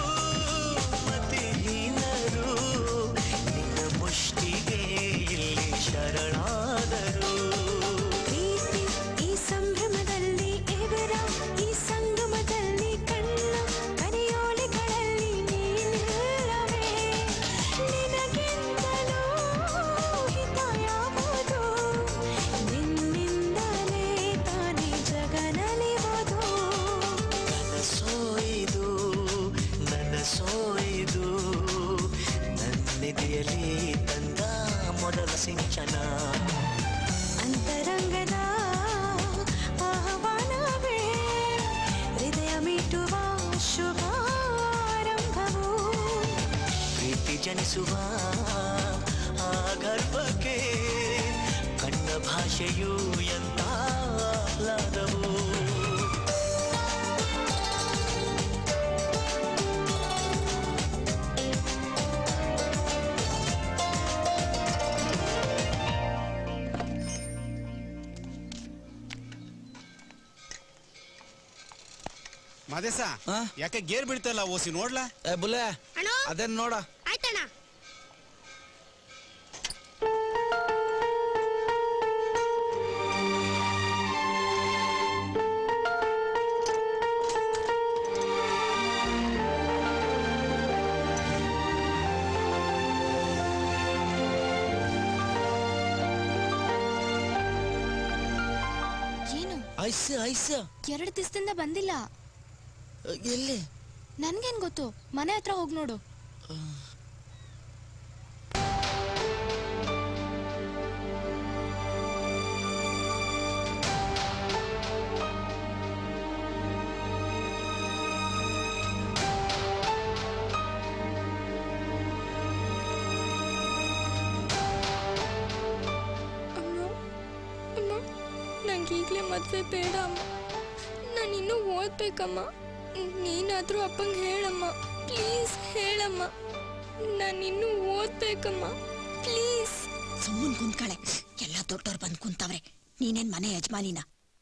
ಮತಿಹೀನರು ನಿನ್ನ ಮುಷ್ಟಿಗೆ ಇಲ್ಲಿ ಶರಣಾದರು ಪ್ರೀತಿ ಈ ಸಂಭ್ರಮದಲ್ಲಿ ಇವರ ಈ ಸಂಗಮದಲ್ಲಿ ಕಣ್ಣ ಕರೆಯೋಲೆಗಳಲ್ಲಿ ನೀನಿಲ್ಲವೇ ನಿನಗಿಂತಲೂ ಹಿತ ಯಾವುದು ನಿನ್ನಿಂದಲೇ ತಾನೇ ಜಗನಲಿವುದು ನನಸೋಯ್ದು ನನಸೋಯ್ದು ನನ್ನಿದೆಯಲ್ಲಿ ತಂದ ಮೊದಲ ಸಿಂಚನ ಅಂತರಂಗದ ಆಹ್ವಾನವೇ ಹೃದಯ ಮೀಟುವ ಶುಭಾರಂಭವು ಪ್ರೀತಿ ಜನಿಸುವ ಆ ಗರ್ಭಕ್ಕೆ ಕಣ್ಣ ಭಾಷೆಯು ಎಂತ ಆಹ್ಲಾದವು ಮಾದೇಶ ಯಾಕೆ ಗೇರ್ ಬೀಳ್ತಲ್ಲ ಓಸಿ ನೋಡ್ಲಾ ಏ ಬುಲೆ ಅದೇನ್ ನೋಡ ಆಯ್ತಣ್ಣ ಏನು ಐಸ್ ಐಸ್ ಎರಡು ದಿವಸದಿಂದ ಬಂದಿಲ್ಲ ಎಲ್ಲಿ ನನ್ಗೇನ್ ಗೊತ್ತು ಮನೆ ಹತ್ರ ಹೋಗ್ ನೋಡು ಅಮ್ಮ ಅಮ್ಮ ನಂಗೆ ಈಗಲೇ ಮದುವೆ ಬೇಡ ಅಮ್ಮ ನಾನು ಇನ್ನೂ ಓದ್ಬೇಕಮ್ಮ ನೀನಾದರೂ ಅಪ್ಪಂಗೆ ಹೇಳಮ್ಮ ಪ್ಲೀಸ್ ಹೇಳಮ್ಮ ನಾನು ಇನ್ನೂ ಓದ್ಬೇಕಮ್ಮ ಪ್ಲೀಸ್ ಸುಮ್ಮನ್ ಕುಂತ್ಕಳೆ ಎಲ್ಲ ದೊಡ್ಡವ್ರು ಬಂದ್ ಕುಂತವ್ರೆ ನೀನೇನ್ ಮನೆ ಯಜಮಾನಿನ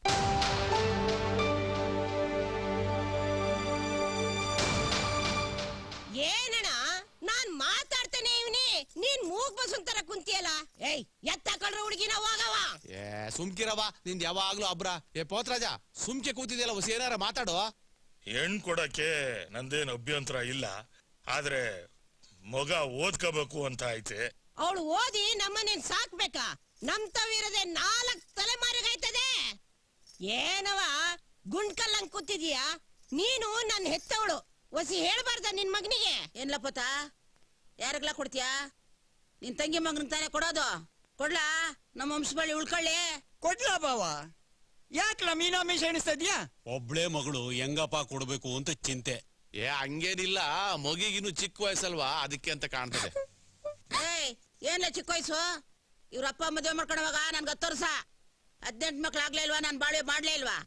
ಏನಣ್ಣ ನಾನ್ ಮಾತಾಡ್ತೇನೆ ಇವನಿ ನೀನ್ ಮೂಗ್ ಬಸ್ ತರ ಕುಂತಿಯಲ್ಲ ಏಯ್ ಎತ್ತಾಕೊಂಡ್ರ ಹುಡುಗಿನ ಹೋಗವ ಏ ಸುಮ್ಕಿರವ ನಿಂದ್ ಯಾವಾಗ್ಲೂ ಅಬ್ರ ಏ ಪೋತ್ರಾಜ ಸುಮ್ಕೆ ಕೂತಿದ್ಯಲ್ಲ ಹೊಸ ಏನಾರ ಮಾತಾಡು ಹೆಣ್ ಕೊಡಕ್ಕೆ ನಂದೇನು ಅಭ್ಯಂತರ ಇಲ್ಲ ಆದ್ರೆ ಮಗ ಓದ್ಕೋಬೇಕು ಅಂತ ಐತೆ ಅವಳು ಓದಿ ನಮ್ಮನೇನ್ ಸಾಕ್ಬೇಕಾ ನಮ್ ತವಿರದೆ ನಾಲ್ಕ್ ತಲೆಮಾರಿಗಾಯ್ತದೆ ಏನವ ಗುಂಡ್ಕಲ್ಲಂಗ್ ಕೂತಿದೀಯಾ ನೀನು ನನ್ ಹೆತ್ತವಳು ಒಸಿ ಹೇಳ್ಬಾರ್ದ ನಿನ್ ಮಗನಿಗೆ ಏನ್ಲ ಪುತ ಯಾರಿಗ್ಲ ಕೊಡ್ತೀಯಾ ನಿನ್ ತಂಗಿ ಮಗನ್ ತಾನೇ ಕೊಡೋದು ಕೊಡ್ಲಾ ನಮ್ಮ ವಂಶಬಳ್ಳಿ ಉಳ್ಕೊಳ್ಳಿ ಕೊಡ್ಲಾ ಬಾವ ಯಾಕ್ಲ ಮೀನಾಮೇಶ ಎಣಿಸ್ತಾ ಇದ್ಯಾ ಒಬ್ಳೇ ಮಗಳು ಹೆಂಗಪ್ಪ ಕೊಡ್ಬೇಕು ಅಂತ ಚಿಂತೆ ಏ ಹಂಗೇನಿಲ್ಲ ಮಗಿಗಿನ್ನು ಚಿಕ್ಕ ವಯಸ್ಸಲ್ವಾ ಅದಕ್ಕೆ ಅಂತ ಕಾಣ್ತದೆ ಏಯ್ ಏನ್ಲ ಚಿಕ್ಕ ವಯಸ್ಸು ಇವ್ರ ಅಪ್ಪ ಮದುವೆ ಮಾಡ್ಕೊಂಡವಾಗ ನನ್ಗೆ ಹತ್ತು ವರ್ಷ ಹದಿನೆಂಟು ಮಕ್ಳು ಆಗ್ಲೇ ಇಲ್ವಾ ನಾನು ಬಾಳೆ ಮಾಡ್ಲೇ ಇಲ್ವಾ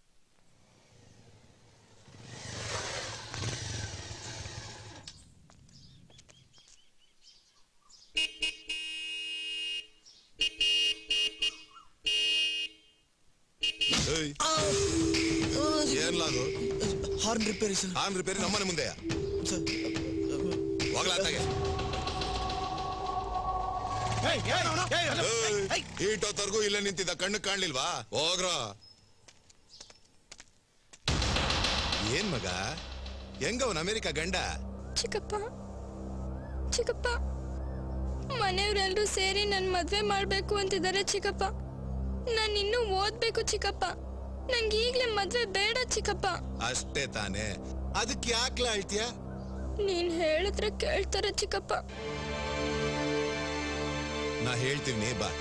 ಏಯ್. ಏನ್ಲಾದು horn repair sir horn repair ನಮ್ಮನೆ ಮುಂದೆ ಹೋಗ್ಲಾತಾಗೆ ಈಟೋತ್ತರ್ಗೂ ಇಲ್ಲೇ ನಿಂತಿದ್ದ ಕಣ್ಣು ಕಾಣ್ಲಿಲ್ವಾ ಹೋಗ್ರ ಏನ್ ಮಗ ಹೆಂಗವನ್ ಅಮೆರಿಕ ಗಂಡ ಚಿಕ್ಕಪ್ಪ ಚಿಕ್ಕಪ್ಪ ಮನೆಯವರೆಲ್ಲರೂ ಸೇರಿ ನನ್ ಮದ್ವೆ ಮಾಡ್ಬೇಕು ಅಂತಿದ್ದಾರೆ ಚಿಕ್ಕಪ್ಪ ನಾನು ಇನ್ನೂ ಓದ್ಬೇಕು ಚಿಕ್ಕಪ್ಪ ನಂಗೆ ಈಗ್ಲೇ ಮದ್ವೆ ಬೇಡ ಚಿಕ್ಕಪ್ಪ ಅಷ್ಟೇ ತಾನೇ ಅದಕ್ಕೆ ಯಾಕ್ಲ ಅಳ್ತೀಯ ನೀನ್ ಹೇಳಿದ್ರೆ ಕೇಳ್ತಾರೆ ಚಿಕ್ಕಪ್ಪ ನಾ ಹೇಳ್ತೀನಿ ಬಾ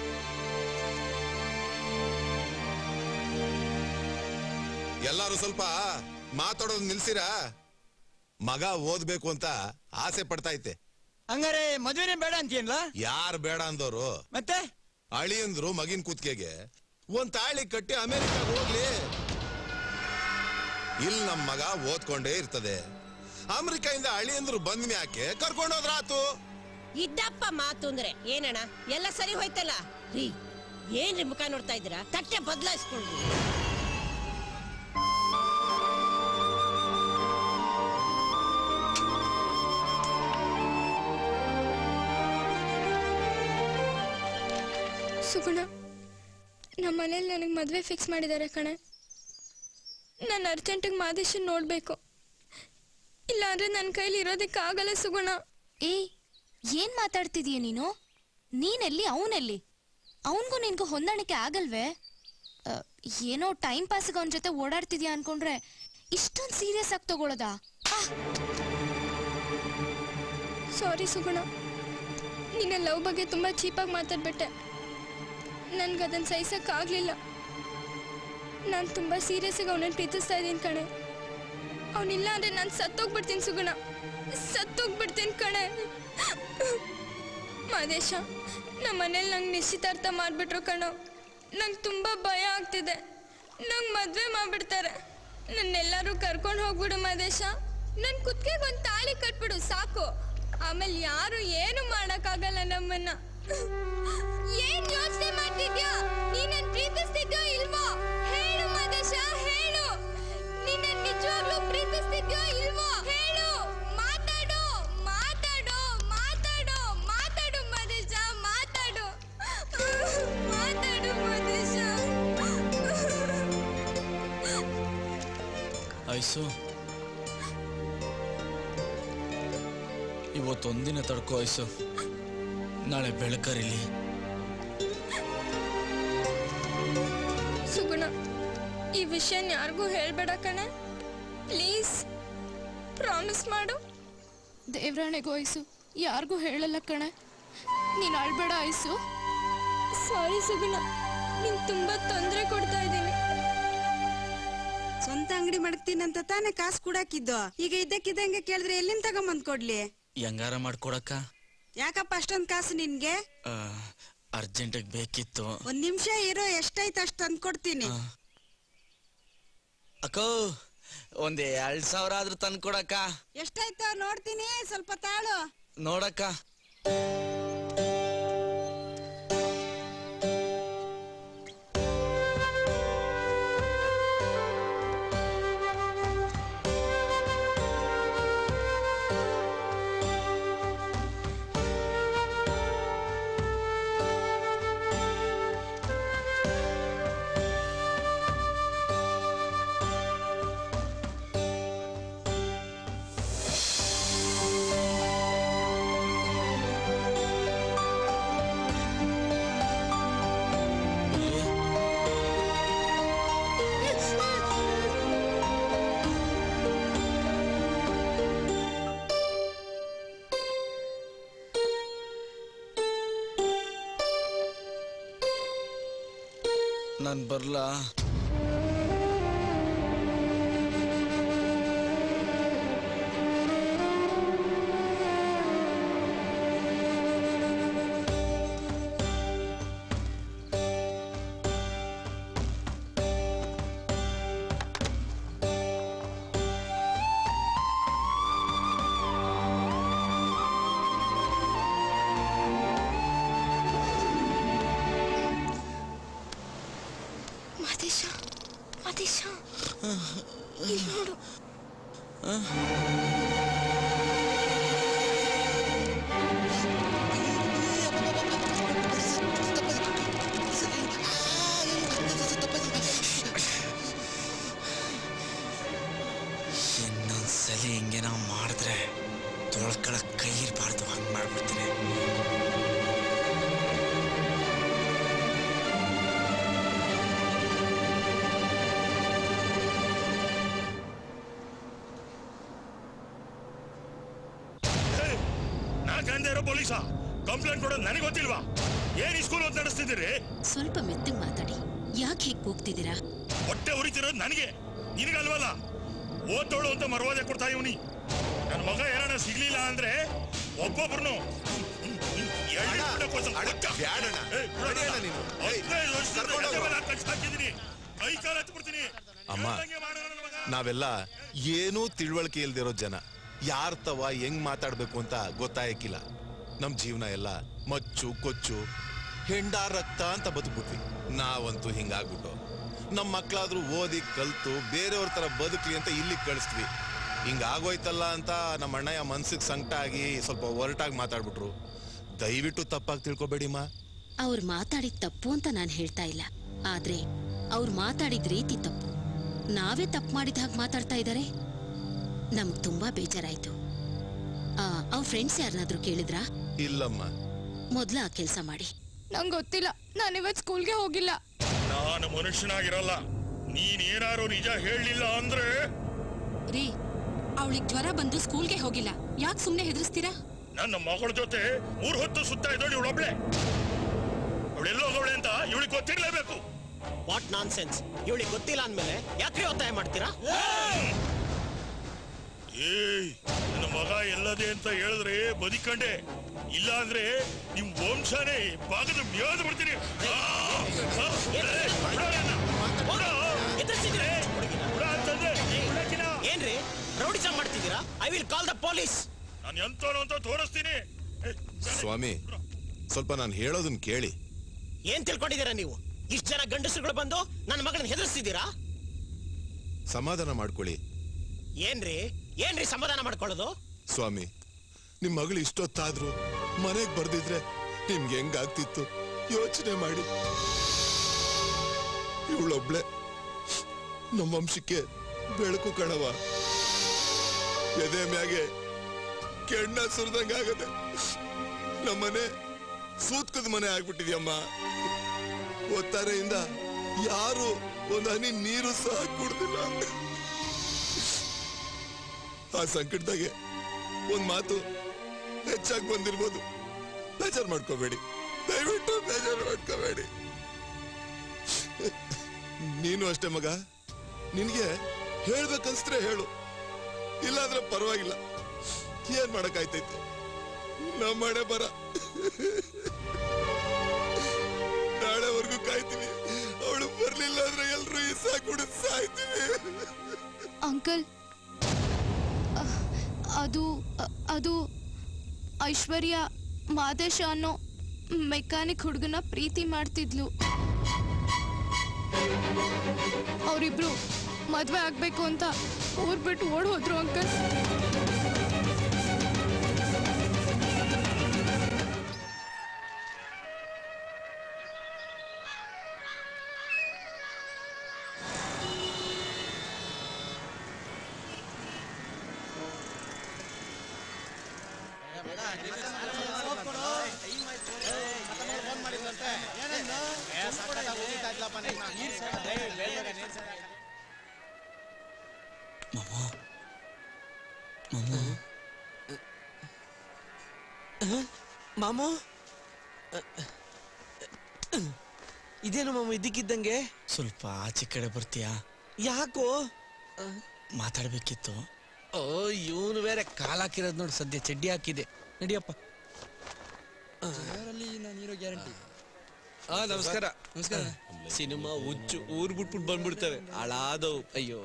ಎಲ್ಲಾರು ಸ್ವಲ್ಪ ಮಾತಾಡೋದು ನಿಲ್ಸಿರಾ ಮಗ ಓದ್ಬೇಕು ಅಂತ ಆಸೆ ಪಡ್ತಾ ಐತೆ ಹಂಗಾರೆ ಮದ್ವೆನೇ ಬೇಡ ಅಂತೀಯನ್ಲ ಯಾರು ಬೇಡ ಅಂದವರು ಮತ್ತೆ ಅಳಿಯಂದ್ರು ಮಗಿನ ಕುತ್ತಿಗೆಗೆ ಒಂದ್ ತಾಳಿ ಕಟ್ಟಿ ಅಮೆರಿಕಾಗ್ ಹೋಗ್ಲಿ ಇಲ್ಲಿ ನಮ್ ಮಗ ಓದ್ಕೊಂಡೇ ಇರ್ತದೆ ಅಮೆರಿಕಾಯಿಂದ ಅಳಿಯಂದ್ರು ಬಂದ್ ಮ್ಯಾಕೆ ಕರ್ಕೊಂಡೋದ್ರಾತು ಇದ್ದಪ್ಪ ಮಾತು ಅಂದ್ರೆ ಏನಣ್ಣ ಎಲ್ಲ ಸರಿ ಹೋಯ್ತಲ್ಲ ರೀ ಏನ್ರಿ ಮುಖ ನೋಡ್ತಾ ಇದ್ದೀರಾ ತಟ್ಟೆ ಬದಲಾಯಿಸ್ಕೊಳ್ರಿ ಸುಗುಣ ನಮ್ಮ ಮನೇಲಿ ನನಗೆ ಮದುವೆ ಫಿಕ್ಸ್ ಮಾಡಿದ್ದಾರೆ ಕಣೆ ನಾನು ಅರ್ಜೆಂಟಿಗೆ ಮಾದೇಶನ್ ನೋಡಬೇಕು ಇಲ್ಲಾಂದ್ರೆ ನನ್ನ ಕೈಲಿ ಇರೋದಕ್ಕಾಗಲ್ಲ ಸುಗುಣ ಏಯ್ ಏನ್ ಮಾತಾಡ್ತಿದೀಯ ನೀನು ನೀನೆಲ್ಲಿ ಅವನೆಲ್ಲಿ ಅವನ್ಗೂ ನಿನ್ಗೂ ಹೊಂದಾಣಿಕೆ ಆಗಲ್ವೇ ಅ, ಏನೋ ಟೈಮ್ ಪಾಸ್ಗೆ ಅವನ ಜೊತೆ ಓಡಾಡ್ತಿದ್ಯಾ ಅನ್ಕೊಂಡ್ರೆ ಇಷ್ಟೊಂದು ಸೀರಿಯಸ್ ಆಗಿ ತಗೊಳ್ಳೋದಾ ಸಾರಿ ಸುಗುಣ ನಿನ್ನ ಲವ್ ಬಗ್ಗೆ ತುಂಬ ಚೀಪಾಗಿ ಮಾತಾಡ್ಬಿಟ್ಟೆ ನನ್ಗೆ ಅದನ್ನು ಸಹಿಸೋಕ್ಕಾಗಲಿಲ್ಲ ನಾನು ತುಂಬ ಸೀರಿಯಸ್ಸಾಗಿ ಅವನನ್ನು ಪ್ರೀತಿಸ್ತಾ ಇದ್ದೀನಿ ಕಣೆ ಅವನಿಲ್ಲ ಅಂದರೆ ನಾನು ಸತ್ತೋಗ್ಬಿಡ್ತೀನಿ ಸುಗುಣ ಸತ್ತೋಗ್ಬಿಡ್ತೀನಿ ಕಣೆ ಮಾದೇಶ ನಮ್ಮ ಮನೇಲಿ ನಂಗೆ ನಿಶ್ಚಿತಾರ್ಥ ಮಾಡಿಬಿಟ್ರು ಕಣೋ ನಂಗೆ ತುಂಬ ಭಯ ಆಗ್ತಿದೆ ನಂಗೆ ಮದುವೆ ಮಾಡಿಬಿಡ್ತಾರೆ ನನ್ನೆಲ್ಲರೂ ಕರ್ಕೊಂಡು ಹೋಗ್ಬಿಡು ಮಾದೇಶ ನನ್ನ ಕುತ್ತಿಗೆಗೆ ಒಂದು ತಾಳಿ ಕಟ್ಬಿಡು ಸಾಕು ಆಮೇಲೆ ಯಾರು ಏನು ಮಾಡೋಕ್ಕಾಗಲ್ಲ ನಮ್ಮನ್ನ ಏನ್ ಯೋಚನೆ ಮಾಡ್ತಿದ್ಯಾ ನೀನ್ ನನ್ ಪ್ರೀತಿಸ್ತಿದ್ಯೋ ಇಲ್ವೋ ಹೇಳು ಮಾದೇಶ ಹೇಳು ನೀನ್ ನನ್ ನಿಜವಾಗ್ಲೂ ಪ್ರೀತಿಸ್ತಿದ್ಯೋ ಐಸು ಇವತ್ತೊಂದಿನ ತಡ್ಕೋ ಐಸು ನಾಳೆ ಬೆಳಕರಿಲಿ ಸುಗುಣ ಈ ವಿಷಯನ ಯಾರಿಗೂ ಹೇಳ್ಬೇಡ ಕಣೆ ಪ್ಲೀಸ್ ಪ್ರಾಮಿಸ್ ಮಾಡು ದೇವ್ರಾಣೆಗೂ ಐಸು ಯಾರಿಗೂ ಹೇಳಲ್ಲ ಕಣೆ ನೀನು ಅಳ್ಬೇಡ ಐಸು ಸಾರಿ ಸುಗುಣ ನಿಂಗೆ ತುಂಬಾ ತೊಂದರೆ ಕೊಡ್ತಾ ಇದ್ದೀನಿ ಸ್ವಂತ ಅಂಗಡಿ ಮಾಡ್ತೀನಂತ ತಾನೇ ಕಾಸು ಕೊಡಾಕಿದ್ದು ಈಗ ಇದ್ದಕ್ಕಿದ್ದಂಗೆ ಕೇಳಿದ್ರೆ ಎಲ್ಲಿಂದ ತಗೊಂಬಂದ್ ಕೊಡ್ಲಿ ಹೆಂಗಾರ ಮಾಡ್ಕೊಡಕ್ಕ ಯಾಕಪ್ಪ ಅಷ್ಟೊಂದ್ ಕಾಸು ನಿನ್ಗೆ ಅರ್ಜೆಂಟಾಗಿ ಬೇಕಿತ್ತು ಒಂದ್ ನಿಮಿಷ ಇರೋ ಎಷ್ಟಾಯ್ತು ಅಷ್ಟು ತಂದ್ ಕೊಡ್ತೀನಿ ಅಕ್ಕೋ ಒಂದ್ ಎರಡ್ ಸಾವಿರ ಆದ್ರೂ ತಂದು ಕೊಡಕ್ಕ ಎಷ್ಟಾಯ್ತು ನೋಡ್ತೀನಿ ಸ್ವಲ್ಪ ತಾಳು ನೋಡಕ್ಕ ನಾನ್ ಬರ್ಲಾ ಮದೇಶ ಮದೇಶ ಇಲ್ಲಿ ನೋಡು ಇನ್ನೊಂದ್ಸಲಿ ಹಿಂಗೇನೋ ಮಾಡಿದ್ರೆ ತೊಳ್ಕೊಳಕ್ ಕೈ ಇರ್ಬಾರ್ದು ಹಂಗ್ ಮಾಡ್ಬಿಡ್ತೀನಿ ನಾ ಗಂದೆ ಇರೋ ಪೊಲೀಸ ಕಂಪ್ಲೇಂಟ್ ಕೊಡೋದು ನನಗೆ ಗೊತ್ತಿಲ್ವಾ ಏನ್ ಈ ಸ್ಕೂಲ್ ಅಂತ ನಡೆಸ್ತಿದ್ದೀರಿ ಸ್ವಲ್ಪ ಮೆತ್ತಗ್ ಮಾತಾಡಿ ಯಾಕೆ ಹೀಗೆ ಕೂಗ್ತಿದ್ದೀರಾ ಹೊಟ್ಟೆ ಉರಿತಿರೋದು ನನಗೆ ನಿನಗಲ್ವಲ್ಲ ಓದೋಳು ಅಂತ ಮರವಾದೆ ಕೊಡ್ತಾ ಇವನಿ ನನ್ನ ಮಗ ಏನಾರ ಸಿಗ್ಲಿಲ್ಲ ಅಂದ್ರೆ ಒಬ್ಬೊಬ್ರು ಕೈ ಕಾಲ ಹತ್ಬಿಡ್ತೀನಿ ಅಮ್ಮ ನಾವೆಲ್ಲ ಏನೂ ತಿಳುವಳಿಕೆ ಇಲ್ದಿರೋ ಜನ ಯಾರ್ ತವ ಹೆಂಗ್ ಮಾತಾಡ್ಬೇಕು ಅಂತ ಗೊತ್ತಾಯಕ್ಕಿಲ್ಲ ನಮ್ ಜೀವನ ಎಲ್ಲ ಮಚ್ಚು ಕೊಚ್ಚು ಹೆಂಡ ರಕ್ತ ಅಂತ ಬದುಕ್ಬಿಟ್ವಿ ನಾವಂತೂ ಹಿಂಗಾಗ್ಬಿಟ್ಟು ನಮ್ ಮಕ್ಳಾದ್ರೂ ಓದಿ ಕಲ್ತು ಬೇರೆಯವ್ರ ತರ ಬದುಕ್ಲಿ ಅಂತ ಇಲ್ಲಿಗೆ ಕಳಿಸ್ತೀವಿ ಹಿಂಗಾಗೋಯ್ತಲ್ಲ ಅಂತ ನಮ್ಮ ಅಣ್ಣಯ್ಯ ಮನ್ಸಿಗೆ ಸಂಕಟ ಆಗಿ ಸ್ವಲ್ಪ ಒರಟಾಗಿ ಮಾತಾಡ್ಬಿಟ್ರು ದಯವಿಟ್ಟು ತಪ್ಪಾಗಿ ತಿಳ್ಕೊಬೇಡಿಮ್ಮ ಅವ್ರು ಮಾತಾಡಿದ ತಪ್ಪು ಅಂತ ನಾನು ಹೇಳ್ತಾ ಇಲ್ಲ ಆದ್ರೆ ಅವ್ರು ಮಾತಾಡಿದ ರೀತಿ ತಪ್ಪು ನಾವೇ ತಪ್ಪು ಮಾಡಿದ ಹಾಗೆ ಮಾತಾಡ್ತಾ ಇದ್ದಾರೆ ನಮ್ಗ್ ತುಂಬಾ ಬೇಜಾರಾಯ್ತು ಆ, ಅವ್ರ ಫ್ರೆಂಡ್ಸ್ ಯಾರನ್ನಾದ್ರೂ ಕೇಳಿದ್ರಾ ಇಲ್ಲಮ್ಮ ಮೊದ್ಲ ಆ ಕೆಲಸ ಮಾಡಿ ನಂಗೆ ಗೊತ್ತಿಲ್ಲ ನಾನು ಇವತ್ತು ಸ್ಕೂಲ್ಗೆ ಹೋಗಿಲ್ಲ ನಾನು ಮನುಷ್ಯನಾಗಿರಲ್ಲ ನೀನ್ ಏನಾರು ನಿಜ ಹೇಳಲಿಲ್ಲ ಅಂದ್ರೆ ರೀ ಅವಳಿಗೆ ಜ್ವರ ಬಂದು ಸ್ಕೂಲ್ಗೆ ಹೋಗಿಲ್ಲ ಯಾಕೆ ಸುಮ್ಮನೆ ಹೆದರ್ಸ್ತೀರಾ ನನ್ನ ಮಗಳ ಜೊತೆ ಮೂರ್ ಹೊತ್ತು ಸುತ್ತ ಇದ್ದೋಳು ಇವಳೊಬ್ಳೆ ಅವಳೆಲ್ಲೋ ಹೋಗವಳೆ ಅಂತ ಇವಳಿಗೆ ಗೊತ್ತಿರ್ಲೇಬೇಕು ವಾಟ್ ನಾನ್ ಸೆನ್ಸ್ ಇವಳಿಗೆ ಗೊತ್ತಿಲ್ಲ ಅಂದ್ಮೇಲೆ ಯಾಕ್ರಿ ಒತ್ತಾಯ ಮಾಡ್ತೀರಾ ಏಯ್ ನನ್ನ ಮಗ ಎಲ್ಲದೆ ಅಂತ ಹೇಳಿದ್ರೆ ಬದಿಕಂಡೆ ಇಲ್ಲ ಅಂದ್ರೆ ನಿಮ್ ವಂಶನೇ ಭಾಗದ ಮ್ಯಾದ ಬಿಡ್ತೀನಿ ಆ! ಆ! ಏ, ಬಿಡು ನನ್ನ. ಬಿಡು. ಬಿಡು ಅಂತಂದೆ. ಬಿಡಕ್ಕಿನ. ಏನ್ರಿ ರೌಡಿಸಂ ಮಾಡ್ತಿದ್ದೀರಾ I will call the police ನಾನು ಎಂತವನು ಅಂತ ತೋರಿಸ್ತೀನಿ ಸ್ವಾಮಿ ಸ್ವಲ್ಪ ನಾನು ಹೇಳೋದನ್ನ ಕೇಳಿ ಏನ್ ತಿಳ್ಕೊಂಡಿದ್ದೀರಾ ನೀವು ಇಷ್ಟ ಜನ ಗಂಡಸರುಗಳು ಬಂದು ನನ್ನ ಮಗನ ಹೆದರ್ಸ್ತಿದ್ದೀರಾ ಸಮಾಧಾನ ಮಾಡ್ಕೊಳ್ಳಿ ಏನ್ರಿ ಏನ್ರಿ ಸಮಾಧಾನ ಮಾಡ್ಕೊಳ್ಳೋದು ಸ್ವಾಮಿ ನಿಮ್ ಮಗಳು ಇಷ್ಟೊತ್ತಾದ್ರು ಮನೆಗ್ ಬರ್ದಿದ್ರೆ ನಿಮ್ಗೆ ಹೆಂಗಾಗ್ತಿತ್ತು ಯೋಚನೆ ಮಾಡಿ ಇವಳೊಬ್ಳೆ ನಮ್ಮ ವಂಶಕ್ಕೆ ಬೆಳಕು ಕಣವ ಎದೆ ಮ್ಯಾಗೆ ಕೆಣ್ಣ ಸುರಿದಂಗಾಗದೆ ನಮ್ಮನೆ ಸೂತ್ಕದ ಮನೆ ಆಗ್ಬಿಟ್ಟಿದ್ಯಮ್ಮ ಒತ್ತಾರೆಯಿಂದ ಯಾರು ಒಂದು ಹನಿ ನೀರು ಸಹ ಕುಡ್ದಿಲ್ಲ ಆ ಸಂಕಟದಾಗೆ ಒಂದ್ ಮಾತು ಹೆಚ್ಚಾಗಿ ಬಂದಿರ್ಬೋದು ಬೇಜಾರ್ ಮಾಡ್ಕೋಬೇಡಿ ದಯವಿಟ್ಟು ಬೇಜಾರ್ ಮಾಡ್ಕೋಬೇಡಿ ನೀನು ಅಷ್ಟೇ ಮಗ ನಿನ್ಗೆ ಹೇಳ್ಬೇಕನ್ಸ್ರೆ ಹೇಳು ಇಲ್ಲಾಂದ್ರೆ ಪರವಾಗಿಲ್ಲ ಏನ್ ಮಾಡಕ್ಕಾಯ್ತೈತು ನಮ್ಮ ಮನೆ ಬರ ನಾಳೆವರೆಗೂ ಕಾಯ್ತೀವಿ ಅವಳು ಬರ್ಲಿಲ್ಲ ಅಂದ್ರೆ ಎಲ್ರು ಈ ಸಾಕು ಸಾಯ್ತೀವಿ ಅಂಕಲ್ ಅಹ್, ಅದು ಅ- ಅದು ಐಶ್ವರ್ಯ ಮಾದೇಶ ಅನ್ನೋ ಮೆಕ್ಯಾನಿಕ್ ಹುಡುಗನ ಪ್ರೀತಿ ಮಾಡ್ತಿದ್ಲು ಅವರಿಬ್ರು ಮದ್ವೆ ಆಗ್ಬೇಕು ಅಂತ ಊರ್ ಬಿಟ್ಟು ಓಡ್ ಹೋದ್ರು ಅಂಕಲ್ ಮಾಮು ಇದೇನು ಮಾಮ ಇದಕ್ಕಿದ್ದಂಗೆ ಸ್ವಲ್ಪ ಆಚೆ ಕಡೆ ಬರ್ತೀಯಾ ಯಾಕೋ ಮಾತಾಡ್ಬೇಕಿತ್ತು ಓ ಇವನು ಬೇರೆ ಕಾಲ್ ಹಾಕಿರೋದು ನೋಡಿ ಸದ್ಯ ಚಡ್ಡಿ ಹಾಕಿದೆ ನಡಿಯಪ್ಪ ಗ್ಯಾರಂಟಿ ಆ ನಮಸ್ಕಾರ ನಮಸ್ಕಾರ. ಸಿನಿಮಾ ಹುಚ್ಚು ಊರ್ ಬಿಟ್ಬಿಟ್ಟು ಬಂದ್ಬಿಡ್ತವೆ ಹಾಳಾದವು ಅಯ್ಯೋ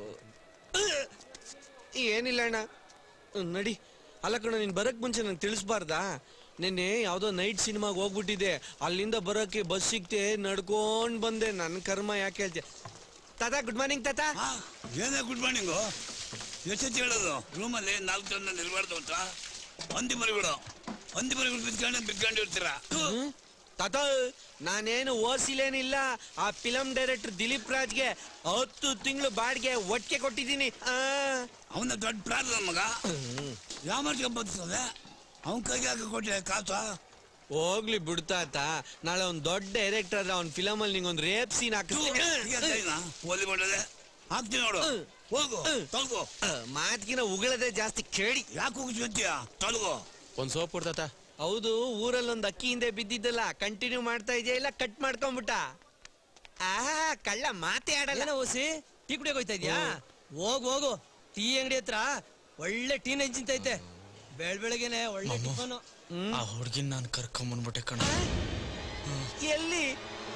ಏನಿಲ್ಲ ಅಣ್ಣ ಹ್ಮ್, ನಡಿ ಅಲ್ಲ ಕಣ ನೀನ್ ಬರಕ್ ಮುಂಚೆ ನಂಗೆ ತಿಳಿಸ್ಬಾರ್ದಾ ನಿನ್ನೆ ಯಾವ್ದೋ ನೈಟ್ ಸಿನಿಮಾಗೆ ಹೋಗ್ಬಿಟ್ಟಿದೆ ಅಲ್ಲಿಂದ ಬರೋಕೆ ಬಸ್ ಸಿಕ್ತೆ ನಡ್ಕೊಂಡ್ ಬಂದೆ ನನ್ನ ಕರ್ಮ ಯಾಕೆ ಹೇಳ್ತೀಯ ತಾತ ಗುಡ್ ಮಾರ್ನಿಂಗ್ ತಾತ ಏನೇ ಗುಡ್ ಮಾರ್ನಿಂಗು ಎಷ್ಟೊತ್ತು ಹೇಳೋದು ರೂಮಲ್ಲಿ ನಾಲ್ಕು ಜನ ನಿಲ್ಬಾರ್ದು ಅಂತ ಹಂದಿ ಮರಿಗಳು ಹಂದಿ ಮರಿಗಳು ಬಿದ್ಕೊಂಡು ಬಿದ್ಕೊಂಡಿರ್ತೀರಾ ತಾತ ನಾನೇನು ಓದಿಸಿಲೇನಿಲ್ಲ ಆ ಫಿಲಂ ಡೈರೆಕ್ಟರ್ ದಿಲೀಪ್ ರಾಜ್ಗೆ ಹತ್ತು ತಿಂಗಳು ಬಾಡಿಗೆ ಒಟ್ಟಿಗೆ ಕೊಟ್ಟಿದ್ದೀನಿ ಆ. ಅವನ ದೊಡ್ಡ ಪ್ರಾಣ ಮಗ ಯಾಮರ್ಗೆ ಬರ್ತದೆ ಅವನ ಕೈಗೆ ಹಾಕಿ ಕೊಟ್ಟೆ ಕಾಸು ಹೋಗ್ಲಿ ಬಿಡ್ತಾತ ನಾಳೆ ಒಂದ್ ದೊಡ್ಡ ಡೈರೆಕ್ಟರ್ ಆದ್ರೆ ಅವ್ನ ಫಿಲಮ್ ಅಲ್ಲಿ ನಿಂಗೊಂದು ರೇಪ್ ಸೀನ್ ಓದಿ ಬಿಡದೆ ಹಾಕ್ತೀನಿ ನೋಡು ಹೋಗು ತೊಳ್ಗು ಮಾತ್ಗಿನ ಉಗಳದೆ ಜಾಸ್ತಿ ಕೇಳಿ ಯಾಕೆ ಹೋಗಿಸ್ಕೊಂತೀಯ ತೊಳ್ಗು ಒಂದ್ ಸೋಪ್ ಕೊಡ್ತಾತ ಹೌದು ಊರಲ್ಲಿ ಒಂದ್ ಅಕ್ಕಿ ಹಿಂದೆ ಬಿದ್ದಿದ್ದಲ್ಲ ಕಂಟಿನ್ಯೂ ಮಾಡ್ತಾ ಇದೆಯಾ ಇಲ್ಲ ಕಟ್ ಮಾಡ್ಕೊಂಬಿಟ್ಟ ಆ ಕಳ್ಳ ಮಾತೇ ಆಡಲ್ಲ ಓಸಿ ಟೀ ಕುಡಿಯೋಕೆ ಹೋಯ್ತಾ ಇದ್ಯಾ ಹೋಗು ಹೋಗು ಟೀ ಅಂಗಡಿ ಹತ್ರ ಒಳ್ಳೆ ಟೀ ನೆಂಚಿಂತೈತೆ ಬೆಳ್ ಬೆಳಗ್ಗೆನೆ ಒಳ್ಳೆ ಟಿಫನ್ ಆ ಹುಡ್ಗಿನ್ ನಾನು ಕರ್ಕೊಂಬಂದ್ಬಿಟ್ಟೆ ಕಣ ಎಲ್ಲಿ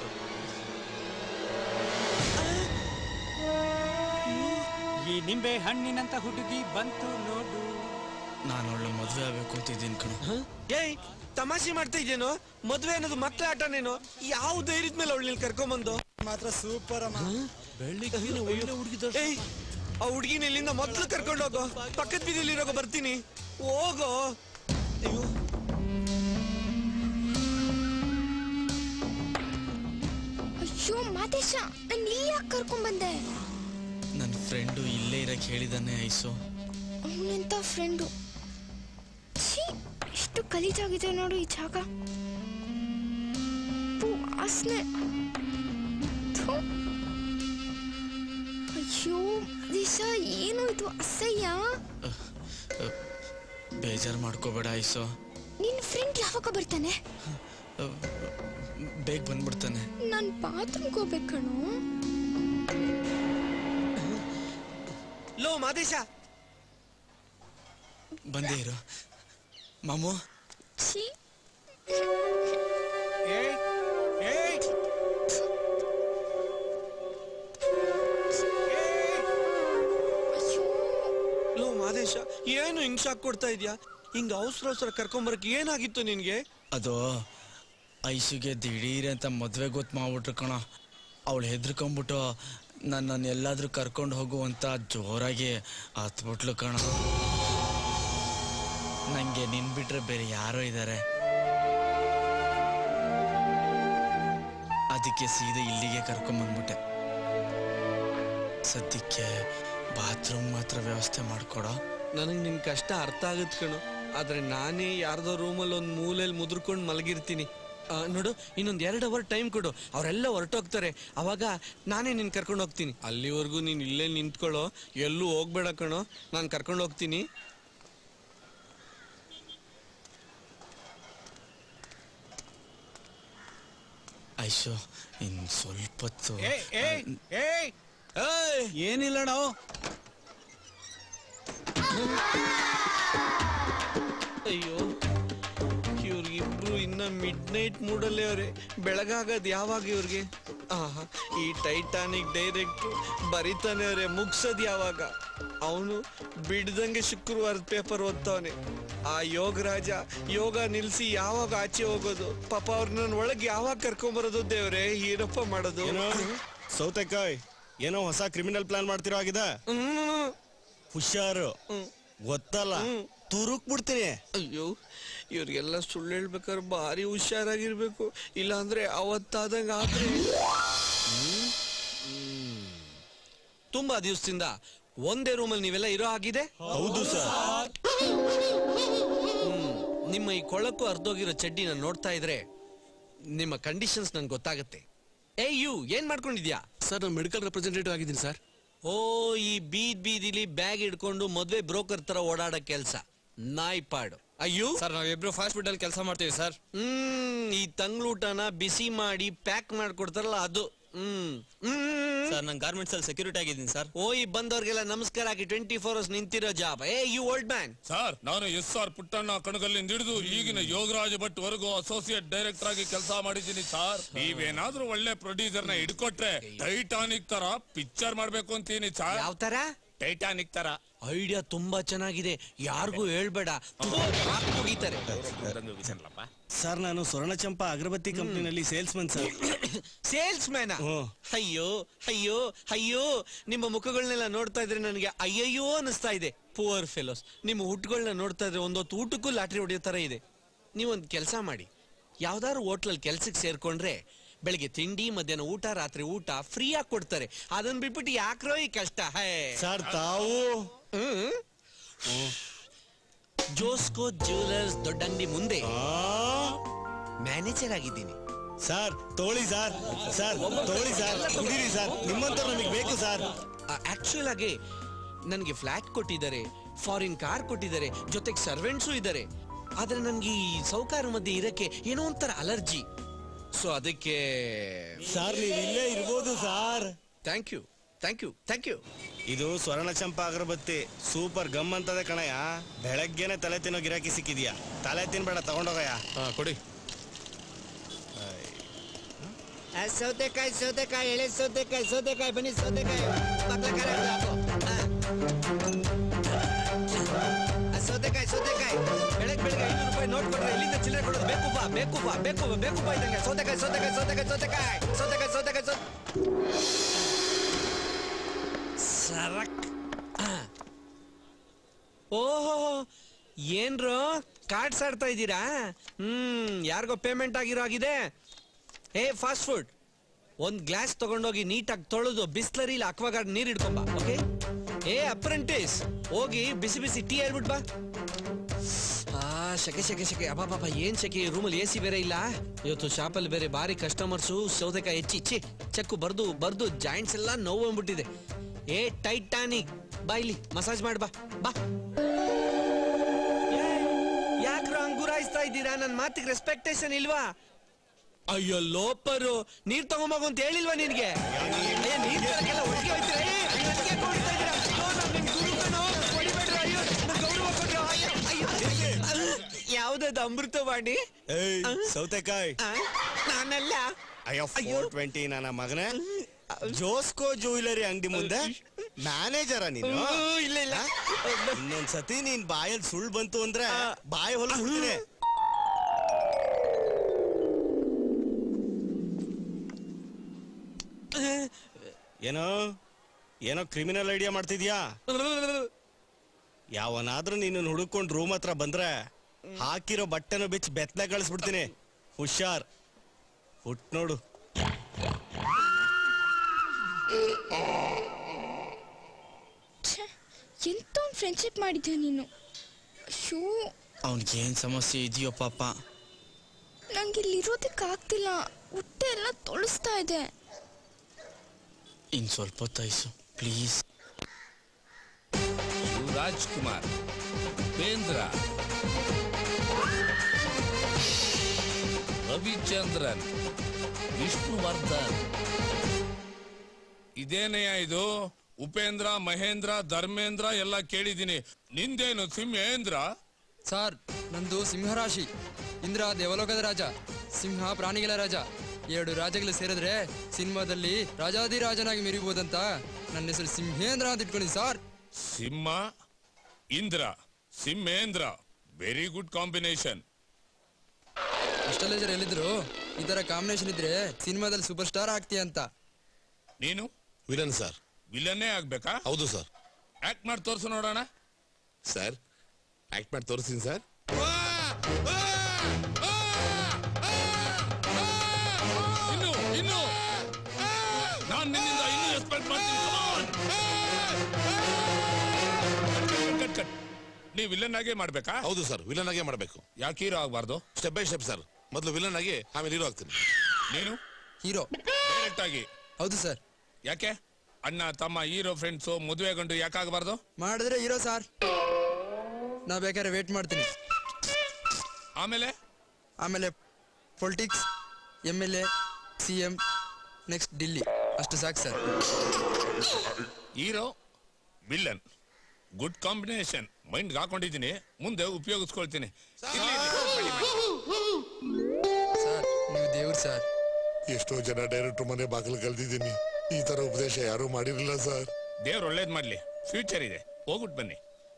ಈ ನಿಂಬೆ ಹಣ್ಣಿನಂತ ಹುಡುಗಿ ಬಂತು ನೋಡು ನಾನು ಒಳ್ಳೆ ಮದ್ವೆ ಆಗ್ಬೇಕು ಅಂತಿದ್ದೀನಿ ಕಣ ಏಯ್ ತಮಾಷೆ ಮಾಡ್ತಾ ಇದ್ದೇನೋ ಮದ್ವೆ ಅನ್ನೋದು ಮಕ್ಳ ಆಟನೇನೋ ಯಾವ ಧೈರ್ಯದ ಮೇಲೆ ಅವಳನ್ನ ಕರ್ಕೊಂಬಂದು ಮಾತ್ರ ಸೂಪರ್ ಅಮ್ಮ ಏಯ್ ಆ ಹುಡ್ಗಿನ ಇಲ್ಲಿಂದ ಮೊದ್ಲು ಕರ್ಕೊಂಡು ಹೋಗೋ ಪಕ್ಕದ ಬೀದಿಲಿರೋಗೋ ಬರ್ತೀನಿ ಹೋಗೋ ಅಯ್ಯೋ ಅಯ್ಯೋ ಮಾದೇಶ ನಾನು ಇಲ್ಲಿ ಯಾಕೆ ಕರ್ಕೊಂಡ್ಬಂದೆ ನನ್ನ ಫ್ರೆಂಡು ಇಲ್ಲೇ ಇರಕ್ ಹೇಳಿದಾನೆ ಐಸು ಅವನೆಂತ ಫ್ರೆಂಡು ಛೀ ಎಷ್ಟು ಗಲೀಜಾಗಿದೆ ನೋಡು ಈ ಜಾಗ ಥು, ವಾಸ್ನೆ ಥು. ಅಯ್ಯೋ ದಿಶ ಏನು ಇದು ಅಸಹ್ಯ ಬೇಜಾರು ಮಾಡ್ಕೋಬೇಡ ಐಸು ನಿನ್ನ ಫ್ರೆಂಡ್ ಯಾವಾಗ ಬರ್ತಾನೆ ಬೇಗ ಬಂದ್ಬಿಡ್ತಾನೆ ನಾನು ಬಾತ್ರೂಮ್ಗೆ ಹೋಗ್ಬೇಕು ಕಣೋ ಲೋ ಮಾದೇಶ ಬಂದೇ ಇರು ಮಾಮು ಛೀ ಲೋ ಮಾದೇಶ ಏನು ಹಿಂಗ್ ಶಾಕ್ ಕೊಡ್ತಾ ಇದ್ಯಾ ಹಿಂಗ ಅವಸರ ಅವಸರ ಕರ್ಕೊಂಬರಕ್ ಏನಾಗಿತ್ತು ನಿನ್ಗೆ ಅದು ಐಸುಗೆ ದಿಢೀರ್ ಅಂತ ಮದ್ವೆ ಗೊತ್ತು ಮಾಡ್ಬಿಟ್ರು ಕಣ ಅವಳು ಹೆದರ್ಕೊಂಬಿಟ್ಟು ನನ್ನನ್ನು ಎಲ್ಲಾದ್ರೂ ಕರ್ಕೊಂಡು ಹೋಗು ಅಂತ ಜೋರಾಗಿ ಹತ್ಬಿಟ್ಲು ಕಣ ನಂಗೆ ನಿನ್ ಬಿಟ್ರೆ ಬೇರೆ ಯಾರೋ ಇದ್ದಾರೆ ಅದಕ್ಕೆ ಸೀದಾ ಇಲ್ಲಿಗೆ ಕರ್ಕೊಂಬಂದ್ಬಿಟ್ಟೆ ಸದ್ಯಕ್ಕೆ ಬಾತ್ರೂಮ್ ಮಾತ್ರ ವ್ಯವಸ್ಥೆ ಮಾಡ್ಕೊಡೋ ನನಗೆ ನಿನ್ ಕಷ್ಟ ಅರ್ಥ ಆಗತ್ ಕಣು ಆದ್ರೆ ನಾನೇ ಯಾರ್ದೋ ರೂಮಲ್ಲಿ ಒಂದು ಮೂಲೆಯಲ್ಲಿ ಮುದ್ರಕೊಂಡು ಮಲಗಿರ್ತೀನಿ ಆ, ನೋಡು ಇನ್ನೊಂದ್ ಎರಡು ಅವರ್ ಟೈಮ್ ಕೊಡು ಅವರೆಲ್ಲ ಹೊರಟೋಗ್ತಾರೆ ಅವಾಗ ನಾನೇ ನಿನ್ ಕರ್ಕೊಂಡು ಹೋಗ್ತೀನಿ ಅಲ್ಲಿವರೆಗೂ ನೀನ್ ಇಲ್ಲೇ ನಿಂತ್ಕೊಳ್ಳೋ ಎಲ್ಲೂ ಹೋಗ್ಬೇಡ ಕಣೋ ನಾನು ಕರ್ಕೊಂಡು ಹೋಗ್ತೀನಿ ಐಶೋ ಇನ್ ಸ್ವಲ್ಪ ಹೊತ್ತು ಏಯ್ ಏಯ್ ಏಯ್ ಏನಿಲ್ಲ ನಾವು ಅಯ್ಯೋ ಇವ್ರಿಗಿಬ್ರು ಇನ್ನ ಮಿಡ್ ನೈಟ್ ಮೂಡಲ್ಲೇ ಅವ್ರೆ ಬೆಳಗಾಗದ್ ಯಾವಾಗ ಇವ್ರಿಗೆ ಆಹಾ ಈ ಟೈಟಾನಿಕ್ ಡೈರೆಕ್ಟ್ರು ಬರಿತಾನೆ ಅವ್ರೆ ಮುಗ್ಸದ್ ಯಾವಾಗ ಅವನು ಬಿಡ್ದಂಗೆ ಶುಕ್ರವಾರದ ಪೇಪರ್ ಓದ್ತಾವನೆ ಆ ಯೋಗರಾಜ ಯೋಗ ನಿಲ್ಸಿ ಯಾವಾಗ ಆಚೆ ಹೋಗೋದು ಪಾಪ ಅವ್ರನ್ನ ಒಳಗೆ ಯಾವಾಗ ಕರ್ಕೊಂಬರೋದು ದೇವ್ರೆ ಏನಪ್ಪ ಮಾಡೋದು ಸೌತೆಕಾಯ್ ಏನೋ ಹೊಸ ಕ್ರಿಮಿನಲ್ ಪ್ಲಾನ್ ಮಾಡ್ತಿರೋ ಆಗಿದೆ ಹುಷಾರು ಗೊತ್ತಲ್ಲ ತುರುಕ್ ಬಿಡ್ತೀನಿ ಅಯ್ಯೋ ಇವ್ರಿಗೆಲ್ಲ ಸುಳ್ಳು ಹೇಳ್ಬೇಕಾದ್ರೆ ಭಾರಿ ಹುಷಾರಾಗಿರ್ಬೇಕು ಇಲ್ಲಾಂದ್ರೆ ಅವತ್ತಾದಂಗ ಆದ್ರೆ ಹ್ಮ್? ಹ್ಮ್. ತುಂಬಾ ದಿವಸದಿಂದ ಒಂದೇ ರೂಮಲ್ಲಿ ನೀವೆಲ್ಲ ಇರೋ ಆಗಿದೆ ಹೌದು ಸರ್ ಹ್ಮ್. ನಿಮ್ಮ ಈ ಕೊಳಕು ಅರ್ಧೋಗಿರೋ ಚಡ್ಡಿನ ನೋಡ್ತಾ ಇದ್ರೆ ನಿಮ್ಮ ಕಂಡೀಷನ್ಸ್ ನನ್ಗೆ ಗೊತ್ತಾಗತ್ತೆ ಏ ಯು ಏನ್ ಮಾಡ್ಕೊಂಡಿದ್ಯಾ ಸರ್ ನಾನು ಮೆಡಿಕಲ್ ರೆಪ್ರೆಸೆಂಟೇಟಿವ್ ಆಗಿದ್ದೀನಿ ಸರ್ ಓ ಈ ಬೀದ್ ಬೀದಿಲಿ ಬ್ಯಾಗ್ ಹಿಡ್ಕೊಂಡು ಮದ್ವೆ ಬ್ರೋಕರ್ ತರ ಓಡಾಡೋ ಕೆಲ್ಸ ನಾಯಿ ಪಾಡು ಅಯ್ಯೋ ಸರ್ ನಾವಿಬ್ರು ಫಾಸ್ಟ್ ಫುಡ್ ಅಲ್ಲಿ ಕೆಲಸ ಮಾಡ್ತೀವಿ ಸರ್ ಹ್ಮ್ ಈ ತಂಗ್ಳೂಟನ ಬಿಸಿ ಮಾಡಿ ಪ್ಯಾಕ್ ಮಾಡ್ಕೊಡ್ತಾರಲ್ಲ ಅದು ಹ್ಮ್ ಸರ್ ನಾನು ಗಾರ್ಮೆಂಟ್ಸ್ ಅಲ್ಲಿ ಸೆಕ್ಯೂರಿಟಿ ಆಗಿದ್ದೀನಿ ಸರ್ ಓ ಈ ಬಂದವ್ರಿಗೆಲ್ಲ ನಮಸ್ಕಾರ ಹಾಕಿ ಟ್ವೆಂಟಿ ಫೋರ್ ಅವರ್ಸ್ ನಿಂತಿರೋ ಜಾಬ್ ಏ ಯು ಓಲ್ಡ್ ಮ್ಯಾನ್ ಸರ್ ನಾನು ಎಸ್ ಆರ್ ಪುಟ್ಟಣ್ಣ ಕಣಗಲ್ಲಿಂದ ಹಿಡಿದು ಈಗಿನ ಯೋಗರಾಜ್ ಭಟ್ ವರೆಗೂ ಅಸೋಸಿಯೇಟ್ ಡೈರೆಕ್ಟರ್ ಆಗಿ ಕೆಲಸ ಮಾಡಿದ್ದೀನಿ ಸರ್ ನೀವೇನಾದ್ರೂ ಒಳ್ಳೆ ಪ್ರೊಡ್ಯೂಸರ್ ನ ಹಿಡ್ಕೊಟ್ರೆ ಟೈಟಾನಿಕ್ ತರ ಪಿಕ್ಚರ್ ಮಾಡ್ಬೇಕು ಅಂತೀನಿ ಸರ್ ಯಾವ ತರ ಟೈಟಾನಿಕ್ ತರ ಐಡಿಯಾ ತುಂಬಾ ಚೆನ್ನಾಗಿದೆ ಯಾರಿಗೂ ಹೇಳ್ಬೇಡ ಮುಗಿತಾರೆ ಸರ್ ನಾನು ಸ್ವರ್ಣಚಂಪ ಅಗರಬತ್ತಿ ಕಂಪ್ನಿನಲ್ಲಿ salesman sir salesman ಅಯ್ಯೋ ಅಯ್ಯೋ ಅಯ್ಯೋ ನಿಮ್ಮ ಮುಖಗಳನ್ನೆಲ್ಲ ನೋಡ್ತಾ ಇದ್ರೆ ನನಗೆ ಅಯ್ಯಯ್ಯೋ ಅನಿಸ್ತಾ ಇದೆ ಪುವರ್ ಫೆಲೋಸ್ ನಿಮ್ಮ ಹುಟ್ಟುಗಳನ್ನ ನೋಡ್ತಾ ಇದ್ರೆ ಒಂದೊತ್ತು ಊಟಕ್ಕೂ ಲಾಟ್ರಿ ಹೊಡೆಯೋ ತರ ಇದೆ ನೀವೊಂದು ಕೆಲಸ ಮಾಡಿ ಯಾವ್ದಾದ್ರು ಹೋಟ್ಲಲ್ಲಿ ಕೆಲ್ಸಕ್ಕೆ ಸೇರ್ಕೊಂಡ್ರೆ ಬೆಳಿಗ್ಗೆ ತಿಂಡಿ ಮಧ್ಯಾಹ್ನ ಊಟ ರಾತ್ರಿ ಊಟ ಫ್ರೀ ಆಗಿ ಕೊಡ್ತಾರೆ ಅದನ್ನ ಬಿಟ್ಬಿಟ್ಟು ಯಾಕ್ರೋ ಈ ಕಷ್ಟ ಹೇ ಸರ್ ತಾವು ಜೋಸ್ಕೋ ಜ್ಯುವೆಲರ್ಸ್ ದೊಡ್ಡ ಅಂಗಡಿ ಮುಂದೆ ಮ್ಯಾನೇಜರ್ ಆಗಿದ್ದೀನಿ ಸರ್ ತೋಳಿ ಸರ್ ಸರ್ ತೋಳಿ ಸರ್ ಕುಡೀರಿ ಸರ್ ನಿಮ್ಮಂತ ನಮಗೆ ಬೇಕು ಸರ್ ಆಕ್ಚುಲ್ ಆಗಿ ನನಗೆ ಫ್ಲಾಟ್ ಕೊಟ್ಟಿದ್ದಾರೆ ಫಾರಿನ್ ಕಾರ್ ಕೊಟ್ಟಿದ್ದಾರೆ ಜೊತೆಗೆ ಸರ್ವೆಂಟ್ಸು ಇದ್ದಾರೆ ಆದ್ರೆ ನನ್ಗೆ ಈ ಸೌಕಾರ ಮಧ್ಯೆ ಇರಕ್ಕೆ ಏನೋ ಒಂಥರ ಅಲರ್ಜಿ ಸೊ ಅದಕ್ಕೆ ಸರ್ ನೀವು ಇಲ್ಲೇ ಇರ್ಬೋದು sir thank you thank you thank you ಇದು ಸ್ವರ್ಣಚಂಪ ಅಗರಬತ್ತಿ ಸೂಪರ್ ಗಮ್ ಅಂತದೆ ಕಣಯ್ಯ ಬೆಳಗ್ಗೆನೆ ತಲೆ ತಿನ್ನೋ ಗಿರಾಕಿ ಸಿಕ್ಕಿದ್ಯಾ ತಲೆ ತಿನ್ಬೇಡ ತಗೊಂಡೋಗಯ್ಯ ಕೊಡಿ ಸೌತೆಕಾಯಿ ಸೌತೆಕಾಯಿ ಎಳೆ ಸೌತೆಕಾಯಿ ಸೌತೆಕಾಯಿ ಬನ್ನಿ ಸೌತೆಕಾಯಿ ಬಾಗ್ಲಕಾಯಿ ಹಾಕು. ಆ. ಆ, ಸೌತೆಕಾಯಿ ಸೌತೆಕಾಯಿ ಬೆಳಗ್ಗೆ ಬೆಳಗ್ಗೆ ಐನೂರು ರೂಪಾಯಿ ನೋಟ್ ಕೊಟ್ರೆ ಇಲ್ಲಿಂದ ಚಿಲ್ಲರೆ ಕೊಡೋದು ಬೇಕು ಬಾ ಬೇಕು ಬಾ ಬೇಕು ಬಾ ಬೇಕು ಬಾ ಇದ್ದಂಗೆ ಸೌತೆಕಾಯಿ ಸೌತೆಕಾಯಿ ಸೌತೆಕಾಯಿ ಸೌತೆಕಾಯಿ ಸೌತೆಕಾಯಿ ಸೌತೆಕಾಯಿ ಸೌ ಸರಕ್ ಆ. ಓಹೋ ಏನ್ರೋ ಕಾರ್ಡ್ಸ್ ಆಡ್ತಾ ಇದ್ದೀರಾ ಹ್ಮ್ ಯಾರಿಗೋ ಪೇಮೆಂಟ್ ಆಗಿರೋ ಆಗಿದೆ ಏ ಫಾಸ್ಟ್ ಫುಡ್ ಒಂದ್ ಗ್ಲಾಸ್ ತಗೊಂಡೋಗಿ ನೀಟಾಗಿ ತೊಳೆದು ಬಿಸ್ಲರಿಲಿ ಅಕ್ವಾಗಾರ್ಡ್ ನೀರ್ ಇಡ್ಕೊಂಬ ಓಕೆ ಏ ಅಪ್ರೆಂಟಿಸ್ ಹೋಗಿ ಬಿಸಿ ಬಿಸಿ ಟೀ ಹೇಳ್ಬಿಟ್ ಬಾ ಆ ಶಕೆ ಶಕೆ ಶಕೆ ಅಬ್ಬಾ ಪಾಪ ಏನ್ ಶಕೆ ರೂಮಲ್ಲಿ ಎ ಸಿ ಬೇರೆ ಇಲ್ಲ ಇವತ್ತು ಶಾಪಲ್ಲಿ ಬೇರೆ ಬಾರಿ ಕಸ್ಟಮರ್ಸು ಸೌತೆಕಾಯಿ ಹೆಚ್ಚಿ ಇಚ್ಚಿ ಚೆಕ್ಕು ಬರ್ದು ಬರ್ದು ಜಾಯಿಂಟ್ಸ್ ಎಲ್ಲ ನೋವು ಅಂದ್ಬಿಟ್ಟಿದೆ ಏ ಟೈಟಾನಿಕ್ ಬಾ ಇಲ್ಲಿ ಮಸಾಜ್ ಮಾಡ್ ಬಾ ಬಾ ಯಾಕ್ರೋ ಅಂಗುರಾಯಿಸ್ತಾ ಇದ್ದೀರಾ ನನ್ನ ಮಾತಿಗೆ ರೆಸ್ಪೆಕ್ಟೇಷನ್ ಇಲ್ವಾ ಅಯ್ಯೋ ಲೋಪರು ನೀರ್ ತಗೊಂಬೋಗು ಅಂತ ಹೇಳಿಲ್ವಾ ನಿನ್ಗೆ ಏ, ನೀರ್ ತರಕ್ಕೆಲ್ಲ ಒಟ್ಟಿಗೆ ಹೋಯ್ತೀರಾ? ಏ, ನನ್ಗೆ ಯಾಕೆ ಹೊಡಿತಾ ಇದ್ದೀರಾ? ಅಯ್ಯೋ, ನಾನ್ ನಿಮ್ ಗುರು ಕಣೋ, ಹೊಡಿಬೇಡ್ರಿ, ಅಯ್ಯೋ, ನನ್ ಗೌರವ ಕೊಡ್ರಿ, ಅಯ್ಯೋ, ಅಯ್ಯೋ. ಯಾವ್ದದು ಅಮೃತವಾಣಿ ಏಯ್ ಸೌತೆಕಾಯಿ ನಾನಲ್ಲ ಅಯ್ಯೋ ಫೋರ್ ಟ್ವೆಂಟಿ ನನ್ನ ಮಗನೇ ಜೋಸ್ಕೋ ಜ್ಯುವೆಲರಿ ಅಂಗಡಿ ಮುಂದೆ ಮ್ಯಾನೇಜರ ನೀನು ಹ್ಮ್, ಇಲ್ಲ ಇಲ್ಲ ಇನ್ನೊಂದ್ಸತಿ ನೀನ್ ಬಾಯಲ್ಲಿ ಸುಳ್ಳು ಬಂತು ಅಂದ್ರೆ ಬಾಯಿ ಹೊಲಿಸ್ಬಿಡ್ತೀನಿ ಏನೋ ಏನೋ ಕ್ರಿಮಿನಲ್ ಐಡಿಯಾ ಮಾಡ್ತಿದ್ಯಾ ಯಾವನಾದ್ರೂ ನಿನ್ನ ಹುಡುಕೊಂಡು ರೂಮ್ ಹತ್ರ ಬಂದ್ರೆ ಹಾಕಿರೋ ಬಟ್ಟೆನ ಬಿಚ್ಚಿ ಬೆತ್ತಲೆ ಕಳಿಸ್ಬಿಡ್ತೀನಿ ಹುಷಾರ್ ಹುಟ್ ನೋಡು ಎಂತೊಂದು ಫ್ರೆಂಡ್ಶಿಪ್ ಮಾಡಿದ್ಯಾ ನೀನು ಶೂ ಅವನಿಗೇನು ಸಮಸ್ಯೆ ಇದೆಯೋ ಪಾಪ ನಂಗೆ ಇಲ್ಲಿ ಇರೋದಕ್ಕೆ ಆಗ್ತಿಲ್ಲ ಹೊಟ್ಟೆ ಎಲ್ಲ ತೊಳಸ್ತಾ ಇದೆ ಇನ್ನು ಸ್ವಲ್ಪ ಹೊತ್ತಾಯ್ಸು ಪ್ಲೀಸ್ ಶಿವರಾಜ್ ಕುಮಾರ್ ಉಪೇಂದ್ರ ರವಿಚಂದ್ರನ್ ವಿಷ್ಣುವರ್ಧನ್ ಇದೇನೆಯ ಇದು ಉಪೇಂದ್ರ ಮಹೇಂದ್ರ ಧರ್ಮೇಂದ್ರ ಎಲ್ಲ ಕೇಳಿದೀನಿ ನಿಂದೇನು ಸಿಂಹೇಂದ್ರ ಸರ್ ನಂದು ಸಿಂಹರಾಶಿ ಇಂದ್ರ ದೇವಲೋಕದ ರಾಜ ಸಿಂಹ ಪ್ರಾಣಿಗಳ ರಾಜ ಎರಡು ರಾಜಗಳು ಸೇರಿದ್ರೆ ಸಿನಿಮಾದಲ್ಲಿ ರಾಜಾದಿರಾಜನಾಗಿ ಮೆರಿಬಹುದಂತ ನನ್ನ ಹೆಸರು ಸಿಂಹೇಂದ್ರ ಅಂತ ಇಟ್ಕೊಂಡಿದ್ದೀನಿ sir Simha Indra Simhendra very good combination ಅಷ್ಟೆಲ್ಲ ಜನ ಎಲ್ಲಿದ್ರು ಈ ತರ ಕಾಂಬಿನೇಷನ್ ಇದ್ರೆ ಸಿನಿಮಾದಲ್ಲಿ ಸೂಪರ್ ಸ್ಟಾರ್ ಆಗ್ತೀಯ ಅಂತ ನೀನು ವಿಲನ್ ಸರ್ ವಿಲನ್ನೇ ಆಗ್ಬೇಕಾ ಹೌದು ಸರ್ ಆಕ್ಟ್ ಮಾಡಿ ತೋರ್ಸು ನೋಡೋಣ ಸರ್ ಆಕ್ಟ್ ಮಾಡಿ ತೋರಿಸ್ತೀನಿ ಸರ್ ಇನ್ನು ಇನ್ನು ನಾನ್ ನಿನ್ನಿಂದ ಇನ್ನೂ ಎಕ್ಸ್ಪೆಕ್ಟ್ ಮಾಡ್ತೀನಿ Come on. Cut, cut, cut. ನೀವ್ ವಿಲನ್ ಆಗೇ ಮಾಡ್ಬೇಕಾ ಹೌದು ಸರ್ ವಿಲನ್ ಆಗೇ ಮಾಡಬೇಕು ಯಾಕೆ ಹೀರೋ ಆಗ್ಬಾರ್ದು ಸ್ಟೆಪ್ ಬೈ ಸ್ಟೆಪ್ ಸರ್ ಮೊದಲು ವಿಲನ್ ಆಗಿ ಆಮೇಲೆ ಹೀರೋ ಆಗ್ತೀನಿ ನೀನು ಹೀರೋ ಡೈರೆಕ್ಟ್ ಆಗಿ ಹೌದು ಸರ್ ಯಾಕೆ ಅಣ್ಣ ತಮ್ಮ ಹೀರೋ ಫ್ರೆಂಡ್ಸು ಮದುವೆ ಗಂಡು ಯಾಕಾಗಬಾರ್ದು ಮಾಡಿದ್ರೆ ಹೀರೋ ಸರ್ ನಾ ಬೇಕಾದ್ರೆ ವೇಟ್ ಮಾಡ್ತೀನಿ ಆಮೇಲೆ ಆಮೇಲೆ politics M L A C M next Delhi ಅಷ್ಟು ಸಾಕು sir hero villain good combination mind ಹಾಕೊಂಡಿದ್ದೀನಿ ಮುಂದೆ ಉಪಯೋಗಿಸ್ಕೊಳ್ತೀನಿ ಇರ್ಲಿ, ಇರ್ಲಿ. ಸರ್ ನೀವು ದೇವ್ರು ಸರ್ ಎಷ್ಟೋ ಜನ ಡೈರೆಕ್ಟರ್ ಮನೆ ಬಾಗಿಲು ಕಲ್ದಿದ್ದೀನಿ ಈ ತರ ಉಪದೇಶ ಯಾರು ಮಾಡಿರಲಿಲ್ಲ ಸರ್ ದೇವ್ರು ಒಳ್ಳೇದ್ ಮಾಡ್ಲಿ ಫ್ಯೂಚರ್ ಇದೆ ಹೋಗ್ಬಿಟ್ಟು ಬನ್ನಿ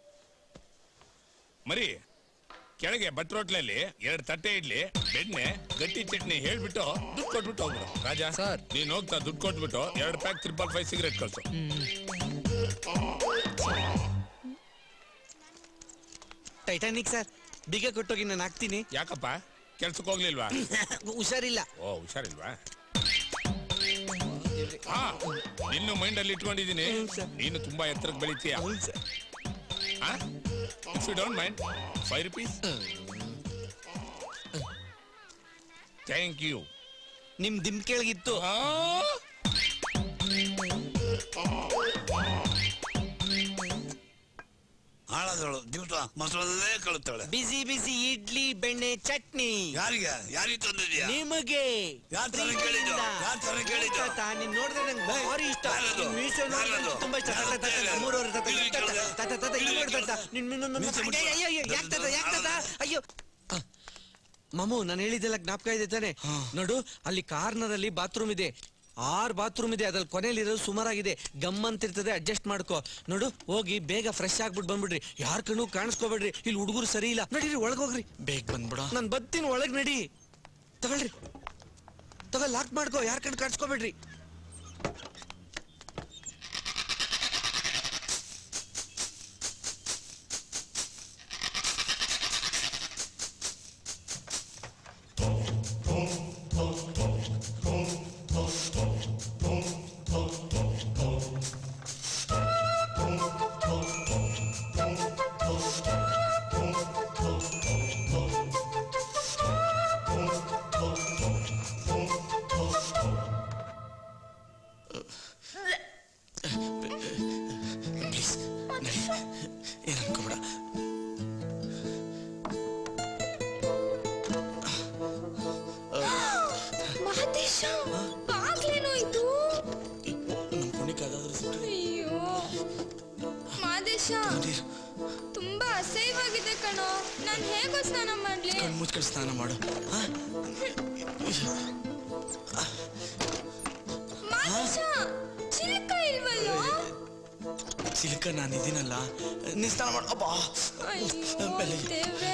ಮರಿ ಕೆಳಗೆ ಬಟ್ರೋಟ್ಲಲ್ಲಿ ಎರಡು ತಟ್ಟೆ ಇಡ್ಲಿ ಬೆಣ್ಣೆ ಗಟ್ಟಿ ಚಟ್ನಿ ಹೇಳ್ಬಿಟ್ಟು ದುಡ್ಡು ಕೊಟ್ಬಿಟ್ಟು ಹೋಗ್ಬಿಡು ರಾಜಾ ಸರ್ ನೀನ್ ಹೋಗ್ತಾ ದುಡ್ಡು ಕೊಟ್ಬಿಟ್ಟು ಎರಡು ಪ್ಯಾಕ್ ತ್ರಿಪಲ್ ಫೈವ್ ಸಿಗರೇಟ್ ಕಳ್ಸು ಟೈಟಾನಿಕ್ ಸರ್ ಬೀಗ ಕೊಟ್ಟೋಗಿ ನಾನು ಹಾಕ್ತೀನಿ ಯಾಕಪ್ಪ ಕೆಲ್ಸಕ್ಕೆ ಹೋಗ್ಲಿಲ್ವಾ ಹುಷಾರಿಲ್ಲ ಓ ಹುಷಾರಿಲ್ವಾ ಹಾ ನಿನ್ನು ಮೈಂಡ್ ಅಲ್ಲಿ ಇಟ್ಕೊಂಡಿದ್ದೀನಿ ನೀನು ತುಂಬಾ ಎತ್ತರಕ್ಕೆ ಬೆಳಿತೀಯ if you don't mind five rupees thank you ನಿಮ್ ದಿಮ್ ಕೆಳಗಿತ್ತು ಹಾಳಾದಳು ದಿವಸ ಮೊಸರಲ್ಲೇ ಕಳುತ್ತಾಳೆ ಬಿಸಿ ಬಿಸಿ ಇಡ್ಲಿ ಬೆಣ್ಣೆ ಚಟ್ನಿ ಯಾರಿಗೆ ಯಾರಿಗೆ ತಂದಿದ್ಯಾ ನಿಮಗೆ ಯಾರ್ ತರ ಕೇಳಿದ್ದು ಯಾರ್ ತರ ಕೇಳಿದ್ದು ತಾತ, ನೀನ್ ನೋಡಿದ್ರೆ ನಂಗೆ ಭಾರಿ ಇಷ್ಟ ಯಾರದು? ನಿನ್ ಮೀಸೆ ನೋಡಿದ್ರೆ ಯಾರದು? ತುಂಬಾ ಇಷ್ಟ ತಾತ, ತಾತ, ಯಾರದು? ನಮ್ಮೂರವ್ರ ತಾತ, ಇಲ್ಲಿ ತಾತ, ಕೇಳ್ದೆ? ತಾತ, ತಾತ, ಇಲ್ಲಿ ನೋಡು ತಾತ, ನಿನ್- ನಿನ್- ನಿನ್- ಮೀಸೆ ಅಯ್ಯೋ, ಮುಟ್ಬೇಡ. ಅಯ್ಯೋ, ಅಯ್ಯೋ, ಯಾಕ್ ತಾತ, ಯಾಕ್ ತಾತ? ಅಯ್ಯೋ ಆ, ಮಾಮು ನಾನು ಹೇಳಿದ್ದೆಲ್ಲ ಜ್ಞಾಪಕ ಇದೆ ತಾನೆ ನೋಡು ಅಲ್ಲಿ ಕಾರ್ನರ್ ಅಲ್ಲಿ ಬಾತ್ರೂಮ್ ಇದೆ ಆರ್ ಬಾತ್ರೂಮ್ ಇದೆ ಅದ್ರಲ್ಲಿ ಕೊನೆಯಲ್ಲಿರೋದು ಸುಮಾರಾಗಿದೆ ಗಮ್ ಅಂತಿರ್ತದೆ ಅಡ್ಜಸ್ಟ್ ಮಾಡ್ಕೋ ನೋಡು ಹೋಗಿ ಬೇಗ ಫ್ರೆಶ್ ಆಗ್ಬಿಟ್ಟು ಬಂದ್ಬಿಡ್ರಿ ಯಾರ್ ಕಣ್ಣು ಕಾಣಿಸ್ಕೋಬೇಡ್ರಿ ಇಲ್ಲಿ ಹುಡುಗರು ಸರಿ ಇಲ್ಲ ನಡೀರಿ ಒಳಗ್ ಹೋಗ್ರಿ ಬೇಗ ಬಂದ್ಬಿಡ ನಾನ್ ಬರ್ತೀನಿ ಒಳಗ್ ನಡಿ ತಗೊಳ್ರಿ ತಗೋ ಲಾಕ್ ಮಾಡ್ಕೋ ಯಾರ್ ಕಣ್ ಕಾಣಿಸ್ಕೋಬೇಡ್ರಿ ಪ್ಲೀಸ್ ನಡಿ ಏನು ಅನ್ಕೋಬೇಡ ಮಹದೇಶ ಆಗ್ಲೇನೋ ಇದು ನಮ್ಮ ಪುಣ್ಯಕ್ಕಾಗಾದ್ರೂ ಸಿಕ್ಕಿದೆ. ಅಯ್ಯೋ ಮಹದೇಶ ತುಂಬಾ ಅಸಹ್ಯವಾಗಿದೆ ಕಣೋ ನಾನ್ ಹೇಗೋ ಸ್ನಾನ ಮಾಡ್ಲಿ ಕಣ್ ಮುಚ್ಕೊಂಡು ಸ್ನಾನ ಮಾಡು ಹಾ? ಮಹದೇಶ ಚಿಲ್ಕ ಇಲ್ವಲ್ಲೋ ಚಿಲ್ಕ ನಾನು ಇದೀನಲ್ಲ ನೀನ್ ಸ್ನಾನ ಮಾಡು ಅಬ್ಬಾ ಅಯ್ಯೋ ಬೆಲೆ. ದೇವ್ರೇ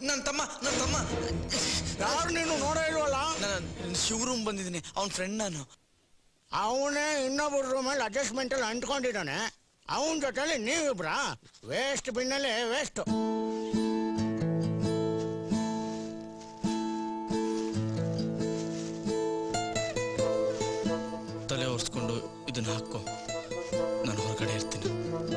ನನ್ನ ತಮ್ಮ ನನ್ನ ತಮ್ಮ ಯಾರು ನೀನು ನೋಡೇ ಇಲ್ವಲ್ಲ ನಾನು ಶಿವರೂಮ್ ಬಂದಿದ್ದೀನಿ ಅವ್ನ ಫ್ರೆಂಡ್ ನಾನು ಅವನೇ ಇನ್ನೊಬ್ಬರ ರೂಮಲ್ಲಿ ಅಡ್ಜಸ್ಟ್ಮೆಂಟ್ ಅಲ್ಲಿ ಅಂಟ್ಕೊಂಡಿದ್ದಾನೆ ಅವನ ಜೊತೆಲಿ ನೀವಿಬ್ರಾ ವೇಸ್ಟ್ ಬಿನ್ನಲ್ಲಿ ವೇಸ್ಟ್ ತಲೆ ಒರೆಸ್ಕೊಂಡು ಇದನ್ನ ಹಾಕೋ ನಾನು ಹೊರಗಡೆ ಇರ್ತೀನಿ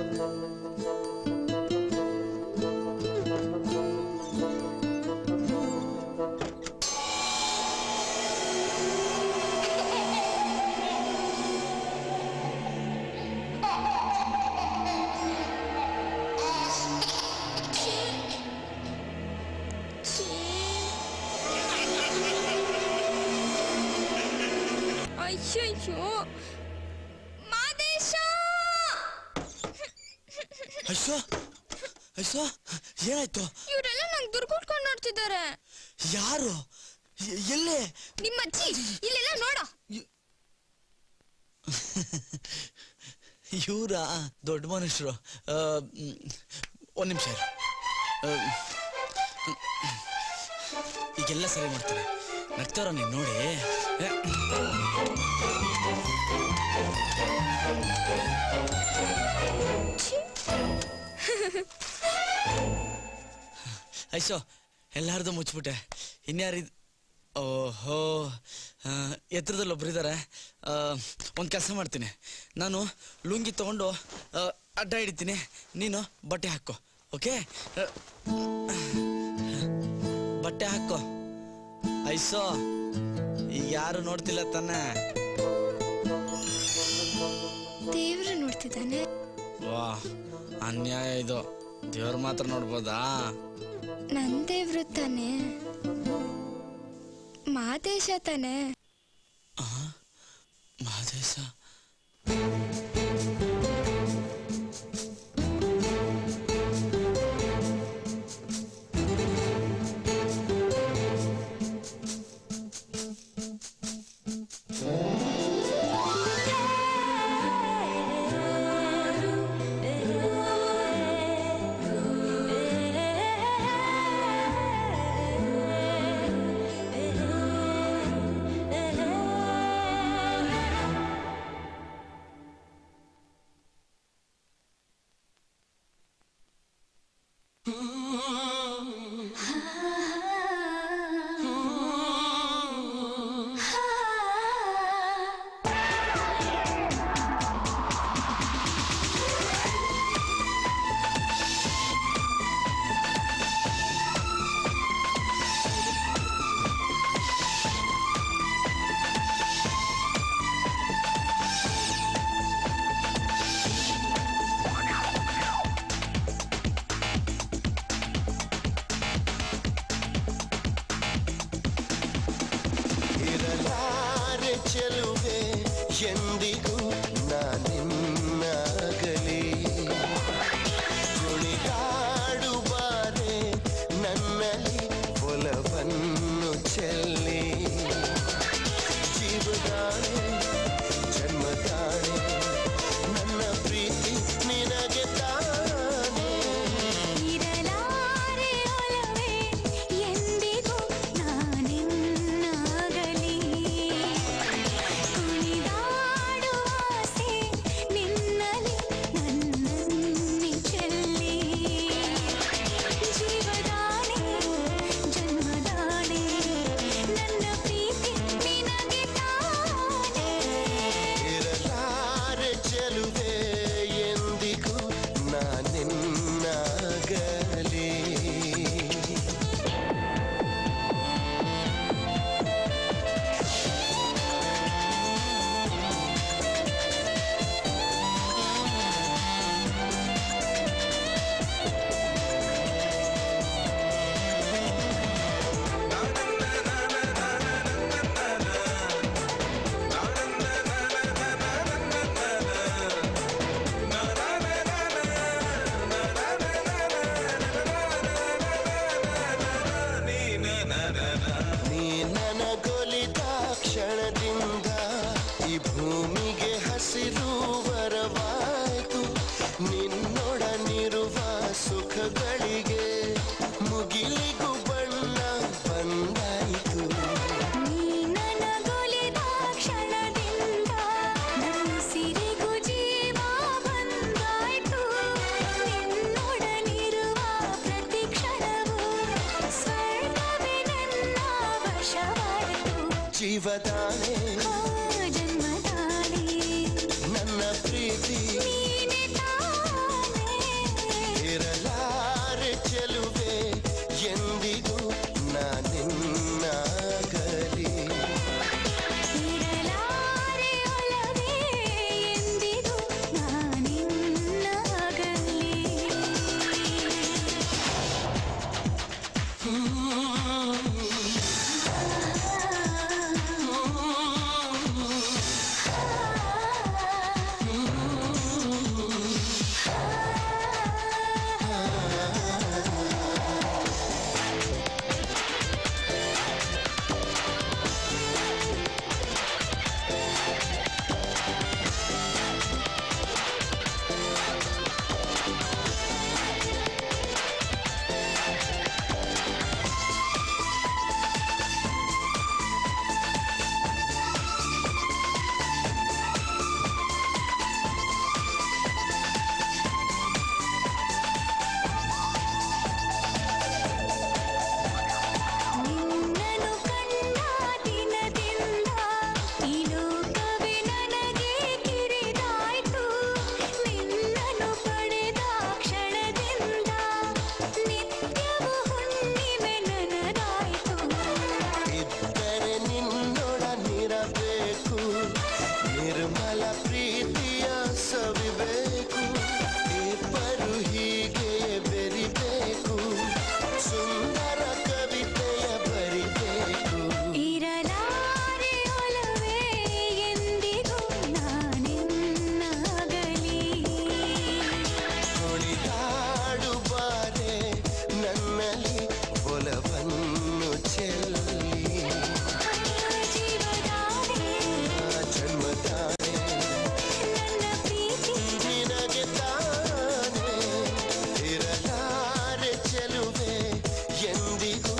ಅಯ್ಯಯ್ಯೋ ಮಾದೇಶ ಅಯ್ಯೋ ಅಯ್ಯೋ ಏನಾಯ್ತು ಇವರೆಲ್ಲ ನಂಗೆ ದುರ್ಗುಟ್ಕೊಂಡು ನೋಡ್ತಿದ್ದಾರೆ ಯಾರು ಎ- ಎಲ್ಲೇ ನಿಮ್ಮ ಅಜ್ಜಿ ಇಲ್ಲೆಲ್ಲ ನೋಡ ಇವರ ದೊಡ್ಡ ಮನುಷ್ಯರು ಆ, ಮ್, ಒಂದ್ ನಿಮಿಷ ಇರು. ಆ, ಈಗೆಲ್ಲ ಸರಿ ಮಾಡ್ತಾರೆ ನಗ್ತಾರ ನೀನು ನೋಡಿ ಐಸೋ ಎಲ್ಲಾರ್ದು ಮುಚ್ಬಿಟ್ಟೆ ಇನ್ಯಾರಿದ್ ಓಹೋ ಆ, ಎತ್ತರದಲ್ಲಿ ಒಬ್ರಿದ್ದಾರೆ ಒಂದು ಕೆಲಸ ಮಾಡ್ತೀನಿ ನಾನು ಲುಂಗಿ ತಗೊಂಡು ಆ, ಅಡ್ಡ ಹಿಡಿತೀನಿ ನೀನು ಬಟ್ಟೆ ಹಾಕೋ ಓಕೆ ಆ, ಬಟ್ಟೆ ಹಾಕೋ ಐಸೋ ಈಗ ಯಾರು ನೋಡ್ತಿಲ್ಲ ತಾನೆ ದೇವ್ರು ನೋಡ್ತಿದ್ದಾನೆ ವಾ ಅನ್ಯಾಯ ಇದು ದೇವ್ರ ಮಾತ್ರ ನೋಡ್ಬೋದಾ ನನ್ ದೇವ್ರು ತಾನೆ ಮಾದೇಶ ತಾನೆ ಮಹದೇಶ ಇರಲಾರೆ ಚೆಲುವೆ ಎಂದಿಗೂ ನಾನಿನ್ನಾಗಲಿ ಕುಣಿದಾಡುವಾರೆ ನನ್ನಲ್ಲಿ ಒಲವನ್ನು ಚೆಲ್ಲಿ ಜೀವದಾಣೆ ಜನ್ಮದಾಣೆ ನನ್ನ ಪ್ರೀತಿ ನಿನಗೆ ತಾನೇ ಇರಲಾರೆ ಒಲವೇ ಎಂದಿಗೂ ನಾನಿನ್ನಾಗಲಿ ಕುಣಿದಾಡುವಾರೆ ಜೀವದಾನೆ ನನ್ನ ಪ್ರೀತಿ ಇರಲಾರೆ ಚೆಲುವೆ ಎಂದಿಗೂ ನಾನಿನ್ನಾಗಲಿ ಇದ್ದರೆ ನಿನ್ನೊಡನಿರಬೇಕು ನಿರ್ಮಲ ಪ್ರೀತಿಯ ಸವಿಬೇಕು ಇಬ್ಬರು ಹೀಗೆ ಬೆರಿಬೇಕು ಸುಂದರ ಕವಿತೆಯ ಬರಿಬೇಕು ಇರಲಾರೆ ಒಲವೇ ಎಂದಿಗೂ ನಾನಿನ್ನಾಗಲಿ ಕುಣಿದಾಡು ಬಾರೆ ನನ್ನಲ್ಲಿ ಒಲವನ್ನು ಚೆಲ್ಲಿ ಆ ಜನ್ಮದಾನೆ ನಿನಗೆ ತಾನೆ ಇರಲಾರೆ ಚೆಲುವೆ ಎಂದಿಗೂ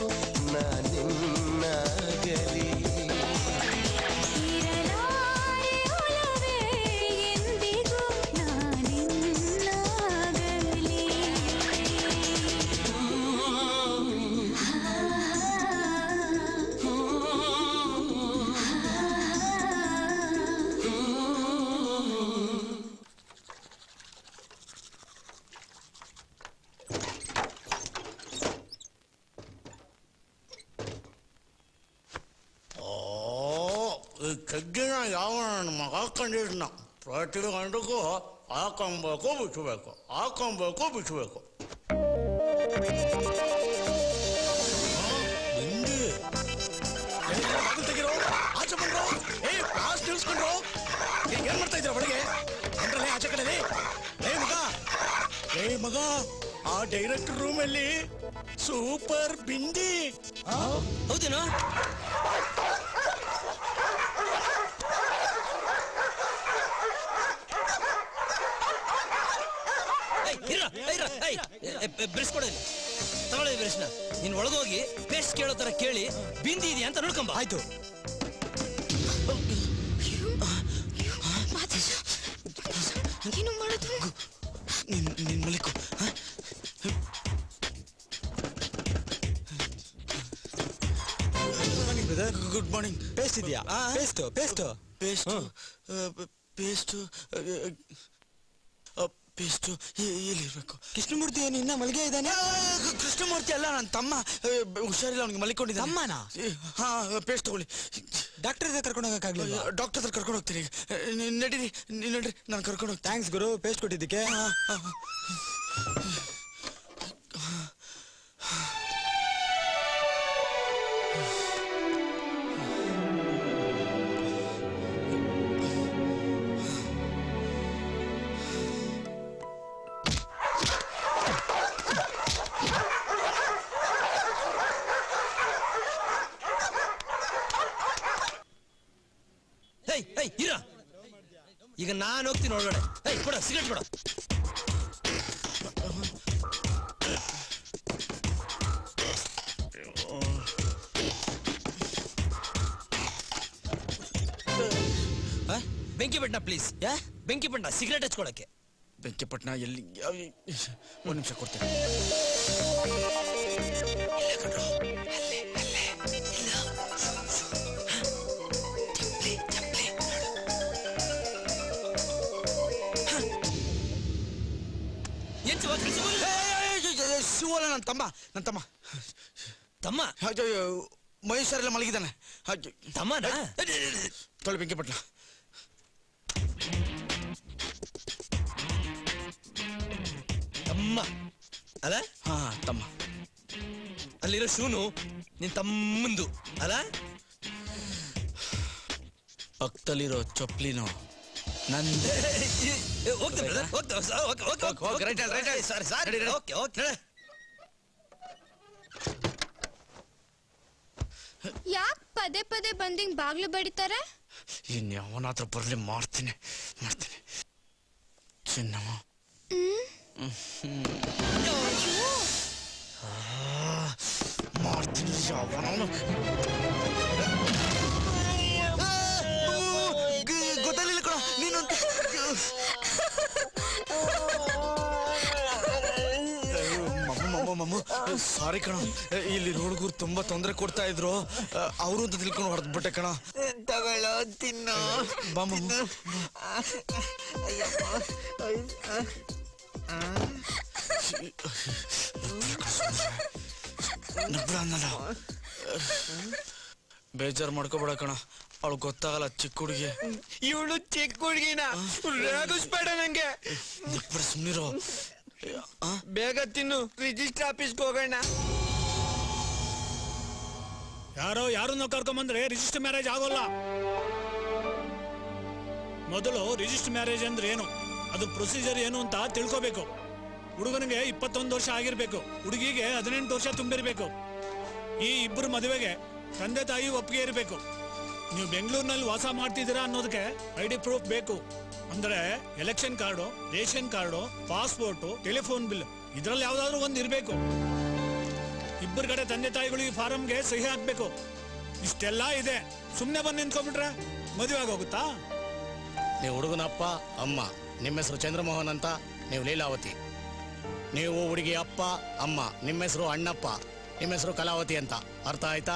ನಾನಿನ್ನಾಗಲಿ ಇರಲಾರೆ ಒಲವೇ ಎಂದಿಗೂ ನಾನಿನ್ನಾಗಲಿ ಓ ಈ ಕಗ್ಗಿನ ಯಾವ ನನ್ನ ಮಗ ಹಾಕೊಂಡಿದ್ನ ಪ್ರತಿ ಗಂಟಗೂ ಹಾಕೊಬೇಕು ಬಿಚ್ಚಬೇಕು ಹಾಕೊಬೇಕು ಬಿಚ್ಚಬೇಕು ತೆಗಿರೋ ಆಚೆ ಬಂದ್ರು ಏ ಪಾಸ್ ನಿಲ್ಸ್ಕೊಂಡ್ರು ಈಗ ಏನ್ ಮಾಡ್ತಾ ಇದ್ರ ಒಳಗೆ ಬಂದ್ರಲ್ಲೇ ಆಚೆ ಕಡೆ ಏ ಮಗ ಏ ಮಗ ಆ ಡೈರೆಕ್ಟ್ ರೂಮ್ ಅಲ್ಲಿ ಸೂಪರ್ ಬಿಂದಿ ಹೌದೇನೋ ಬ್ರಷ್ ಕೊಡ ತಗೊಳ್ಳಿ ಬ್ರಷ್ನ ನೀನ್ ಒಳಗೋಗಿ ಪೇಸ್ಟ್ ಕೇಳೋ ತರ ಕೇಳಿ ಬಿಂದಿ ಇದೆಯಾ ಅಂತ ನೋಡ್ಕೊಂಬ ಆಯ್ತು ಏನು ಮಾಡೋದು ನಿನ್ ನಿನ್ ಮಲಿಕು ಗುಡ್ ಮಾರ್ನಿಂಗ್ ಪೇಸ್ಟ್ ಇದೆಯಾ paste paste paste paste paste ಎಲ್ಲಿರ್ಬೇಕು ಕೃಷ್ಣಮೂರ್ತಿ ಏನು ಇನ್ನ ಮಲ್ಗೆ ಇದ್ದಾನೆ ಕೃಷ್ಣಮೂರ್ತಿ ಅಲ್ಲ ನನ್ನ ತಮ್ಮ ಆ, ಹುಷಾರಿಲ್ಲ ಅವನಿಗೆ ಮಲಿಕೊಂಡಿದ್ದಾನೆ ತಮ್ಮನ ಹಾ ಪೇಸ್ಟ್ ತಗೊಳ್ಳಿ ಡಾಕ್ಟರ್ ಹತ್ರ ಕರ್ಕೊಂಡು ಹೋಗಕ್ಕಾಗ್ಲಿಲ್ಲ ಡಾಕ್ಟರ್ ಹತ್ರ ಕರ್ಕೊಂಡು ಹೋಗ್ತೀನಿ ನೀನ್ ನಡೀರಿ ನೀನ್ ನಡ್ರಿ ನಾನು ಕರ್ಕೊಂಡು ಹೋಗ್ತೀನಿ ಥ್ಯಾಂಕ್ಸ್ ಗುರು ಪೇಸ್ಟ್ ಕೊಟ್ಟಿದ್ದಕ್ಕೆ ಹೇಯ್ ಹೇಯ್ ಇರ ಈಗ ನಾನು ಹೋಗ್ತೀನಿ ಒಳಗಡೆ ಹೇಯ್ ಕೊಡ ಸಿಗರೇಟ್ ಕೊಡ ಆ? ಬೆಂಕಿ ಬಣ್ಣ ಪ್ಲೀಸ್ ಯಾ ಬೆಂಕಿ ಬಣ್ಣ ಸಿಗರೇಟ್ ಹಚ್ಕೊಳಕ್ಕೆ ಬೆಂಕಿಪಟ್ಟಣ ಎಲ್ಲಿ ಯಾವ- ಒಂದ್ ನಿಮಿಷ ಕೊಡ್ತೇನೆ ಇರುವಲ್ಲ ನನ್ನ ತಮ್ಮ ನನ್ನ ತಮ್ಮ ತಮ್ಮ ಮಹೇಶ್ವರೆಲ್ಲ ಮಲಗಿದ್ದಾನೆ ತಮ್ಮನ ತೊಳಿ ಬೆಂಕಿ ಪಟ್ಲ ತಮ್ಮ ಅಲ್ಲ ಹಾ ತಮ್ಮ ಅಲ್ಲಿರೋ ಶೂನು ನಿನ್ ತಮ್ಮಂದು ಅಲ್ಲ ಪಕ್ಕದಲ್ಲಿರೋ ಚೊಪ್ಲಿನೋ ನಂದೇ ಹೋಗ್ತೇವೆ brother, ಹೋಗ್ತೇವೆ sir, okay, okay, okay, okay, right hand, right hand. Sorry sorry ನಡಿ, ನಡಿ. ಓಕೆ ಓಕೆ ಯಾಕೆ ಪದೇ ಪದೇ ಬಂದಿಂಗ್ ಬಾಗ್ಲು ಬಡಿತಾರೆ ಇನ್ ಯಾವನ ಹತ್ರ ಬರ್ಲಿ ಮಾಡ್ತೀನಿ ಮಾಡ್ತೀನಿ ಚಿನ್ನಮ್ಮ ಮಾಡ್ತೀನಿ ಯಾವನವನು ಗೊತ್ತಾಗಲಿಲ್ಲ ಕಣ ನೀನು ಸಾರಿ ಕಣ ಇಲ್ಲಿ ಹುಡುಗರು ತುಂಬಾ ತೊಂದರೆ ಕೊಡ್ತಾ ಇದ್ರು ಅವರು ಅಂತ ತಿಳ್ಕೊಂಡು ಹೊಡೆದ್ಬಿಟ್ಟೆ ಕಣ ತಗೊಳ್ಳೋ ತಿನ್ನು ಬಾ ಮಮ್ಮು. ನಿಬ್ರ ಅನ್ನಲ್ಲ ಬೇಜಾರು ಮಾಡ್ಕೋಬೇಡ ಕಣ ಅವಳು ಗೊತ್ತಾಗಲ್ಲ ಚಿಕ್ಕ ಹುಡುಗಿ ಇವಳು ಚಿಕ್ಕ ಹುಡುಗಿನ ರೇಗಿಸ್ಬೇಡ ನಂಗೆ ನಿಬ್ರ ಸುಮ್ಮನಿರೋ ಬೇಗ ತಿನ್ನು ರಿಜಿಸ್ಟರ್ ಆಫೀಸ್ಗೆ ಹೋಗೋಣ ಯಾರೋ ಯಾರನ್ನೋ ಕರ್ಕೊಂಬಂದ್ರೆ ರಿಜಿಸ್ಟರ್ ಮ್ಯಾರೇಜ್ ಆಗೋಲ್ಲ ಮೊದಲು ರಿಜಿಸ್ಟರ್ ಮ್ಯಾರೇಜ್ ಅಂದ್ರೆ ಏನು ಅದ್ರ ಪ್ರೊಸೀಜರ್ ಏನು ಅಂತ ತಿಳ್ಕೋಬೇಕು ಹುಡುಗನಿಗೆ ಇಪ್ಪತ್ತೊಂದು ವರ್ಷ ಆಗಿರ್ಬೇಕು ಹುಡುಗಿಗೆ ಹದಿನೆಂಟು ವರ್ಷ ತುಂಬಿರ್ಬೇಕು ಈ ಇಬ್ಬರು ಮದುವೆಗೆ ತಂದೆ ತಾಯಿ ಒಪ್ಪಿಗೆ ಇರಬೇಕು ನೀವು ಬೆಂಗಳೂರಿನಲ್ಲಿ ವಾಸ ಮಾಡ್ತಿದ್ದೀರಾ ಅನ್ನೋದಕ್ಕೆ ಐ ಡಿ ಪ್ರೂಫ್ ಬೇಕು ಅಂದ್ರೆ election card ration card passport telephone bill ಇದ್ರಲ್ಲಿ ಯಾವ್ದಾದ್ರು ಒಂದ್ ಇರ್ಬೇಕು ಇಬ್ಬರ ಕಡೆ ತಂದೆ ತಾಯಿಗಳು ಈ ಫಾರಂಗೆ ಸಹಿ ಹಾಕ್ಬೇಕು ಇಷ್ಟೆಲ್ಲ ಇದೆ ಸುಮ್ನೆ ಬಂದು ನಿಂತ್ಕೊಂಡ್ಬಿಟ್ರೆ ಮದುವೆ ಆಗೋಗುತ್ತಾ ನೀವು ಹುಡುಗನ ಅಪ್ಪ ಅಮ್ಮ ನಿಮ್ಮ ಹೆಸರು ಚಂದ್ರಮೋಹನ್ ಅಂತ ನೀವು ಲೀಲಾವತಿ ನೀವು ಹುಡುಗಿ ಅಪ್ಪ ಅಮ್ಮ ನಿಮ್ಮ ಹೆಸರು ಅಣ್ಣಪ್ಪ ನಿಮ್ಮ ಹೆಸರು ಕಲಾವತಿ ಅಂತ ಅರ್ಥ ಆಯ್ತಾ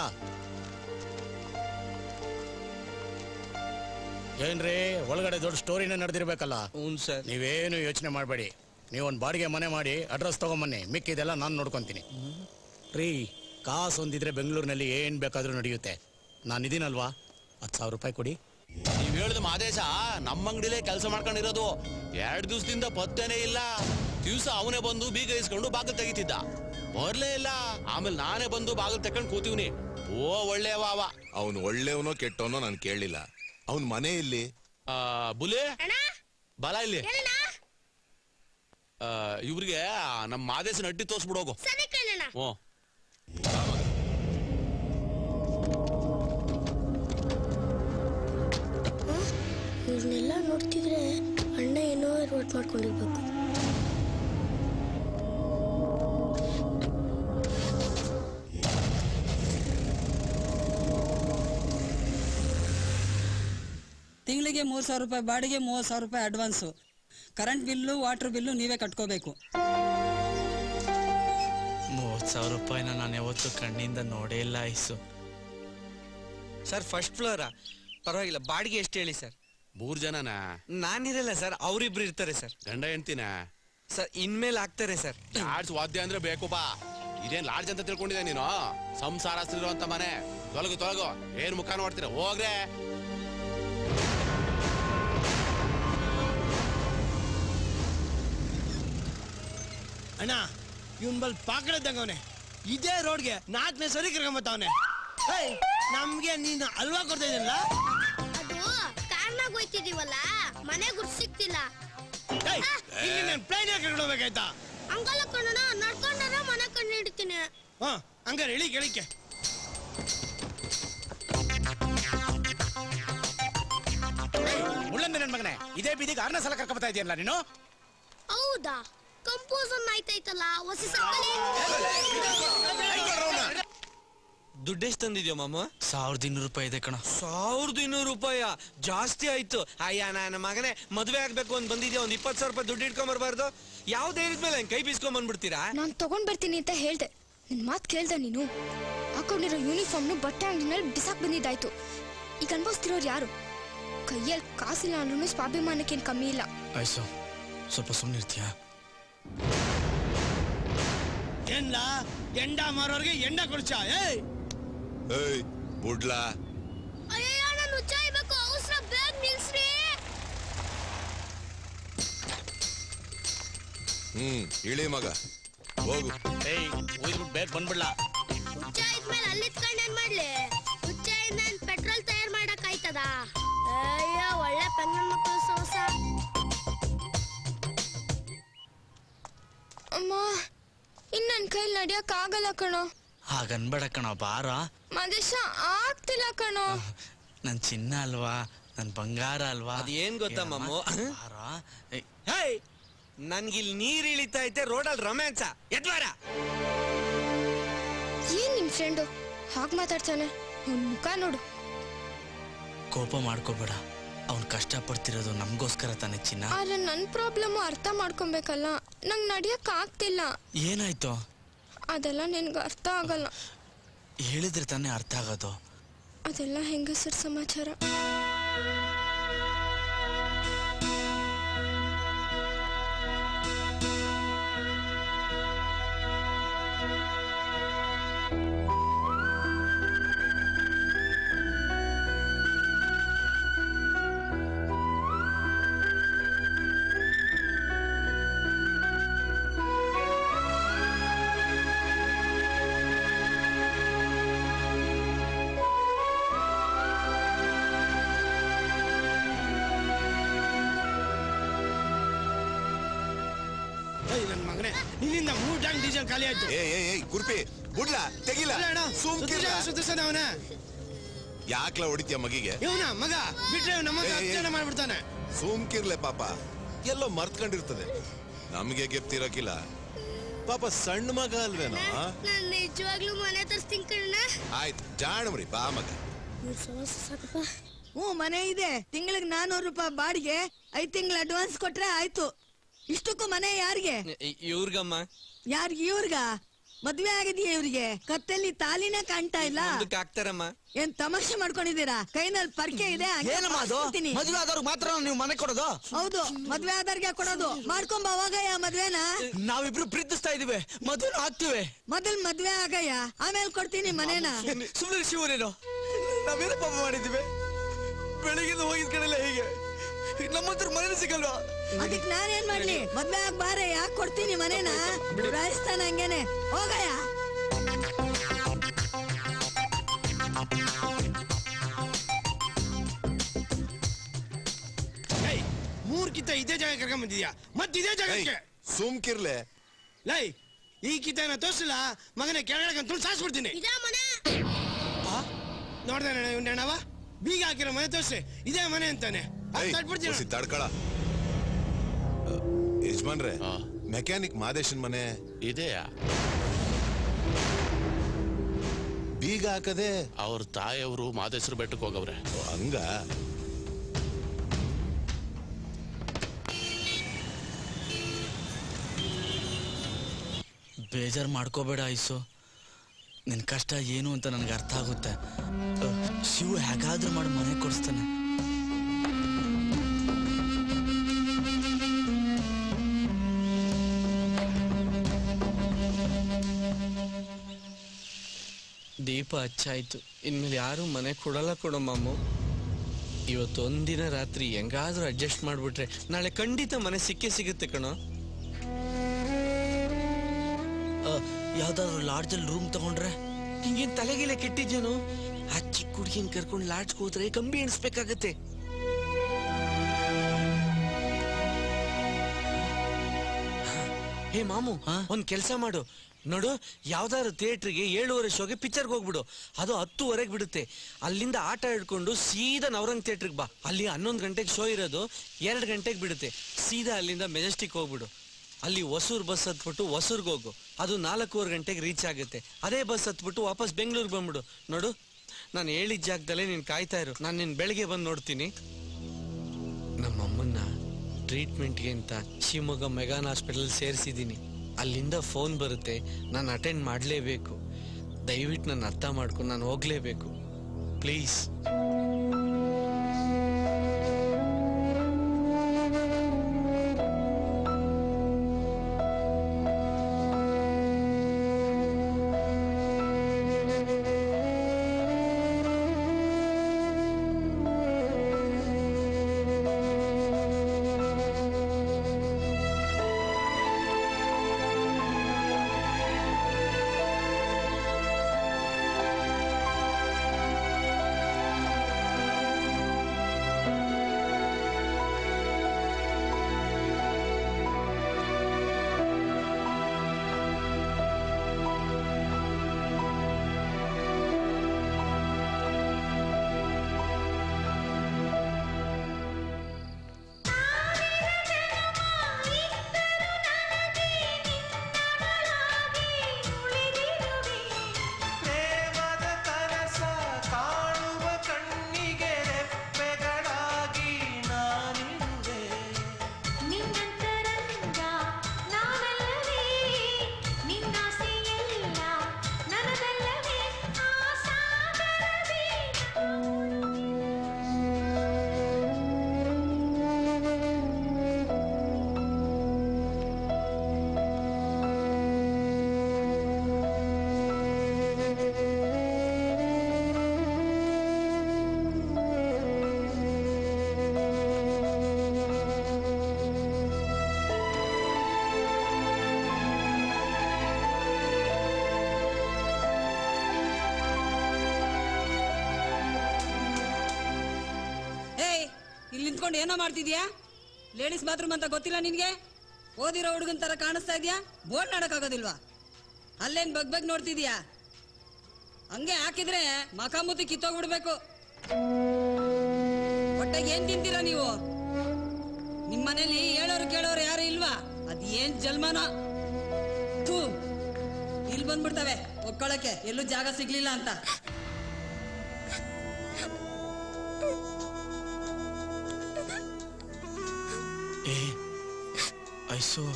ಏನ್ರಿ ಒಳಗಡೆ ದೊಡ್ಡ ಸ್ಟೋರಿನ ನಡೆದಿರ್ಬೇಕಲ್ಲ ಹ್ಞೂ ಸರ್ ನೀವೇನು ಯೋಚನೆ ಮಾಡಬೇಡಿ ನೀವೊಂದು ಬಾಡಿಗೆ ಮನೆ ಮಾಡಿ ಅಡ್ರೆಸ್ ತಗೊಂಬನ್ನಿ ಮಿಕ್ಕಿದೆಲ್ಲ ನಾನು ನೋಡ್ಕೊಂತೀನಿ ರೀ ಕಾಸು ಹೊಂದಿದ್ರೆ ಬೆಂಗಳೂರಿನಲ್ಲಿ ಏನ್ ಬೇಕಾದ್ರೂ ನಡೆಯುತ್ತೆ ನಾನು ಇದೀನಲ್ವಾ ಹತ್ತು ಸಾವಿರ ರೂಪಾಯಿ ಕೊಡಿ ನೀವ್ ಹೇಳಿದ ಮಾದೇಶ ನಮ್ಮ ಅಂಗಡಿಲೇ ಕೆಲಸ ಮಾಡ್ಕೊಂಡಿರೋದು ಎರಡ್ ದಿವಸದಿಂದ ಪತ್ತೆನೇ ಇಲ್ಲ ದಿವ್ಸ ಅವನೇ ಬಂದು ಬೀಗ ಇಸ್ಕೊಂಡು ಬಾಗಿಲು ತೆಗಿತಿದ್ದ ಬರ್ಲೇ ಇಲ್ಲ ಆಮೇಲೆ ನಾನೇ ಬಂದು ಬಾಗಿಲು ತಕೊಂಡ್ ಕೂತೀವ್ನಿ ಓ ಒಳ್ಳೆಯವ ಅವ ಅವನು ಒಳ್ಳೆಯವನೋ ಕೆಟ್ಟವನೋ ನಾನು ಕೇಳಲಿಲ್ಲ ಅವನ್ ಮನೆ ಇಲ್ಲಿ ಆ, ಬುಲೆ ಬಲ ಇಲ್ಲಿ ಆ, ಇವ್ರಿಗೆ ನಮ್ಮ ಮಾದೇಶನ ಅಡ್ಡಿ ತೋರ್ಸ್ಬಿಡೋಗು ಹ್ಞೂ ಇವ್ರನ್ನೆಲ್ಲ ನೋಡ್ತಿದ್ರೆ ಅಣ್ಣ ಏನೋ ರೋಟ್ ಮಾಡ್ಕೊಂಡಿರ್ಬೇಕು ತಿಂಗಳಿಗೆ ಮೂರು ಸಾವಿರ ರೂಪಾಯಿ ಬಾಡಿಗೆ ಮೂವತ್ತು ಸಾವಿರ ರೂಪಾಯಿ advance current bill water bill ನೀವೇ ಕಟ್ಕೋಬೇಕು ಮೂವತ್ತು ಸಾವಿರ ರೂಪಾಯಿನ ನಾನು ಯಾವತ್ತೂ ಕಣ್ಣಿಂದ ನೋಡೇ ಇಲ್ಲ ಐಸು ಸರ್ ಫಸ್ಟ್ ಫ್ಲೋರಾ ಪರವಾಗಿಲ್ಲ ಬಾಡಿಗೆ ಎಷ್ಟು ಹೇಳಿ ಸರ್ ಮೂರ್ ಜನನ ನಾನಿರಲ್ಲ ಸರ್ ಅವರಿಬ್ರು ಇರ್ತಾರೆ ಸರ್ ಗಂಡ ಹೆಂಡ್ತಿನ ಸರ್ ಇನ್ಮೇಲೆ ಆಗ್ತಾರೆ ಸರ್ ಲಾಡ್ಜ್ ವಾದ್ಯ ಅಂದ್ರೆ ಬೇಕು ಬಾ ಇದೇನ್ ಲಾಡ್ಜ್ ಅಂತ ತಿಳ್ಕೊಂಡಿದ್ದೆ ನೀನು ಸಂಸಾರಸ್ಥಿರೋ ಅಂತ ಮನೆ ತೊಲಗು ತೊಲಗು ಏನ್ ಮುಖ ನೋಡ್ತೀರ ಹೋಗ್ರೆ ಅಣ್ಣ ಇವನ್ ಬಲ್ ಪಾಕಳ ಇದ್ದಂಗವನೆ ಇದೇ ರೋಡ್ಗೆ ನಾಲ್ಕನೇ ಸರಿ ಕರ್ಕೊಂಬತ್ತವನೆ ನಮ್ಗೆ ನೀನು ಅಲ್ವಾ ಕೊಡ್ತಾ ಇದೀನಲ್ಲ ಅದು ಕಾರ್ನಾಗ ಹೋಯ್ತಿದೀವಲ್ಲ ಮನೆ ಗುರ್ತು ಸಿಕ್ತಿಲ್ಲ ಪ್ಲೈನ್ ಕರ್ಕೊಂಡು ಹೋಗ್ಬೇಕಾಯ್ತಾ ಹಂಗಲ್ಲ ಕಣ್ಣನ ನಡ್ಕೊಂಡಾರ ಮನೆ ಕಂಡು ಹಿಡಿತೀನಿ ಹಾ ಹಂಗಾರೆ ಹೇಳಿ ಕೇಳಿಕೆ ಮುಳ್ಳಂದೆ ನನ್ ಮಗನೇ ಇದೇ ಬೀದಿಗೆ ಆರನೇ ಸಲ ಕರ್ಕೊಬತ್ತಾ ಇದೆಯಲ್ಲ ನೀನು ಹೌದಾ ಕಂಪೋಸನ್ ಆಯ್ತಾಯ್ತಲ್ಲ ಹೊಸ ಸಕ್ಕಲಿ ದುಡ್ಡು ಎಷ್ಟು ತಂದಿದ್ಯೋ ಮಾಮ ಸಾವಿರದ ಇನ್ನೂರು ರೂಪಾಯಿ ಇದೆ ಕಣ ಸಾವಿರದ ಇನ್ನೂರು ರೂಪಾಯ ಜಾಸ್ತಿ ಆಯ್ತು ಅಯ್ಯ ನನ್ನ ಮಗನೇ ಮದುವೆ ಆಗ್ಬೇಕು ಅಂತ ಬಂದಿದ್ಯಾ ಒಂದ್ ಇಪ್ಪತ್ತು ಸಾವಿರ ರೂಪಾಯಿ ದುಡ್ಡು ಇಟ್ಕೊಂಡ್ ಬರ್ಬಾರ್ದು ಯಾವ ಧೈರ್ಯದ ಮೇಲೆ ಹಂಗ್ ಕೈ ಬೀಸ್ಕೊಂಡ್ ಬಂದ್ಬಿಡ್ತೀರಾ ನಾನು ತಗೊಂಡ್ ಬರ್ತೀನಿ ಅಂತ ಹೇಳ್ದೆ ನಿನ್ ಮಾತು ಕೇಳ್ದೆ ನೀನು ಹಾಕೊಂಡಿರೋ ಯೂನಿಫಾರ್ಮ್ನು ಬಟ್ಟೆ ಅಂಗಡಿನಲ್ಲಿ ಬಿಸಾಕ್ ಬಂದಿದ್ದಾಯ್ತು ಈಗ ಅನ್ಭವಿಸ್ತಿರೋರು ಯಾರು ಕೈಯಲ್ಲಿ ಕಾಸಿಲ್ಲ ಅಂದ್ರೂ ಸ್ವಾಭಿಮಾನಕ್ಕೇನು ಕಮ್ಮಿ ಇಲ್ಲ ಐಸು ಸ್ವಲ್ಪ ಸುಮ್ಮನೆ ಇರ್ತೀಯಾ ಏನ್ ಏನ್ಲ ಎಂಡ ಮಾರೋರ್ಗೆ ಎಂಡ ಕೊಡ್ಚ ಏಯ್ ಏಯ್ ಬುಡ್ಲಾ ಅಯ್ಯಯ್ಯೋ ನಾನು ಹುಚ್ಚಾಯ್ಬೇಕು ಅವಸರ ಬೇಗ ನಿಲ್ಸ್ರಿ ಹ್ಮ್ ಇಳಿ ಮಗ ಹೋಗು ಏಯ್ ಒಯ್ದ್ಬಿಟ್ಟು ಬೇಗ ಬಂದ್ಬಿಡ್ಲಾ ಹುಚ್ಚ ಇದ್ಮೇಲೆ ಅಲ್ಲಿ ಇತ್ಕೊಂಡು ಏನ್ ಮಾಡ್ಲಿ ಹುಚ್ಚ ನನ್ ಪೆಟ್ರೋಲ್ ತಯಾರು ಮಾಡಕ್ ಆಯ್ತದ ಅಯ್ಯೋ ಒಳ್ಳೆ ಪೆಂಗನ್ ಮಕ್ಕಳು ಸೋಸ ಅಮ್ಮ ಇನ್ ನನ್ನ ಕೈಲಿ ನಡಿಯಕ್ ಆಗಲ್ಲ ಕಣೋ ಹಾಗನ್ಬೇಡ ಕಣ ಬಾರ ಮದೇಶ ಆಗ್ತಿಲ್ಲ ಕಣೋ ನನ್ ಚಿನ್ನ ಅಲ್ವಾ ನನ್ ಬಂಗಾರ ಅಲ್ವಾ ಅದೇನ್ ಗೊತ್ತಾ ಏನಮ್ಮ? ಮಮ್ಮು? ಬಾರ ಏಯ್, ಹೇ ನನ್ಗಿಲ್ ನೀರ್ ಇಳಿತಾ ಐತೆ ರೋಡಲ್ಲಿ ರೊಮ್ಯಾನ್ಸ ಎದ್ವಾರ ಏನ್ ನಿಮ್ ಫ್ರೆಂಡು ಹಾಗ್ ಮಾತಾಡ್ತಾನೆ ಅವ್ನ್ ಮುಖ ನೋಡು ಕೋಪ ಮಾಡ್ಕೋಬೇಡ ಅವ್ನ್ ಕಷ್ಟ ಪಡ್ತಿರೋದು ನಮ್ಗೋಸ್ಕರ ತಾನೆ ಚಿನ್ನ ಆದ್ರೆ ನನ್ ಪ್ರಾಬ್ಲಮ್ ಅರ್ಥ ಮಾಡ್ಕೊಬೇಕಲ್ಲ ನಂಗ್ ನಡಿಯಕ್ ಆಗ್ತಿಲ್ಲ ಏನಾಯ್ತು ಅದೆಲ್ಲ ನಿನ್ಗೆ ಅರ್ಥ ಆಗಲ್ಲ ಹೇಳಿದ್ರೆ ತಾನೇ ಅರ್ಥ ಆಗೋದು ಅದೆಲ್ಲ ಹೆಂಗಸರ್ ಸಮಾಚಾರ ಏಯ್ ನನ್ ಮಗನೇ ನಿನ್ನಿಂದ ಮೂರ್ ಟ್ಯಾಂಕ್ ಡೀಸೆಲ್ ಖಾಲಿ ಆಯ್ತು ಏಯ್ ಏಯ್ ಏಯ್ ಕುರ್ಪಿ ಬುಡ್ಲಾ ತೆಗಿಲ ಸುಮ್ಕಿರ್ಲ ಸುತ್ತಿಸ್ತಾನೆ ಅವನ ಯಾಕ್ಲ ಹೊಡಿತೀಯ ಮಗಿಗೆ ಇವನ ಮಗ ಬಿಟ್ರೆ ನಮ್ಮ ಏಯ್, ಏಯ್. ಹತ್ಯೆನ ಮಾಡ್ಬಿಡ್ತಾನೆ ಸುಮ್ಕಿರ್ಲೆ ಪಾಪ ಎಲ್ಲೋ ಮರ್ತ್ಕೊಂಡಿರ್ತದೆ ನಮ್ಗೆ ಗೆಪ್ತಿರಕಿಲ್ಲ ಪಾಪ ಸಣ್ಣ ಮಗ ಅಲ್ವೇನೋ ನಾನ್ ನಿಜವಾಗ್ಲೂ ಮನೆ ತರ್ಸ್ತೀನಿ ಕಣ್ಣ ಆಯ್ತು ಜಾಣಮ್ರಿ ಬಾ ಮಗ ಮೂರ್ ಸಾವಿರ ಸಾಕಪ್ಪ ಹ್ಞೂ ಮನೆ ಇದೆ ತಿಂಗಳಿಗೆ ನಾನೂರು ರೂಪಾಯಿ ಬಾಡಿಗೆ ಐದ್ ತಿಂಗಳ ಅಡ್ವಾನ್ಸ್ ಕೊಟ್ರೆ ಆಯ್ತು ಇಷ್ಟಕ್ಕೂ ಮನೆ ಯಾರಿಗೆ ಇವ್ರಿಗಮ್ಮ ಯಾರಿಗೆ ಇವ್ರಿಗ ಮದ್ವೆ ಆಗಿದೆಯಾ ಇವ್ರಿಗೆ ಕತ್ತಲ್ಲಿ ತಾಲಿನೇ ಕಾಣ್ತಾ ಇಲ್ಲ ಮುಂದಕ್ಕೆ ಹಾಕ್ತಾರಮ್ಮ ಏನ್ ತಮಾಷೆ ಮಾಡ್ಕೊಂಡಿದ್ದೀರಾ ಕೈನಲ್ಲಿ ಪರ್ಕೆ ಇದೆ ಹಂಗೆ ಏನಮ್ಮ ಅದು ಮಾಡ್ಕೊತೀನಿ. ಮದುವೆ ಆದವ್ರಿಗೆ ಮಾತ್ರ ನೀವು ಮನೆ ಕೊಡೋದು ಹೌದು ಮದ್ವೆ ಆದವ್ರಿಗೆ ಕೊಡೋದು ಮಾಡ್ಕೊಂಬ ಅವಾಗಯ್ಯ ಮದ್ವೆನ ನಾವಿಬ್ರು ಪ್ರೀತಿಸ್ತಾ ಇದೀವಿ ಮದುವೆ ಆಗ್ತೀವಿ ಮೊದಲ್ ಮದ್ವೆ ಆಗಯ್ಯ ಆಮೇಲೆ ಕೊಡ್ತೀನಿ ಮನೇನ ಸುಮ್ಮನೆ ಶಿವನೇನು ನಾವೇನು ಪಾಪ ಮಾಡಿದ್ದೀವಿ ಬೆಳಿಗ್ಗೆ ಹೋಗಿದ ಕಡೆಲ್ಲ ಹೀಗೆ ನಮ್ಮ ಹತ್ರ ಮನೆ ಸಿಗಲ್ವಾ ಅದಕ್ ನಾನೇನ್ ಮಾಡ್ಲಿ ಮದ್ವೆ ಆಗ್ ಬಾರೆ ಯಾಕೆ ಕೊಡ್ತೀನಿ ಮನೇನ ದುರಾಯಿಸ್ತಾನ ಹಂಗೇನೆ ಹೋಗಯ್ಯ ಏಯ್ ಮೂರ್ ಕಿತ್ತ ಇದೇ ಜಾಗ ಕರ್ಕೊಂಡ್ ಬಂದಿದ್ಯಾ ಮತ್ ಇದೇ ಜಾಗಕ್ಕೆ ಸುಮ್ಕಿರ್ಲೆ ಲೈ ಈ ಕಿತ್ತನ ತೋರ್ಸಿಲ್ಲ ಮಗನ ಕೆಳಗಡೆ ತುಳು ಸಾಸ್ಬಿಡ್ತೀನಿ ಇದೇ ಮನೆ ನೋಡ್ದೆ ಇವ್ನವ ಬೀಗ ಹಾಕಿರೋ ಮನೆ ತೋರ್ಸಿ ಇದೇ ಮನೆ ಅಂತಾನೆ ಅದ್ ತಟ್ಬಿಡ್ತೀನಿ ಒಸಿ ತಡ್ಕಳ ಯಜಮಾನ್ರೆ ಮೆಕ್ಯಾನಿಕ್ ಮಾದೇಶನ್ ಮನೆ ಇದೆಯಾ ಬೀಗ ಹಾಕದೆ ಅವ್ರ ತಾಯಿಯವರು ಮಾದೇಶ್ವರ ಬೆಟ್ಟಕ್ಕೆ ಹೋಗವ್ರೆ ಹಂಗ ಬೇಜಾರು ಮಾಡ್ಕೋಬೇಡ ಐಸು ನಿನ್ ಕಷ್ಟ ಏನು ಅಂತ ನನಗೆ ಅರ್ಥ ಆಗುತ್ತೆ ಅಹ್, ಶಿವು ಹೇಗಾದ್ರೂ ಮಾಡಿ ಮನೆ ಕೊಡಿಸ್ತಾನೆ ದೀಪ ಹಚ್ಚಾಯ್ತು ಇನ್ಮೇಲೆ ಯಾರು ಮನೆ ಕೊಡಲ್ಲ ಕೊಡೋ ಮಾಮು ಇವತ್ತು ಒಂದಿನ ರಾತ್ರಿ ಹೆಂಗಾದ್ರೂ ಅಡ್ಜಸ್ಟ್ ಮಾಡ್ಬಿಟ್ರೆ ನಾಳೆ ಖಂಡಿತ ಮನೆ ಸಿಕ್ಕೇ ಸಿಗುತ್ತೆ ಕಣೋ ಯಾವ್ದಾದ್ರು ಲಾಡ್ಜಲ್ಲಿ ರೂಮ್ ತಗೊಂಡ್ರೆ ಹಿಂಗೇನ್ ತಲೆಗಿಲೆ ಕೆಟ್ಟಿದ್ಯೇನು ಆ ಚಿಕ್ಕ ಹುಡುಗಿನ ಕರ್ಕೊಂಡು ಲಾಡ್ಜ್ಗೆ ಹೋದ್ರೆ ಕಂಬಿ ಎಣಿಸ್ಬೇಕಾಗತ್ತೆ ಹೇ ಮಾಮು ಒಂದ್ ಕೆಲ್ಸ ಮಾಡು ನೋಡು ಯಾವ್ದಾದ್ರು ಥಿಯೇಟ್ರಿಗೆ ಏಳುವರೆ ಶೋಗೆ ಪಿಕ್ಚರ್ಗೆ ಹೋಗ್ಬಿಡು ಅದು ಹತ್ತುವರೆಗೆ ಬಿಡುತ್ತೆ ಅಲ್ಲಿಂದ ಆಟ ಹಿಡ್ಕೊಂಡು ಸೀದಾ ನವರಂಗ್ ಥಿಯೇಟ್ರಿಗೆ ಬಾ ಅಲ್ಲಿ ಹನ್ನೊಂದು ಗಂಟೆಗೆ ಶೋ ಇರೋದು ಎರಡು ಗಂಟೆಗೆ ಬಿಡುತ್ತೆ ಸೀದಾ ಅಲ್ಲಿಂದ ಮೆಜೆಸ್ಟಿಕ್ ಹೋಗ್ಬಿಡು ಅಲ್ಲಿ ಹೊಸೂರ್ ಬಸ್ ಹತ್ಬಿಟ್ಟು ಹೊಸೂರ್ಗೆ ಹೋಗು ಅದು ನಾಲ್ಕೂವರೆ ಗಂಟೆಗೆ ರೀಚ್ ಆಗುತ್ತೆ ಅದೇ ಬಸ್ ಹತ್ಬಿಟ್ಟು ವಾಪಸ್ ಬೆಂಗಳೂರಿಗೆ ಬಂದ್ಬಿಡು ನೋಡು ನಾನು ಹೇಳಿದ ಜಾಗದಲ್ಲೇ ನೀನು ಕಾಯ್ತಾ ಇರು ನಾನು ನಿನ್ನ ಬೆಳಗ್ಗೆ ಬಂದು ನೋಡ್ತೀನಿ ನಮ್ಮಮ್ಮನ್ನ ಟ್ರೀಟ್ಮೆಂಟ್ಗೆ ಅಂತ ಶಿವಮೊಗ್ಗ ಮೆಗಾನ್ ಹಾಸ್ಪಿಟಲ್ ಸೇರಿಸಿದ್ದೀನಿ ಅಲ್ಲಿಂದ ಫೋನ್ ಬರುತ್ತೆ ನಾನು ಅಟೆಂಡ್ ಮಾಡಲೇಬೇಕು ದಯವಿಟ್ಟು ನನ್ನ ಅರ್ಥ ಮಾಡ್ಕೊಂಡು ನಾನು ಹೋಗಲೇಬೇಕು ಪ್ಲೀಸ್ ನಿಂತ್ಕೊಂಡು ಏನೋ ಮಾಡ್ತಿದ್ಯಾ ಲೇಡೀಸ್ ಬಾತ್ರೂಮ್ ಅಂತ ಗೊತ್ತಿಲ್ಲ ನಿನ್ಗೆ ಓದಿರೋ ಹುಡುಗನ್ ತರ ಕಾಣಿಸ್ತಾ ಇದ್ಯಾ ಬೋರ್ಡ್ ಆಗೋದಿಲ್ವಾ ಅಲ್ಲೇನ್ ಬಗ್ ಬಗ್ ನೋಡ್ತಿದ್ಯಾ ಹಂಗೆ ಹಾಕಿದ್ರೆ ಮಖಾಮುತಿ ಕಿತ್ತೋಗ್ಬಿಡ್ಬೇಕು ಹೊಟ್ಟೆಗೆ ಏನ್ ತಿಂತೀರಾ ನೀವು ನಿಮ್ ಮನೇಲಿ ಹೇಳೋರು ಕೇಳೋರು ಯಾರು ಇಲ್ವಾ ಅದ್ ಏನ್ ಜಲ್ಮಾನೋ ಥೂ ಇಲ್ಲಿ ಬಂದ್ಬಿಡ್ತವೆ ಒಕ್ಕೊಳಕ್ಕೆ ಎಲ್ಲೂ ಜಾಗ ಸಿಗ್ಲಿಲ್ಲ ಅಂತ ಏ ಐಸು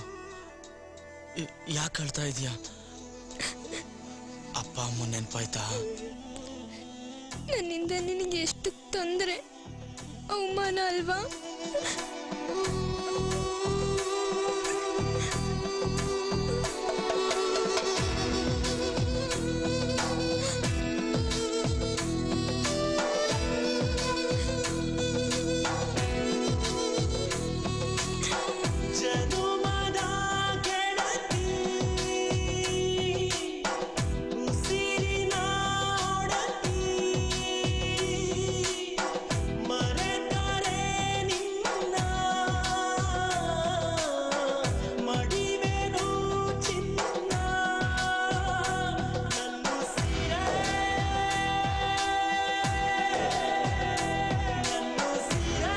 ಯಾಕೆ ಅಳ್ತಾ ಇದೀಯಾ ಅಪ್ಪ ಅಮ್ಮ ನೆನ್ಪಾಯ್ತಾ ನನ್ನಿಂದ ನಿನಗೆ ಎಷ್ಟು ತೊಂದರೆ ಅವಮಾನ ಅಲ್ವಾ ಜನುಮದ ಗೆಳತಿ ಉಸಿರಿನ ಒಡತಿ ಮರೆತರೆ ನಿನ್ನ ಮಡಿವೆನು ಚಿನ್ನ ನನ್ನುಸಿರೇ ನನ್ನುಸಿರೇ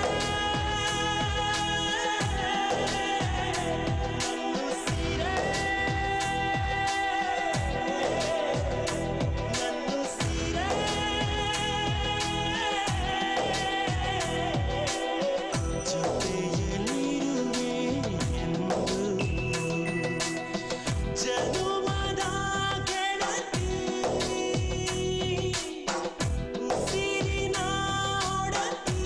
ಜನುಮದ ಗೆಳತಿ ಉಸಿರಿನ ಒಡತಿ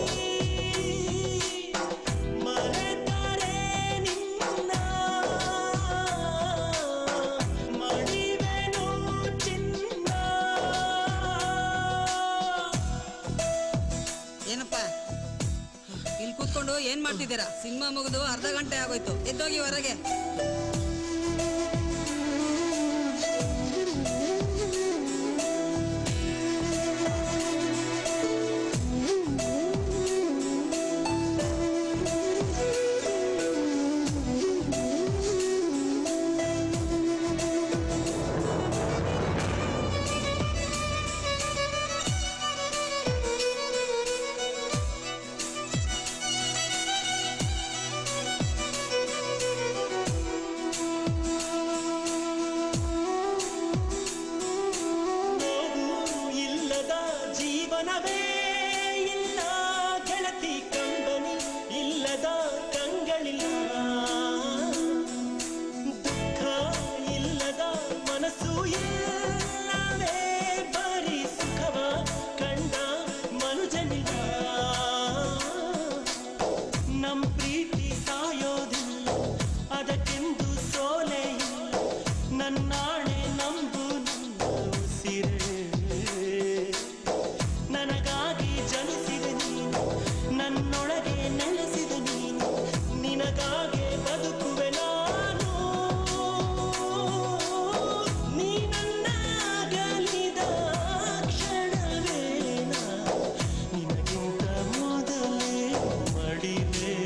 ಮರೆತರೆ ನಿನ್ನ ಮಡಿವೆನು ಚಿನ್ನ ಏನಪ್ಪ ಇಲ್ಲಿ ಕೂತ್ಕೊಂಡು ಏನ್ ಮಾಡ್ತಿದ್ದೀರಾ ಸಿನಿಮಾ ಮುಗಿದು ಅರ್ಧ ಗಂಟೆ ಆಗೋಯ್ತು ಎದ್ದೋಗಿ ಹೊರಗೆ ನೋವು ಇಲ್ಲದ ಜೀವನವೇ ಇಲ್ಲ ಗೆಳತಿ ಕಂಬನಿ ಇಲ್ಲದ ಕಂಗಳಿಲ್ಲ ದುಃಖ ಇಲ್ಲದ ಮನಸ್ಸು ಇಲ್ಲವೇ ಬರೀ ಸುಖವ ಕಂಡ ಮನುಜನಿಲ್ಲ ನಮ್ ಪ್ರೀತಿ ಸಾಯೋದಿಲ್ಲ ಅದಕ್ಕೆಂದು ಸೋಲೆ ಇಲ್ಲ ನನ್ನಾಣೆ ನಂಬು ನನ್ನ ಉಸಿರೇ ನನಗಾಗಿ ಜನಿಸಿದ ನೀನು ನನ್ನೊಳಗೆ ನೆಲೆಸಿದ ನೀನು ನಿನಗಾಗೆ ಬದುಕುವೆ ನಾನು ನೀ ನನ್ನ ಅಗಲಿದ ಕ್ಷಣವೇನ ನಿನಗಿಂತ ಮೊದಲೇ ಮಡಿವೆ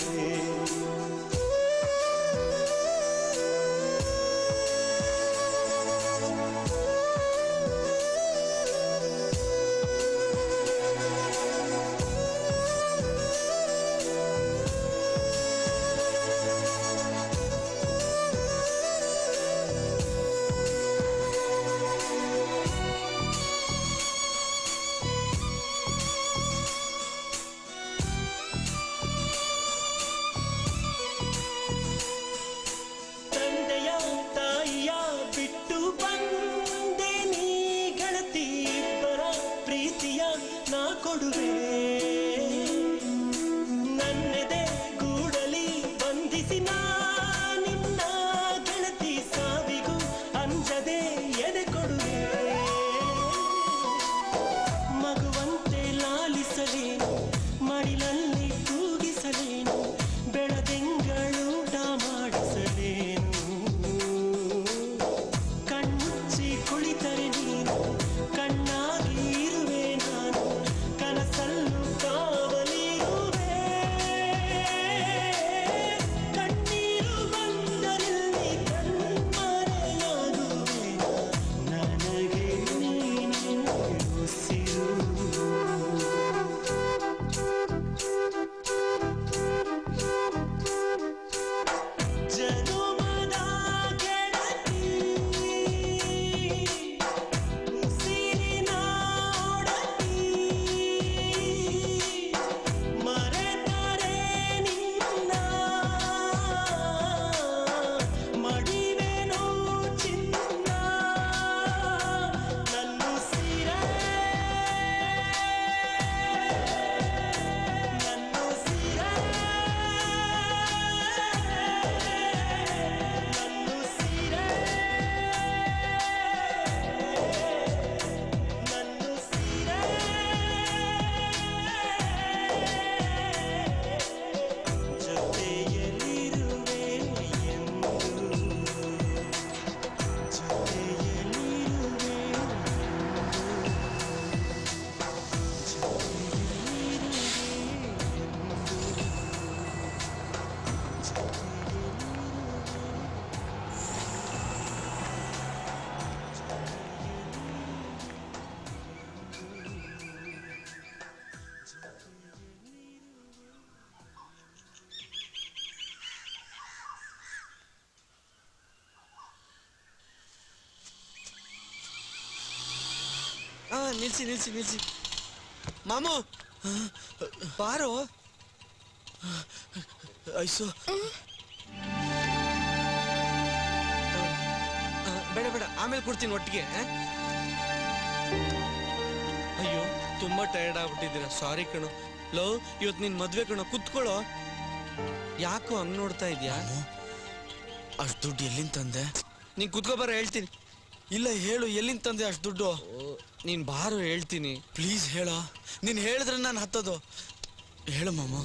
ತಂದೆಯ ತಾಯಿಯ ಬಿಟ್ಟು ಬಂದೆ ನೀ ಗೆಳತಿ ಇಬ್ಬರ ಪ್ರೀತಿಯ ನಾ ಕೊಡುವೆ ನನ್ನೆದೆ ಗೂಡಲಿ ಬಂಧಿಸಿ ನಾ ನಿನ್ನ ಗೆಳತಿ ಸಾವಿಗೂ ಅಂಜದೆ ಎದೆ ಕೊಡುವೆ ಮಗುವಂತೆ ಲಾಲಿಸಲೇನು ಮಡಿಲಲ್ಲಿ ತೂಗಿಸಲೇನು ಬೆಳದಿಂಗಳೂಟ ಮಾಡಿಸಲೇನು ಕಣ್ಣುಚ್ಚಿ ಕುಳಿತರೆ ನೀನು ಕಣ್ಣಾಗಿ ಇರುವೆ ನಾನು ಕನಸಲ್ಲೂ ಕಾವಲಿರುವೆ ನಿಲ್ಸಿ ನಿಲ್ಸಿ ನಿಲ್ಸಿ ಮಾಮು ಬಾರೋ ಐಸು ಬೇಡ ಬೇಡ ಆಮೇಲೆ ಕೊಡ್ತೀನಿ ಒಟ್ಟಿಗೆ ಆ? ಅಯ್ಯೋ ತುಂಬಾ ಟಯರ್ಡ್ ಆಗ್ಬಿಟ್ಟಿದ್ದೀರಾ ಸಾರಿ ಕಣೋ ಲೋ ಇವತ್ತು ನಿನ್ ಮದ್ವೆ ಕಣೋ ಕುತ್ಕೊಳ್ಳೋ ಯಾಕೋ ಹಂಗ್ ನೋಡ್ತಾ ಇದ್ಯಾ ಅಷ್ಟು ದುಡ್ಡು ಎಲ್ಲಿಂದ ತಂದೆ ನೀನ್ ಕುತ್ಕೋ ಬರ ಹೇಳ್ತೀನಿ ಇಲ್ಲ ಹೇಳು ಎಲ್ಲಿಂದ ತಂದೆ ಅಷ್ಟು ದುಡ್ಡು ನೀನ್ ಬಾರೋ ಹೇಳ್ತೀನಿ ಪ್ಲೀಸ್ ಹೇಳ ನೀನ್ ಹೇಳಿದ್ರೆ ನಾನು ಹತ್ತೋದು ಹೇಳು ಮಾಮ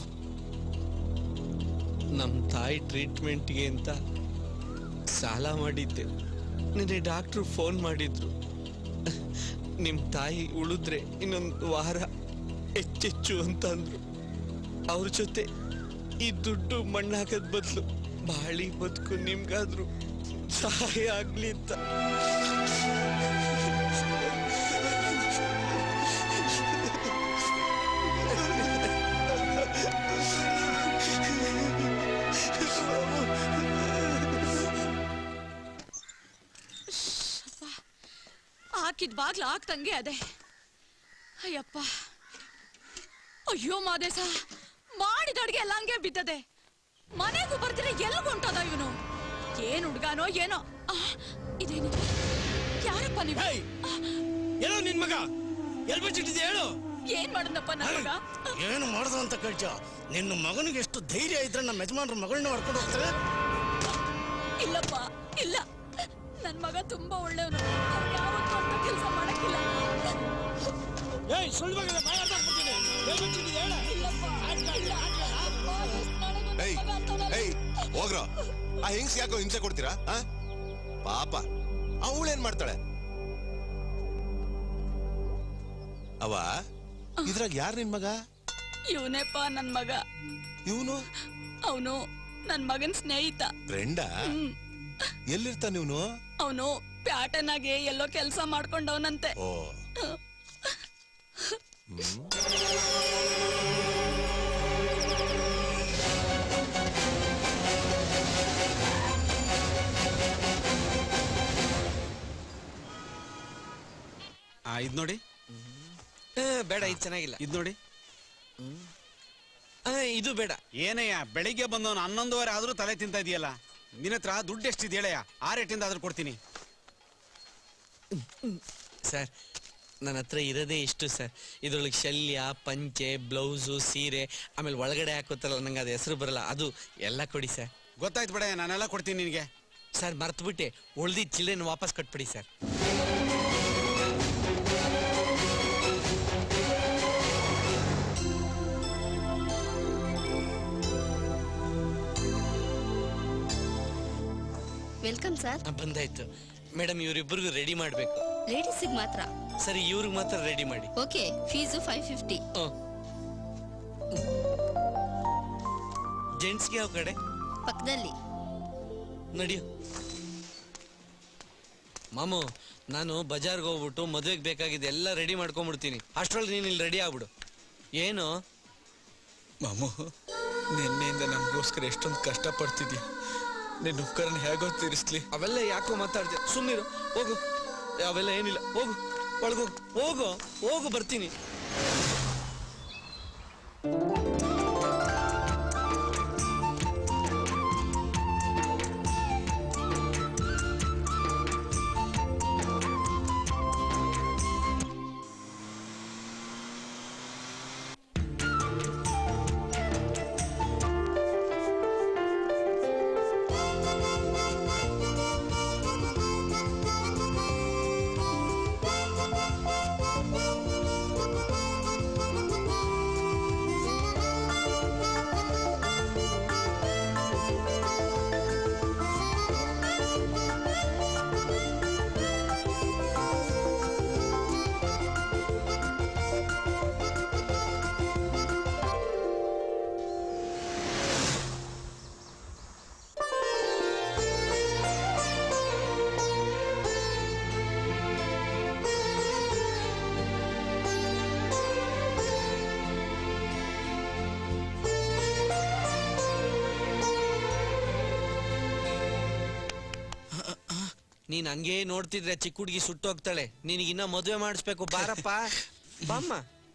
ನಮ್ ತಾಯಿ ಟ್ರೀಟ್ಮೆಂಟ್ಗೆ ಅಂತ ಸಾಲ ಮಾಡಿದ್ದೆ ನಿನ್ನೆ ಡಾಕ್ಟ್ರು ಫೋನ್ ಮಾಡಿದ್ರು ನಿಮ್ ತಾಯಿ ಉಳಿದ್ರೆ ಇನ್ನೊಂದು ವಾರ ಹೆಚ್ಚೆಚ್ಚು ಅಂತ ಅಂದ್ರು ಅವ್ರ ಜೊತೆ ಈ ದುಡ್ಡು ಮಣ್ಣಾಕದ್ ಬದಲು ಬಾಳಿ ಬದುಕು ನಿಮ್ಗಾದ್ರು ಸಹಾಯ ಆಗ್ಲಿ ಅಂತ ಹಾಕಿದ ಬಾಗ್ಲ ಹಾಕ್ತಂಗೆ ಅದೇ ಅಯ್ಯಪ್ಪ ಅಯ್ಯೋ ಮಾದೇಶ ಮಾಡಿದ ಅಡ್ಗೆ ಎಲ್ಲ ಹಂಗೆ ಬಿದ್ದದೆ ಮನೆಗೂ ಬರ್ತೀರ ಎಲ್ಲಿ ಹೊಂಟದ ಇವನು ಏನ್ ಹುಡ್ಗಾನೋ ಏನೋ ಆ, ಇದೇನು ಯಾರಪ್ಪ ನೀವು ಏನೋ ನಿನ್ ಮಗ ಎಲ್ ಬಿಟ್ಟಿದ್ದೆ ಹೇಳು ಏನ್ ಮಾಡದ್ನಪ್ಪ ನನ್ನ ಮಗ ಏನು ಮಾಡ್ದು ಅಂತ ಕೇಳ್ಚ ನಿನ್ನ ಮಗನಿಗೆ ಎಷ್ಟು ಧೈರ್ಯ ಇದ್ರೆ ನಮ್ಮ ಯಜಮಾನ್ರ ಮಗಳನ್ನ ಹೊಡ್ಕೊಂಡು ಹೋಗ್ತಾರೆ ಇಲ್ಲಪ್ಪ ಇಲ್ಲ ನನ್ ಮಗ ತುಂಬಾ ಒಳ್ಳೆಯವನು ಯಾವತ್ತೂ ಅಂತ ಕೆಲಸ ಮಾಡಕ್ಕಿಲ್ಲ ಏಯ್ ಸುಳ್ಳು ಮಗನ ಮಾತಾಡ್ತಾ ಬಿಡ್ತೀನಿ ಎಲ್ ಬಿಟ್ಟಿದ್ದೆ ಹೇಳ ಏಯ್ ಏಯ್ ಹೋಗ್ರ ಆ ಹಿಂಗ್ಸ್ ಯಾಕೋ ಹಿಂಸೆ ಕೊಡ್ತೀರಾ ಆ? ಪಾಪ ಅವಳೇನ್ ಮಾಡ್ತಾಳೆ ಅವ ಇದ್ರಾಗ ಯಾರ್ ನಿನ್ ಮಗ ಇವನೇಪ್ಪ ನನ್ ಮಗ ಇವನು ಅವನು ನನ್ ಮಗನ್ ಸ್ನೇಹಿತ ಫ್ರೆಂಡಾ ಹ್ಮ್ ಎಲ್ಲಿರ್ತಾನ ಇವನು ಅವನು ಪ್ಯಾಟರ್ನಾಗೆ ಎಲ್ಲೋ ಕೆಲಸ ಮಾಡ್ಕೊಂಡವನಂತೆ ಓ ಆ ಇದ್ ನೋಡಿ ಬೇಡ ಇದು ಚೆನ್ನಾಗಿಲ್ಲ ಇದು ನೋಡಿ ಆ, ಇದು ಬೇಡ ಏನಯ್ಯ ಬೆಳಿಗ್ಗೆ ಬಂದವನು ಹನ್ನೊಂದುವರೆ ಆದ್ರೂ ತಲೆ ತಿಂತ ಇದೆಯಲ್ಲ ನಿನ್ನ ಹತ್ರ ದುಡ್ಡು ಎಷ್ಟಿದೆ ಹೇಳಯ್ಯ ಆ ರೇಟಿಂದ ಆದ್ರೂ ಕೊಡ್ತೀನಿ ಸರ್ ನನ್ನ ಹತ್ರ ಇರೋದೇ ಇಷ್ಟು ಸರ್ ಇದ್ರೊಳಗೆ ಶಲ್ಯ ಪಂಚೆ ಬ್ಲೌಸು ಸೀರೆ ಆಮೇಲೆ ಒಳಗಡೆ ಹಾಕೋತಾರಲ್ಲ ನಂಗೆ ಅದು ಹೆಸರು ಬರಲ್ಲ ಅದು ಎಲ್ಲ ಕೊಡಿ ಸರ್ ಗೊತ್ತಾಯ್ತು ಬೇಡ ನಾನೆಲ್ಲ ಕೊಡ್ತೀನಿ ನಿನಗೆ ಸರ್ ಮರ್ತ್ಬಿಟ್ಟೆ ಉಳ್ದಿದ್ದ ಚಿಲ್ಲರೆನ ವಾಪಸ್ ಕೊಟ್ಬಿಡಿ ಸರ್ ವೆಲ್ಕಮ್ ಸರ್ ಆ, ಬಂದಾಯ್ತು ಮೇಡಮ್ ಇವರಿಬ್ಬರಿಗೂ ರೆಡಿ ಮಾಡಬೇಕು ಲೇಡೀಸಿಗೆ ಮಾತ್ರ ಸರಿ ಇವ್ರಿಗೆ ಮಾತ್ರ ರೆಡಿ ಮಾಡಿ ಓಕೆ ಫೀಸು ಫೈವ್ ಫಿಫ್ಟಿ ಜೆಂಟ್ಸ್ಗೆ ಯಾವ ಕಡೆ ಪಕ್ಕದಲ್ಲಿ ನಡಿಯೋ ಮಾಮು ನಾನು ಬಜಾರ್ಗೆ ಹೋಗ್ಬಿಟ್ಟು ಮದುವೆಗೆ ಬೇಕಾಗಿದ್ದು ಎಲ್ಲ ರೆಡಿ ಮಾಡ್ಕೊಂಡ್ಬಿಡ್ತೀನಿ ಅಷ್ಟ್ರಲ್ಲಿ ನೀನು ಇಲ್ಲಿ ರೆಡಿ ಆಗ್ಬಿಡು ಏನು ಮಾಮು ನಿನ್ನೆಯಿಂದ ನಮಗೋಸ್ಕರ ಎಷ್ಟೊಂದು ಕಷ್ಟ ಪಡ್ತಿದ್ಯಾ ನಿನ್ನ ಉಪಕರಣ ಹೇಗೋ ತೀರಿಸ್ಲಿ ಅವೆಲ್ಲ ಯಾಕೋ ಮಾತಾಡ್ದೆ ಸುಮ್ಮನಿರು ಹೋಗು ಅವೆಲ್ಲ ಏನಿಲ್ಲ ಹೋಗು ಒಳಗು ಹೋಗು ಹೋಗು ಬರ್ತೀನಿ ಆ ನೀನ್ ಹಂಗೇ ನೋಡ್ತಿದ್ರೆ ಚಿಕ್ಕ ಹುಡುಗಿ ಸುಟ್ಟೋಗ್ತಾಳೆ ನಿನಗಿನ್ನ ಮದುವೆ ಮಾಡಿಸ್ಬೇಕು ಬಾರಪ್ಪ ಬಾಮ್ಮ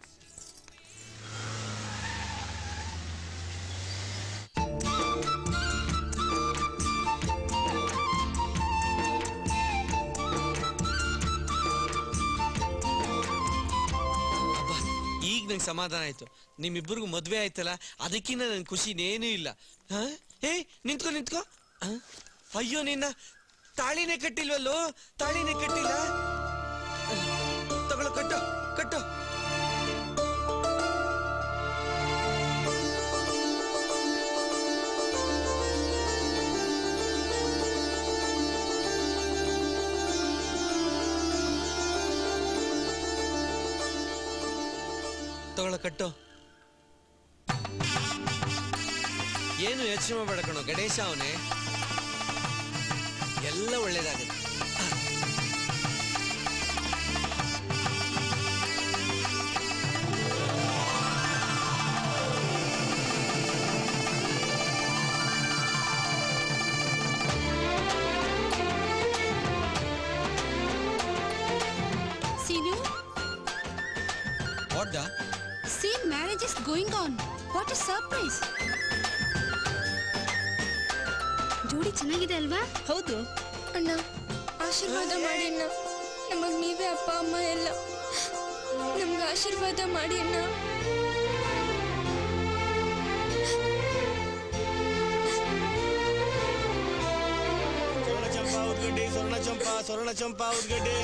ಅಬ್ಬಾ, ಈಗ ನಂಗೆ ಸಮಾಧಾನ ಆಯ್ತು ನಿಮ್ಮಿಬ್ಬರಿಗೂ ಮದ್ವೆ ಆಯ್ತಲ್ಲ ಅದಕ್ಕಿಂತ ನನ್ ಖುಷಿ ಇನ್ನೇನೂ ಇಲ್ಲ ಹ? ಏ ನಿಂತ್ಕೊ ನಿಂತ್ಕೊ ಹ? ಅಯ್ಯೋ ನಿನ್ನ ತಾಳಿನೇ ಕಟ್ಟಿಲ್ವಲ್ಲೋ ತಾಳಿನೇ ಕಟ್ಟಿಲ್ಲ ತಗೊಳ್ಳೋ ಕಟ್ಟು ಕಟ್ಟು ತಗೊಳ್ಳೋ ಕಟ್ಟು ಏನು ಯೋಚನೆ ಮಾಡಬೇಡ ಕಣೋ ಗಣೇಶ ಅವನೇ ಎಲ್ಲ ಒಳ್ಳೇದಾಗುತ್ತೆ Sinu, what the see marriage is going on. What a surprise. ಜೋಡಿ ಚೆನ್ನಾಗಿದೆ ಅಲ್ವಾ ಹೌದು ಅಣ್ಣ ಆಶೀರ್ವಾದ ಮಾಡಿ ಅಣ್ಣ ನಮಗ್ ನೀವೇ ಅಪ್ಪ ಅಮ್ಮ ಎಲ್ಲ ನಮ್ಗೆ ಆಶೀರ್ವಾದ ಮಾಡಿ ಅಣ್ಣ ಸ್ವರ್ಣ ಚಂಪಾ ಉದ್ಗಡ್ಡಿ ಸ್ವರ್ಣ ಚಂಪಾ ಸ್ವರ್ಣ ಚಂಪಾ ಉದ್ಗಡ್ಡಿ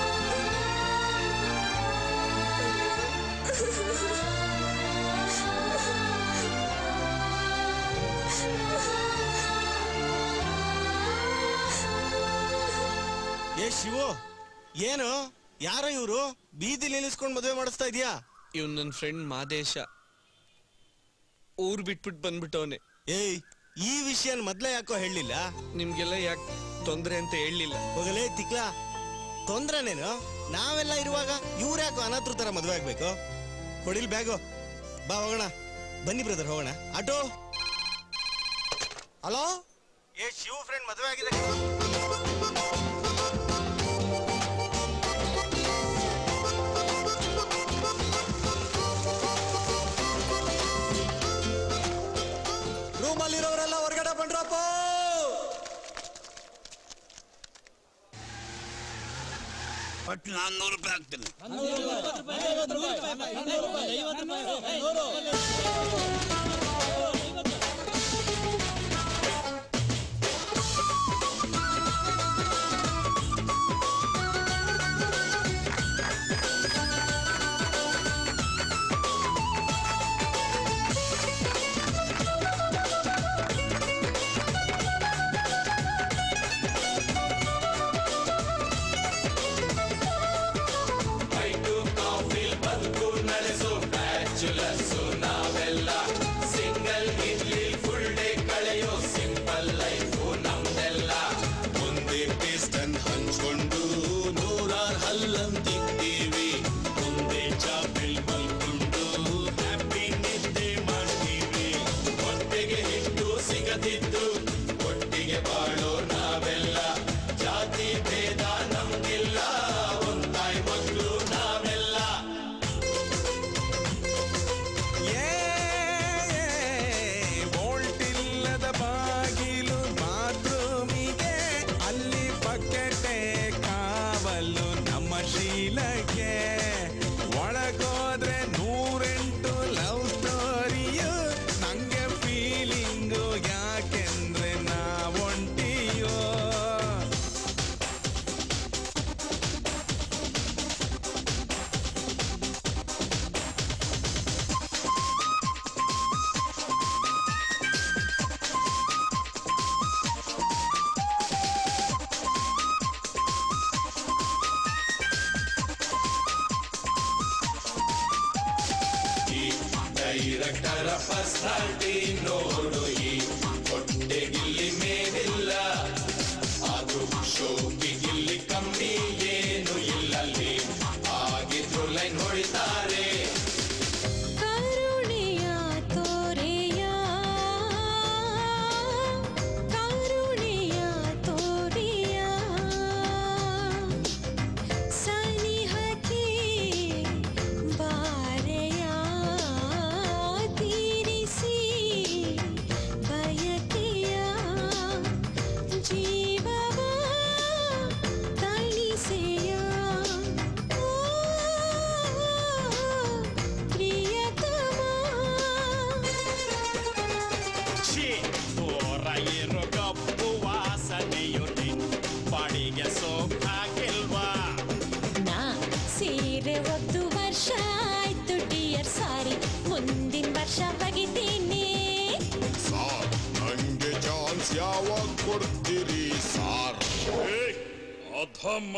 ಏ ಶಿವು ಏನು ಯಾರೋ ಇವರು ಬೀದಿಲಿ ನಿಲ್ಲಿಸ್ಕೊಂಡು ಮದುವೆ ಮಾಡಿಸ್ತಾ ಇದೀಯಾ ಇವ್ನು ನನ್ನ ಫ್ರೆಂಡ್ ಮಾದೇಶ ಊರ್ ಬಿಟ್ಬಿಟ್ಟು ಬಂದ್ಬಿಟ್ಟವನೆ ಏಯ್ ಈ ವಿಷಯನ ಮೊದ್ಲೇ ಯಾಕೋ ಹೇಳಲಿಲ್ಲ ನಿಮ್ಗೆಲ್ಲ ಯಾಕೆ ತೊಂದ್ರೆ ಅಂತ ಹೇಳಲಿಲ್ಲ ಹೋಗಲೇ ತಿಕ್ಲಾ ತೊಂದ್ರೆನೇನು ನಾವೆಲ್ಲ ಇರುವಾಗ ಇವ್ರು ಯಾಕೋ ಅನಾಥರ ತರ ಮದುವೆ ಆಗ್ಬೇಕು ಕೊಡಿಲ್ ಬ್ಯಾಗು ಬಾ ಹೋಗೋಣ ಬನ್ನಿ ಬ್ರದರ್ ಹೋಗೋಣ ಆಟೋ ಹಲೋ ಏ ಶಿವ ಫ್ರೆಂಡ್ ಮದುವೆ ಆಗಿದೆ ರೂಮಲ್ಲಿರೋರೆಲ್ಲ ಹೊರಗಡೆ ಬಂದ್ರಪ್ಪ ಒಟ್ಟು ನಾನ್ನೂರು ರೂಪಾಯಿ ಹಾಕ್ತೀನಿ ಬೈಕು ಕಾಫಿ ಬದುಕು ನಡೆಸೋ ಬ್ಯಾಚುಲರ್ಸ್ ನಾವೆಲ್ಲ ಸಿಂಗಲ್ ಇರ್ಲಿ ಫುಲ್ ಡೇ ಕಳೆಯೋ ಸಿಂಪಲ್ ಲೈಫು ನಮ್ದೆಲ್ಲ ಒಂದೇ ಪೇಸ್ಟನ್ ಹಂಚ್ಕೊಂಡು ನೂರಾರ್ ಹಲ್ಲಂತಿದ್ದೀವಿ ಒಂದೇ ಚಾಪೆಲ್ ಮಲ್ಕೊಂಡು ಹ್ಯಾಪಿ ನಿದ್ದೆ ಮಾಡ್ತೀವಿ ಹೊಟ್ಟೆಗೆ ಹಿಟ್ಟು ಸಿಗದಿದ್ದು ಒಟ್ಟಿಗೆ ಬಾಳೋ ನಾವೆಲ್ಲ ಜಾತಿ ಭೇದ ನಮ್ಗಿಲ್ಲ ಒಂದಾಯ್ ಮಕ್ಕಳು ನಾವೆಲ್ಲ ಬೋಲ್ಟ್ ಇಲ್ಲದ ಬಾಗಿಲು ಬಾತ್ರೂಮಿಗೆ ಅಲ್ಲಿ ಬಕೆಟೆ ಕಾವಲು ನಮ್ಮ ಶೀಲಕ್ಕೆ ಒಳಗೋದ್ರೆ ನೂರೆಂಟು ಲವ್ ಸ್ಟೋರಿಯು ನಂಗೆ ಫೀಲಿಂಗು ಯಾಕೆಂದ್ರೆ ನಾವೊಂಟಿಯೋ ಈ ಡೈರೆಕ್ಟರ ಪರ್ಸನಾಲಿಟಿ ನೋಡು ಈ ಹೊಟ್ಟೆಗಿಲ್ಲಿ ಮೇಲಿಲ್ಲ ಅದು ಶೋಕಿಗಿಲ್ಲಿ ಕಮ್ಮಿ ಏನು ಇಲ್ಲಲ್ಲಿ ಆಗಿದ್ರು ಲೈನ್ ಹೊಡಿತಾರೆ ಕರುಣೆಯ ತೋರೆಯ ಕರುಣೆಯ ತೋರೆಯ ಹತ್ತು ವರ್ಷ ಆಯ್ತು ಡಿಯರ್ ಸಾರಿ ಮುಂದಿನ ವರ್ಷ ಬಗಿತೀನಿ ಸಾರ್ ನಂಗೆ ಚಾನ್ಸ್ ಯಾವಾಗ ಕೊಡ್ತೀರಿ ಸಾರ್ ಅಧಮ್ಮ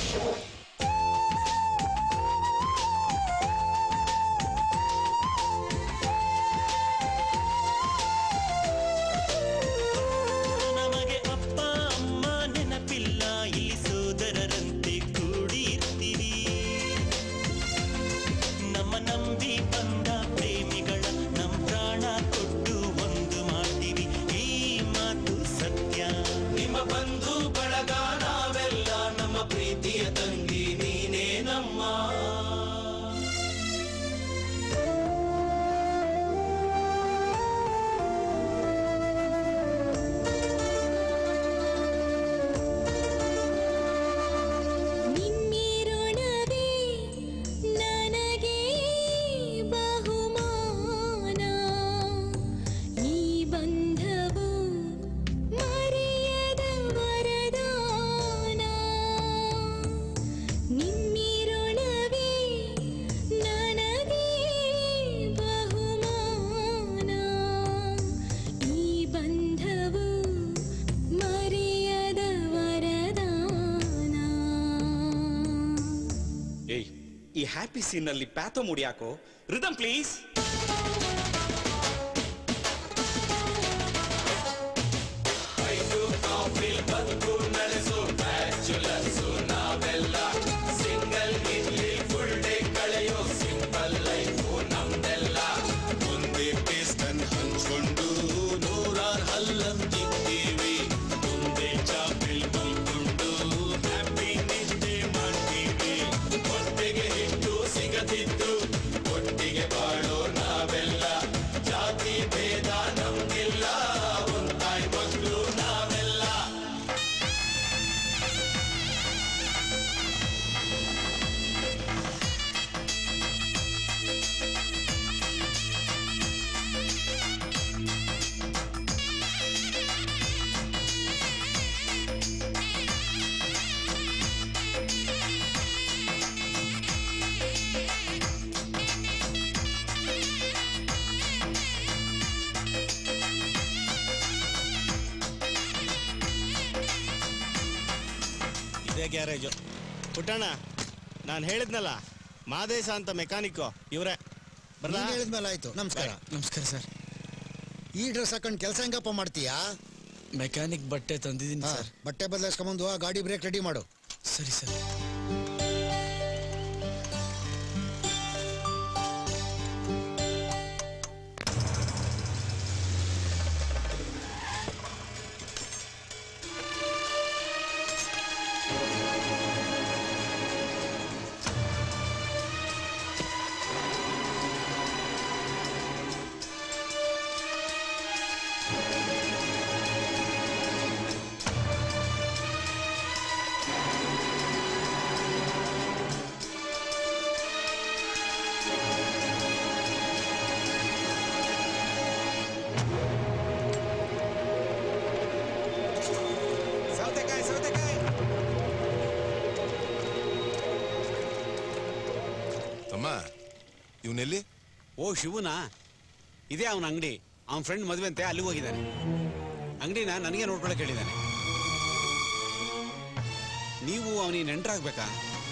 ನಮಗೆ ಅಪ್ಪ ಅಮ್ಮ ನೆನಪಿಲ್ಲ ಇಲ್ಲಿ ಸೋದರರಂತೆ ಕೂಡಿರ್ತೀವಿ ನಮ್ಮ ನಂಬಿ ಬಂದ ಪ್ರೇಮಿಗಳ ನಮ್ ಪ್ರಾಣ ಕೊಟ್ಟು ಒಂದು ಮಾಡ್ತೀವಿ ಈ ಮಾತು ಸತ್ಯ ನಿಮ್ಮ ಬಂಧು ಬಳಗ ನಾವೆಲ್ಲ ನಮ್ಮ ಪ್ರೀತಿಯ ತಂಗಿ ನೀನೇ ನಮ್ಮ ನಿಮ್ಮಿರುಣವೇ ನನಗೆ ಬಹುಮಾನ ಈ ಬಂಧವು ಮರೆಯದ ವರದಾನ ನಿಮ್ಮಿರುಣವೇ ನನಗೆ ಬಹುಮಾನ ಈ ಬಂಧವು ಮರೆಯದ ವರದಾನ ಏಯ್ ಈ ಹ್ಯಾಪಿ ಸೀನ್ ನಲ್ಲಿ ಪ್ಯಾಥೋ ಮುಡಿಯಾಕೋ ರಿದಮ್ ಪ್ಲೀಸ್ ಐದು ಕಾಫಿಲ್ ಬದುಕು ನಡೆಸೋ ಬ್ಯಾಚುಲರ್ಸು ನಾವೆಲ್ಲ ಸಿಂಗಲ್ ಇಲ್ಲಿ ಫುಲ್ ಡೇ ಕಳೆಯೋ ಸಿಂಪಲ್ ಲೈಫು ನಮ್ದೆಲ್ಲ ಒಂದೇ ಟೇಸ್ಟ್ ಅನ್ನು ಹಂಚ್ಕೊಂಡು ನೂರಾರು ಹಲ್ಲಂತಿದ್ದೀವಿ ಮುಂದೆ ಚಾಪಿಲ್ ಮಲ್ಕೊಂಡು ಹ್ಯಾಪಿ ನಿದ್ದೆ ಮಾಡ್ತೀವಿ ಹೊಟ್ಟೆಗೆ ಹಿಟ್ಟು ಸಿಗದಿದ್ದು ಒಟ್ಟಿಗೆ ಬಾಳೋ ನಾವೆಲ್ಲ ಜಾತಿ ಭೇದ ನಮ್ಗಿಲ್ಲ ಒಂದ್ ತಾಯಿ ಮಕ್ಕಳು ನಾವೆಲ್ಲ ಇದೇ ಗ್ಯಾರೇಜು ಪುಟ್ಟಣ್ಣ ನಾನು ಹೇಳಿದ್ನಲ್ಲ ಮಾದೇಶ ಅಂತ ಮೆಕ್ಯಾನಿಕ್ಕು ಇವರೇ ನೀನ್ ಹೇಳಿದ್ಮೇಲೆ ಆಯ್ತು ನಮಸ್ಕಾರ ನಮಸ್ಕಾರ ಸರ್ ಈ ಡ್ರೆಸ್ ಹಾಕೊಂಡು ಕೆಲಸ ಹೆಂಗಪ್ಪ ಮಾಡ್ತೀಯಾ ಮೆಕ್ಯಾನಿಕ್ ಬಟ್ಟೆ ತಂದಿದ್ದೀನಿ ಹಾ, ಸರ್ ಬಟ್ಟೆ ಬದಲಾಯಿಸ್ಕೊಂಬಂದು ಆ ಗಾಡಿ ಬ್ರೇಕ್ ರೆಡಿ ಮಾಡು ಸರಿ ಸರ್ ಸೌತೆಕಾಯಿ ಸೌತೆಕಾಯಿ ತಮ್ಮ ಇವನೆಲ್ಲಿ ಓ ಶಿವನಾ ಇದೇ ಅವನ ಅಂಗಡಿ ಅವನ ಫ್ರೆಂಡ್ ಮದುವೆ ಅಂತೆ ಅಲ್ಲಿಗೆ ಹೋಗಿದ್ದಾನೆ ಅಂಗಡಿನ ನನಗೆ ನೋಡ್ಕೊಳಕ್ ಹೇಳಿದ್ದಾನೆ ನೀವು ಅವನಿಗೆ ನೆಂಟ್ರಾಗ್ಬೇಕಾ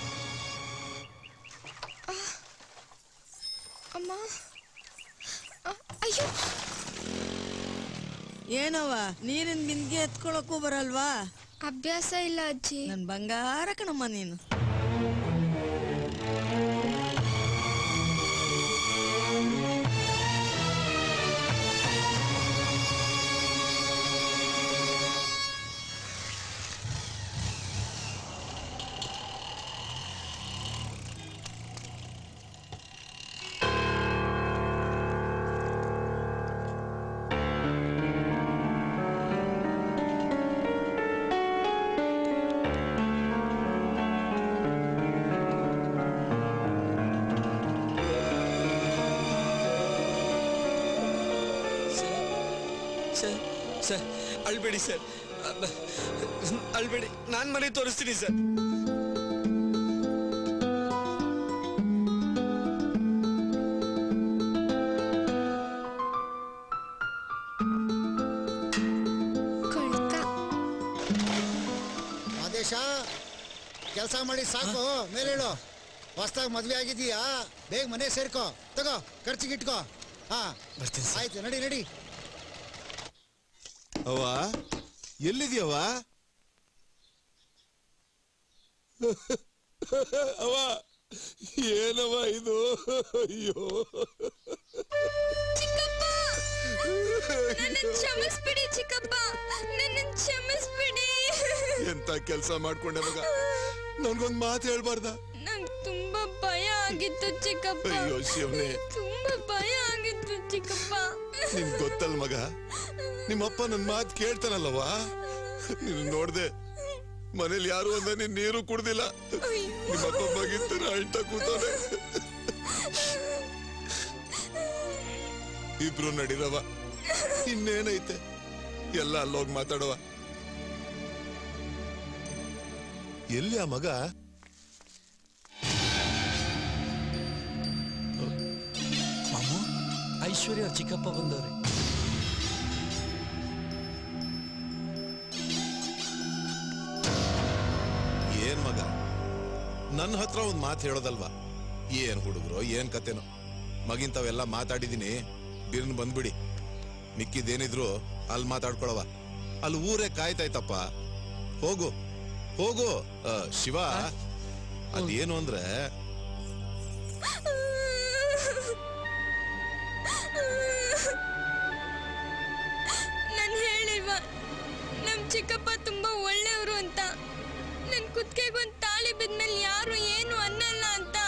ಅಮ್ಮ ಅ, ಅಯ್ಯೋ ಏನವ್ವ ನೀರಿನ ಬಿಂದಿಗೆ ಎತ್ಕೊಳಕ್ಕೂ ಬರಲ್ವಾ ಅಭ್ಯಾಸ ಇಲ್ಲ ಅಜ್ಜಿ ನನ್ ಬಂಗಾರ ಕಣಮ್ಮ ನೀನು ಸರ್ ಸರ್ ಅಳ್ಬೇಡಿ ಸರ್ ಅಬ್ಬ, ಅಳ್ಬೇಡಿ ನಾನು ಮನೆ ತೋರಿಸ್ತೀನಿ ಸರ್ ಕೆಲಸ ಮಾಡಿ ಸಾಕು ಮೇಲೆ ಹೇಳು ಹೊಸ್ದಾಗ್ ಮದ್ವೆ ಆಗಿದೀಯಾ ಬೇಗ ಮನೆ ಸೇರ್ಕೋ ತಗೋ ಖರ್ಚಿಗೆ ಇಟ್ಕೋ ಹಾ ಆಯ್ತು ನಡಿ ನಡಿ ಅವ ಎಲ್ಲಿದ್ಯವ ಅವ ಏನವ ಇದು ಅಯ್ಯೋ ನನ್ನ ಕ್ಷಮಿಸ್ಬಿಡಿ ಚಿಕ್ಕಪ್ಪ ನನ್ನ ಕ್ಷಮಿಸ್ಬಿಡಿ ಎಂತ ಕೆಲಸ ಮಾಡ್ಕೊಂಡೆ ಮಗ ನನ್ಗೊಂದ್ ಮಾತು ಹೇಳ್ಬಾರ್ದ ನಂಗ್ ತುಂಬಾ ಭಯ ಆಗಿತ್ತು ಚಿಕ್ಕಪ್ಪ ಅಯ್ಯೋ ಶಿವನೇ ತುಂಬಾ ಭಯ ಆಗಿತ್ತು ಚಿಕ್ಕಪ್ಪ ನಿಮ್ ಗೊತ್ತಲ್ ಮಗ ನಿಮ್ಮಪ್ಪ ನನ್ ಮಾತು ಕೇಳ್ತಾನಲ್ಲವ ನೀನು ನೋಡ್ದೆ ಮನೇಲಿ ಯಾರು ಒಂದ ನೀನ್ ನೀರು ಕುಡ್ದಿಲ್ಲ ನಿಮ್ಮಪ್ಪ ಬಗಿತ್ತು ಅಳ್ಟ ಕೂತವ್ನೆ ಇಬ್ರು ನಡಿರವ ಇನ್ನೇನೈತೆ ಎಲ್ಲ ಅಲ್ಲೋಗ್ ಮಾತಾಡವ ಎಲ್ಲಿ ಆ ಮಗ ಮಾಮು ಐಶ್ವರ್ಯ ಅವ್ರ ಚಿಕ್ಕಪ್ಪ ಬಂದವ್ರೆ ಏನ್ ಮಗ ನನ್ನ ಹತ್ರ ಒಂದ್ ಮಾತು ಹೇಳೋದಲ್ವಾ ಏನ್ ಹುಡುಗರು ಏನ್ ಕತೆನೋ ಮಗಿಂತವೆಲ್ಲ ಮಾತಾಡಿದೀನಿ ಬಿರ್ನ್ ಬಂದ್ಬಿಡಿ ಮಿಕ್ಕಿದೇನಿದ್ರು ಅಲ್ಲಿ ಮಾತಾಡ್ಕೊಳವ ಅಲ್ಲಿ ಊರೇ ಕಾಯ್ತಾಯ್ತಪ್ಪ ಹೋಗು ಹೋಗು ಆ, ಶಿವ ಅದೇನು ಅಂದ್ರೆ ನಾನ್ ಹೇಳಿಲ್ವಾ ನಮ್ ಚಿಕ್ಕಪ್ಪ ತುಂಬಾ ಒಳ್ಳೆಯವರು ಅಂತ ನನ್ ಕುತ್ತಿಗೆಗೆ ಒಂದ್ ತಾಳಿ ಬಿದ್ಮೇಲೆ ಯಾರು ಏನು ಅನ್ನಲ್ಲ ಅಂತ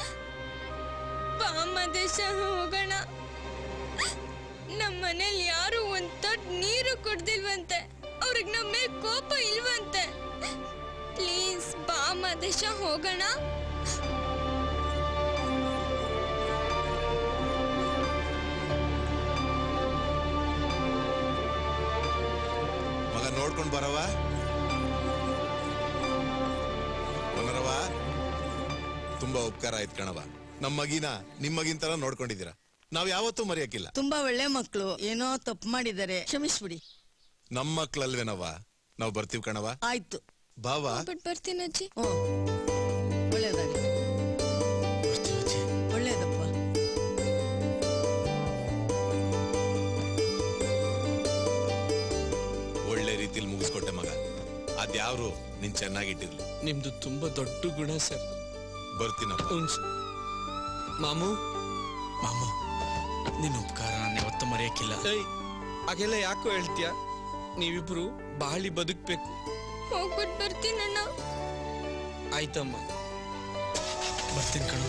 ಬಾಮ ದೇಶ ಹೋಗೋಣ ನಮ್ ಮನೇಲಿ ಯಾರು ಒಂದ್ ತೊಟ್ ನೀರು ಕುಡ್ದಿಲ್ವಂತೆ ಅವ್ರಿಗೆ ನಮ್ಮ ಮೇಲೆ ಕೋಪ ಇಲ್ವಂತೆ ಪ್ಲೀಸ್ ಬಾಮ ದೇಶ ಹೋಗೋಣ ಮಗ ನೋಡ್ಕೊಂಡ್ ಬರವ ಬನ್ನರವ ತುಂಬಾ ಉಪಕಾರ ಆಯ್ತು ಕಣವ ನಮ್ಮ ಮಗಿನ ನಿಮ್ ಮಗಿನ ತರ ನೋಡ್ಕೊಂಡಿದ್ದೀರಾ ನಾವ್ ಯಾವತ್ತೂ ಮರೆಯಕ್ಕಿಲ್ಲ ತುಂಬಾ ಒಳ್ಳೆ ಮಕ್ಕಳು ಏನೋ ತಪ್ಪು ಮಾಡಿದ್ದಾರೆ ಕ್ಷಮಿಸ್ಬಿಡಿ ನಮ್ಮ ಮಕ್ಳಲ್ವೇನವ ನಾವ್ ಬರ್ತೀವಿ ಕಣವ ಆಯ್ತು ಬಾವಾ ಬಿಟ್ಟು ಬರ್ತೀನಿ ಅಜ್ಜಿ ಒಳ್ಳೇದಾಗಿ ಒಳ್ಳೇದಪ್ಪ ಒಳ್ಳೆ ರೀತಿಲಿ ಮುಗಿಸ್ಕೊಟ್ಟೆ ಮಗ ಅದ್ಯಾವ್ರು ನಿನ್ ಚೆನ್ನಾಗಿಟ್ಟಿರ್ಲಿ ನಿಮ್ದು ತುಂಬಾ ದೊಡ್ಡ ಗುಣ ಸರ್ ಬರ್ತೀನಪ್ಪ ಮಾಮು ಮಾಮು ನಿನ್ನ ಉಪಕಾರ ನಾನು ಯಾವತ್ತೂ ಮರೆಯಕ್ಕಿಲ್ಲ ಹಾಗೆಲ್ಲ ಯಾಕೋ ಹೇಳ್ತೀಯ ನೀವಿಬ್ರು ಬಾಳಿ ಬದುಕ್ಬೇಕು ಹೋಗ್ಬಿಟ್ಟು ಬರ್ತೀನಣ್ಣ ಆಯ್ತಮ್ಮ ಬರ್ತೀನಿ ಕಣ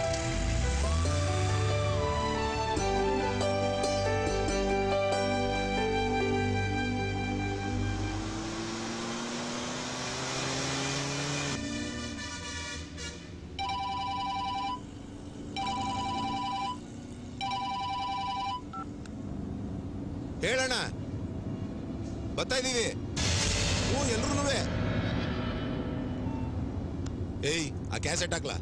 ಹೇಳಣ್ಣ ಬರ್ತಾ ಇದೀವಿ ಹ್ಞೂ ಎಲ್ರು ಏಯ್ ಆ ಕ್ಯಾಸೆಟ್ ಹಾಕ್ಲಾ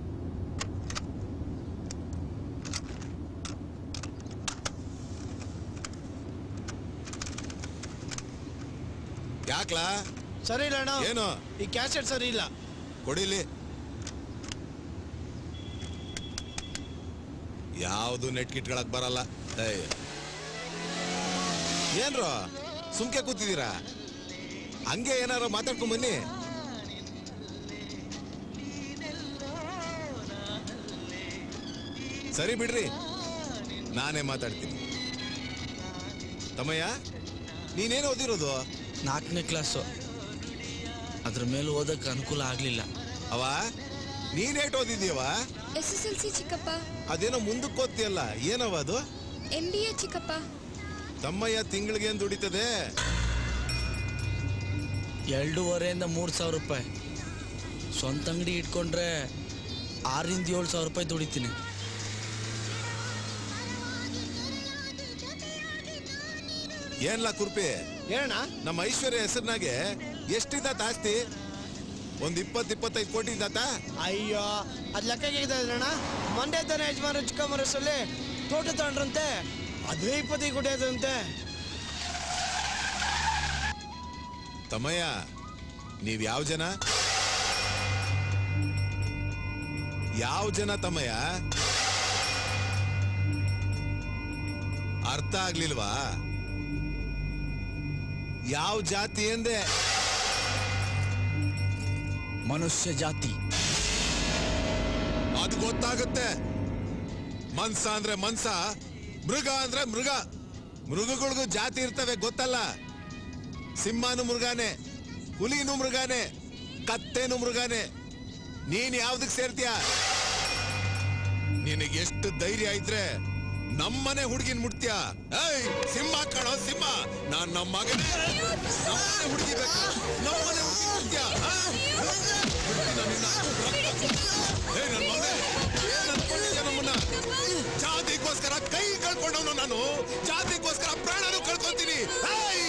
ಯಾಕ್ಲಾ ಸರಿ ಇಲ್ಲ ಅಣ್ಣ ಏನು ಈ ಕ್ಯಾಸೆಟ್ ಸರಿ ಇಲ್ಲ ಕೊಡಿಲಿ ಯಾವುದು ನೆಟ್ ಕಿಟ್ಕೊಳಕ್ ಬರಲ್ಲ ಏಯ್. ಏನ್ರೋ ಸುಮ್ಕೆ ಕೂತಿದ್ದೀರಾ ಹಂಗೆ ಏನಾರು ಮಾತಾಡ್ಕೊಂಡ್ ಬನ್ನಿ ಸರಿ ಬಿಡ್ರಿ ನಾನೇ ಮಾತಾಡ್ತೀನಿ ತಮ್ಮಯ್ಯ ನೀನೇನು ಓದಿರೋದು ನಾಲ್ಕನೇ ಕ್ಲಾಸು ಅದ್ರ ಮೇಲೆ ಓದಕ್ಕೆ ಅನುಕೂಲ ಆಗ್ಲಿಲ್ಲ ಅವ ನೀನೇಟ್ ಓದಿದ್ಯವ ಎಸ್ ಎಸ್ ಎಲ್ ಸಿ ಚಿಕ್ಕಪ್ಪ ಅದೇನೋ ಮುಂದಕ್ಕೆ ಓದ್ತಿಯಲ್ಲ ಏನವ ಅದು ಎಂ ಬಿ ಎ ಚಿಕ್ಕಪ್ಪ ತಮ್ಮಯ್ಯ ತಿಂಗಳಿಗೆ ಏನ್ ದುಡಿತದೆ ಎರಡೂವರೆಯಿಂದ ಮೂರು ಸಾವಿರ ರೂಪಾಯಿ ಸ್ವಂತ ಅಂಗಡಿ ಇಟ್ಕೊಂಡ್ರೆ ಆರಿಂದ ಏಳು ಸಾವಿರ ರೂಪಾಯಿ ದುಡಿತೀನಿ ಏನ್ಲ ಕುರ್ಪಿ ಏನಣ್ಣ ನಮ್ಮ ಐಶ್ವರ್ಯ ಹೆಸರಿನಾಗೆ ಎಷ್ಟಿದ ಆಸ್ತಿ ಒಂದ್ ಇಪ್ಪತ್ ಇಪ್ಪತ್ತೈದು ಕೋಟಿ ಇದ್ದಾತ ಅಯ್ಯೋ ಅದ್ ಲೆಕ್ಕಕ್ಕೆ ಅಣ್ಣ ಮಂಡ್ಯ ತಾನೆ ಯಜಮಾನ ಚಿಕ್ಕಮ್ಮರಸಲ್ಲಿ ತೋಟ ತಗೊಂಡ್ರಂತೆ ಅದೇ ಇಪ್ಪತ್ತೈದು ಕೋಟಿ ಆಯ್ತಂತೆ ತಮ್ಮಯ್ಯ ನೀವ್ ಯಾವ ಜನ ಯಾವ ಜನ ತಮ್ಮಯ್ಯ ಅರ್ಥ ಆಗ್ಲಿಲ್ವಾ ಯಾವ ಜಾತಿ ಎಂದೆ ಮನುಷ್ಯ ಜಾತಿ ಅದು ಗೊತ್ತಾಗುತ್ತೆ ಮನ್ಸ ಅಂದ್ರೆ ಮನ್ಸ ಮೃಗ ಅಂದ್ರೆ ಮೃಗ ಮೃಗಗಳಿಗೂ ಜಾತಿ ಇರ್ತವೆ ಗೊತ್ತಲ್ಲ ಸಿಂಹನು ಮೃಗಾನೆ ಹುಲಿನೂ ಮೃಗಾನೆ ಕತ್ತೇನು ಮೃಗಾನೆ ನೀನ್ ಯಾವ್ದಕ್ ಸೇರ್ತೀಯ ನಿನಗೆ ಎಷ್ಟು ಧೈರ್ಯ ಇದ್ರೆ ನಮ್ಮನೆ ಹುಡುಗಿನ ಮುಟ್ತೀಯ ಏಯ್ ಸಿಂಹ ಕಣೋ ಸಿಂಹ ನಾನ್ ನಮ್ಮ ಮಗನೇ ನಮ್ಮನೆ ಹುಡುಗಿ ಬೇಕು ನಮ್ಮನೆ ಹುಡುಗಿ ಮುಟ್ತೀಯ ಆ? ಬಿಡ್ತೀನಾ ನಿನ್ನ? ಏ ನನ್ ಮಗನೇ ಏನ್ ಅನ್ಕೊಂಡಿದ್ಯ ನಮ್ಮನ್ನ ಜಾತಿಗೋಸ್ಕರ ಕೈ ಕಳ್ಕೊಂಡವನು ನಾನು ಜಾತಿಗೋಸ್ಕರ ಪ್ರಾಣನೂ ಕಳ್ಕೊಂತೀನಿ ಏಯ್!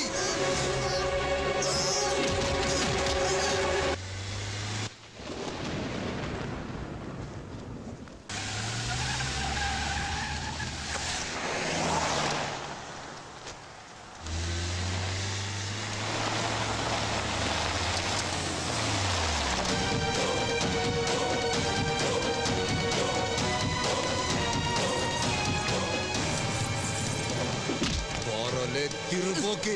ಬಾರಲೆ ತಿರುಬೋಕಿ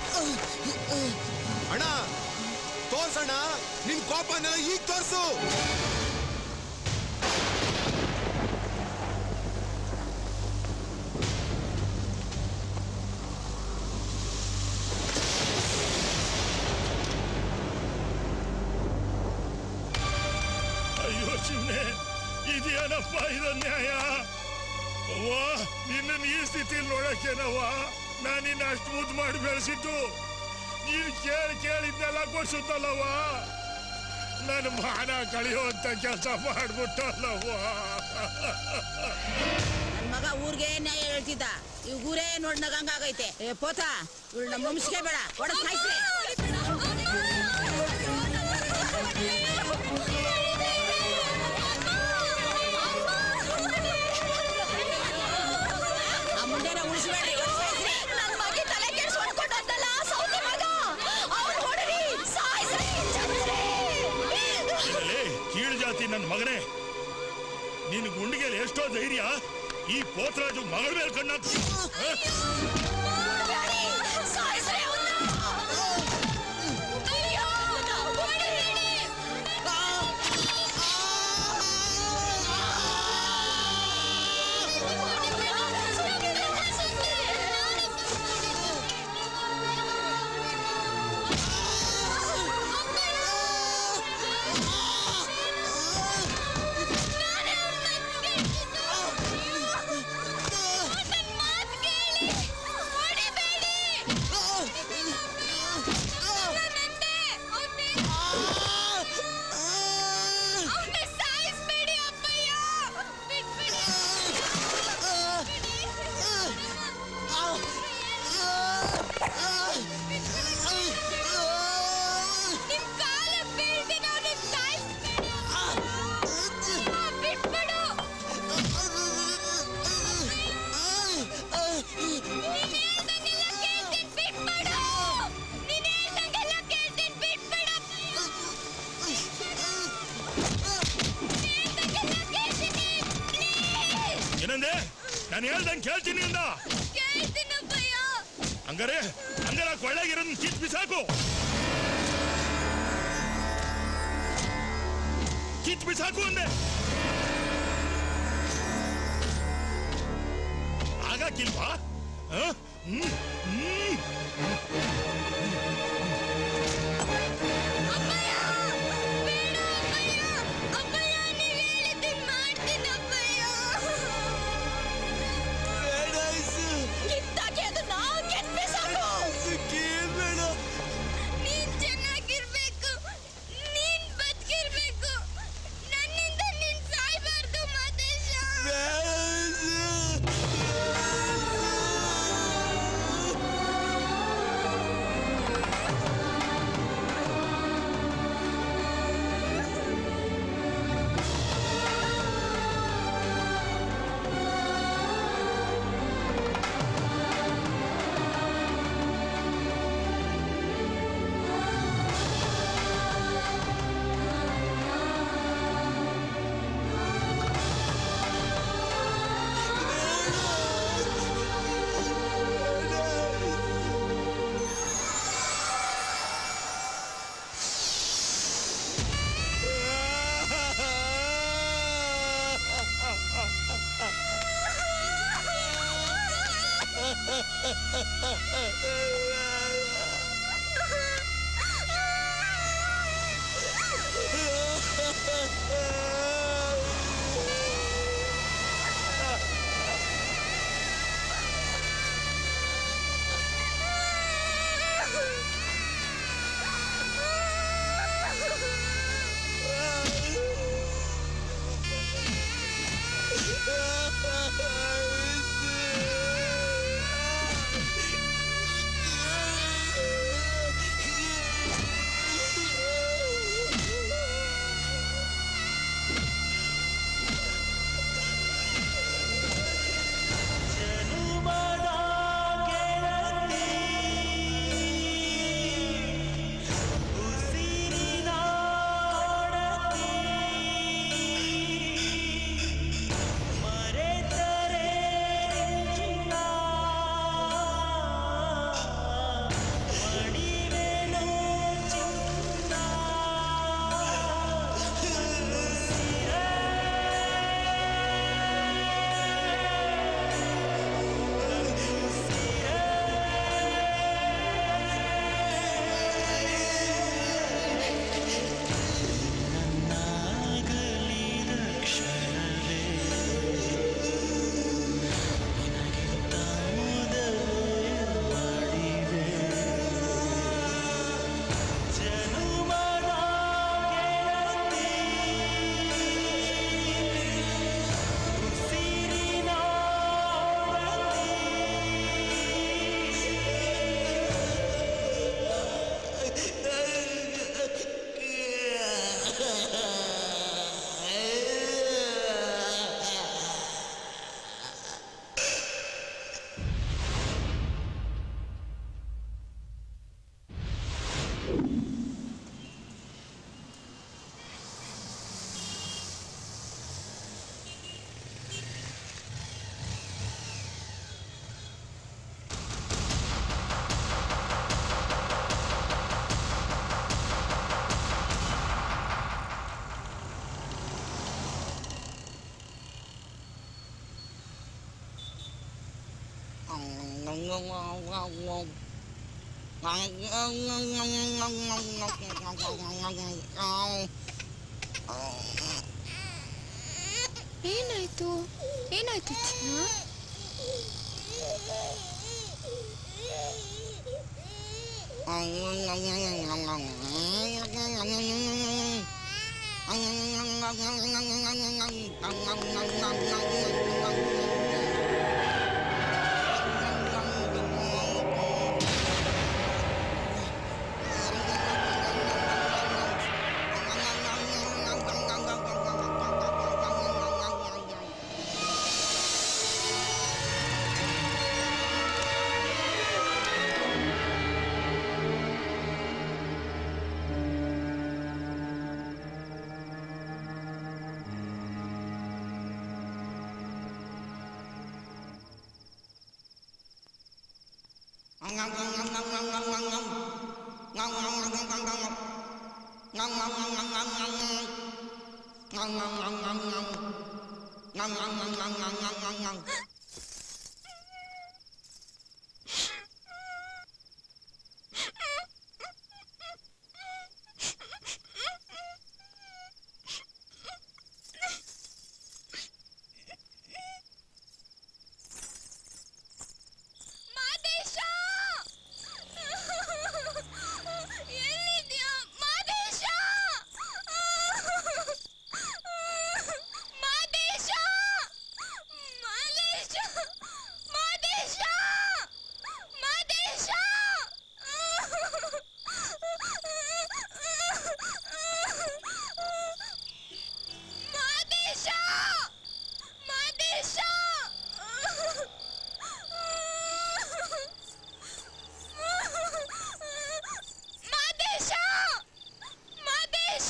ಅಣ್ಣ ತೋರ್ಸಣ್ಣ ನಿನ್ ಕೋಪನೆಲ್ಲ ಈಗ ತೋರ್ಸು ಅಯ್ಯೋ ಚಿನ್ನೆ ಇದೇನಪ್ಪ ಇದು ನ್ಯಾಯ ಅವ್ವ ನಿನ್ನ ಈ ಸ್ಥಿತಿಲಿ ನೋಡಕ್ಕೇನವ್ವ ನಾನು ನಿನ್ನ ಅಷ್ಟು ಮುದ್ದು ಮಾಡಿ ಬೆಳೆಸಿದ್ದು ನೀನು ಕೇಳಿ ಕೇಳಿದ್ನೆಲ್ಲ ಕೊಡ್ಸುತ್ತಲ್ಲವ್ವ ನನ್ನ ಮಾನ ಕಳೆಯುವಂತ ಕೆಲಸ ಮಾಡ್ಬಿಟ್ಟಲ್ಲವ್ವ ನನ್ ಮಗ ಊರ್ಗೆ ನ್ಯಾಯ ಹೇಳ್ತಿದ್ದ ಇವ್ ಊರೇ ನೋಡ್ ನಗಂಗಾಗೈತೆ ಏ ಪೋತ ಇವಳು ನಮ್ಮ ವಂಶಕ್ಕೆ ಬೇಡ ಒಡ ಸಾಯ್ಸ್ರೆ ಆ ಮುಂಡೆನ ಉಳಿಸ್ಬೇಡ್ರಿ ಒಡ ಸಾಯ್ಸ್ರೆ ನನ್ ಮಗಿ ತಲೆ ಕೆಡ್ಸ್ಕೊಂಡ್ಕೊಂಡಂತಲ್ಲ ಸೌತಿ ಮಗ ಅವ್ನ್ ಹೊಡ್ರಿ ಸಾಯ್ಸ್ರಿ ಚಚ್ರಿ. ಇರಲಿ ಕೀಳು ಜಾತಿ ನನ್ನ ಮಗನೇ ನಿನ್ನ ಗುಂಡಿಗೆಯಲ್ಲಿ ಎಷ್ಟೋ ಧೈರ್ಯ ಈ ಪೋತರಾಜು ಮಗಳ ಮೇಲೆ ಕಣ್ಣಾಕ್ತಿ ಬೇಡಿ, ಸಾಯ್ಸ್ರಿ ಅವ್ನ. ಅಯ್ಯೋ, ಹೊಡಿಬೇಡಿ. ಏನಂದೆ ನಾನು ಹೇಳ್ದಂಗೆ ಕೇಳ್ತೀನಿ ಅಂದ ಹಂಗಾರೆ ಹಂಗಾರೆ ಆ ಕೊಳ್ಳೆಗಿರೋದನ್ನ ಕಿತ್ ಬಿಸಾಕು ಕಿತ್ ಬಿಸಾಕು ಅಂದೆ ಆಗಾಕಿಲ್ವಾ ಆ? ಹ್ಮ್ ಹ್ಮ್ ಕಿತ್ತಾಕಿ ಅದನ್ನ ಕೆತ್ತಿ ಸಾಕು. ನೀನ್ ಚೆನ್ನಾಗಿರ್ಬೇಕು ನೀನ್ ಬದುಕಿರ್ಬೇಕು ನನ್ನಿಂದ ನೀನ್ ಸಾಯ್ಬಾರ್ದು ಮಾದೇಶ ಬೇಡ ಏನಾಯ್ತು ಏನಾಯ್ತು ಚಿನ್ನ ಮಾದೇಶ ಎಲ್ಲಿದ್ಯಾ ಮಾದೇಶ ಮಾದೇಶ ಮಾದೇಶ ಮಾದೇಶ ಮಾದೇಶ ಮಾದೇಶ ಮಾದೇಶ ಮಾದೇಶ ಮಾದೇಶ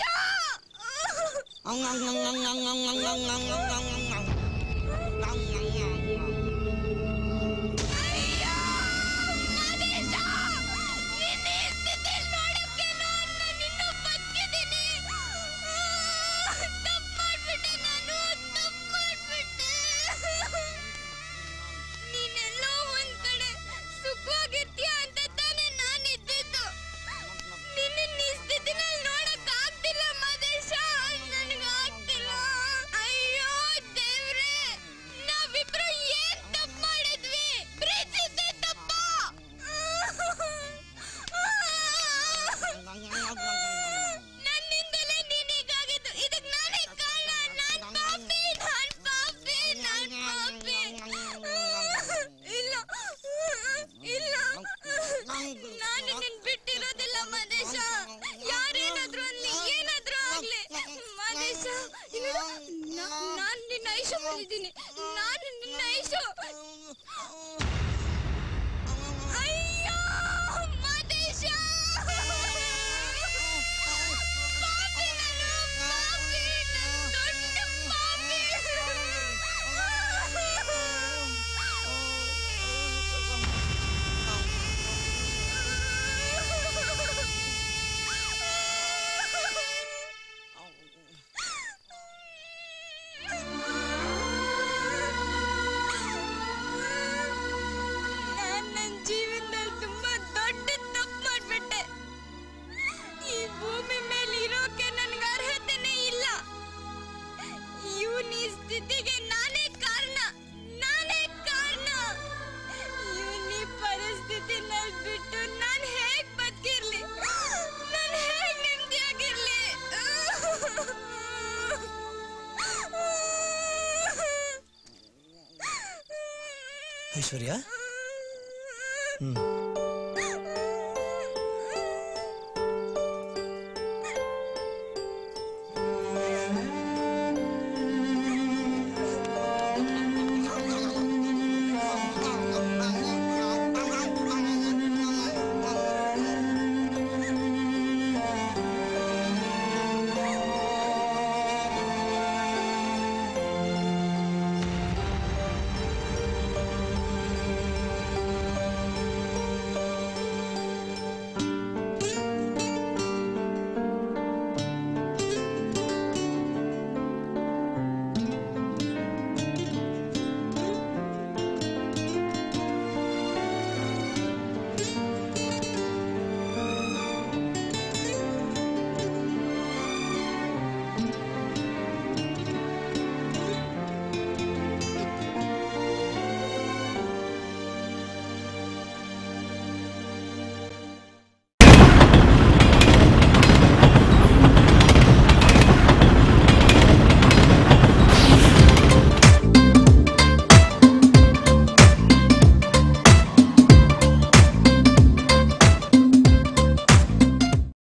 ಅಯ್ಯೋ ಮಾದೇಶ ನಿನ್ನ ಈ ಸ್ಥಿತಿಲ್ ನೋಡಕ್ಕೆ ನಾನು ನಿನ್ನೂ ಬದುಕಿದ್ದೀನಿ ತಪ್ಪು ಮಾಡ್ಬಿಟ್ಟೆ ನಾನು ತಪ್ಪು ಮಾಡ್ಬಿಟ್ಟೆ ನೀನೆಲ್ಲೋ ಒಂದ್ ಕಡೆ ಐಶು ಬಂದಿದ್ದೀನಿ ನಾನು ನಿನ್ನ ಐಶು ಅಯ್ಯೋ ಮಾದೇಶ ಪಾಪಿ ನಾನು, ಪಾಪಿ, ನಾನು ದೊಡ್ಡ ಪಾಪಿ. ನಾನ್ ನನ್ ಜೀವನದಲ್ಲಿ ತುಂಬಾ ದೊಡ್ಡ ತಪ್ಪು ಮಾಡ್ಬಿಟ್ಟೆ ಈ ಭೂಮಿ ಮೇಲೆ ಇರೋಕೆ ನನ್ಗೆ ಅರ್ಹತೆನೇ ಇಲ್ಲ ಇವನ್ ಈ ಸ್ಥಿತಿಗೆ ನಾನೇ ಕಾರಣ ನಾನೇ ಕಾರಣ ಇವನ್ ಈ ಪರಿಸ್ಥಿತಿನಲ್ಲಿ ಬಿಟ್ಟು ನಾನ್ ಹೇಗ್ ಬದುಕಿರ್ಲಿ ನಾನ್ ಹೇಗ್ ನೆಮ್ಮದಿಯಾಗಿರ್ಲಿ ಐಶ್ವರ್ಯ ಹ್ಮ್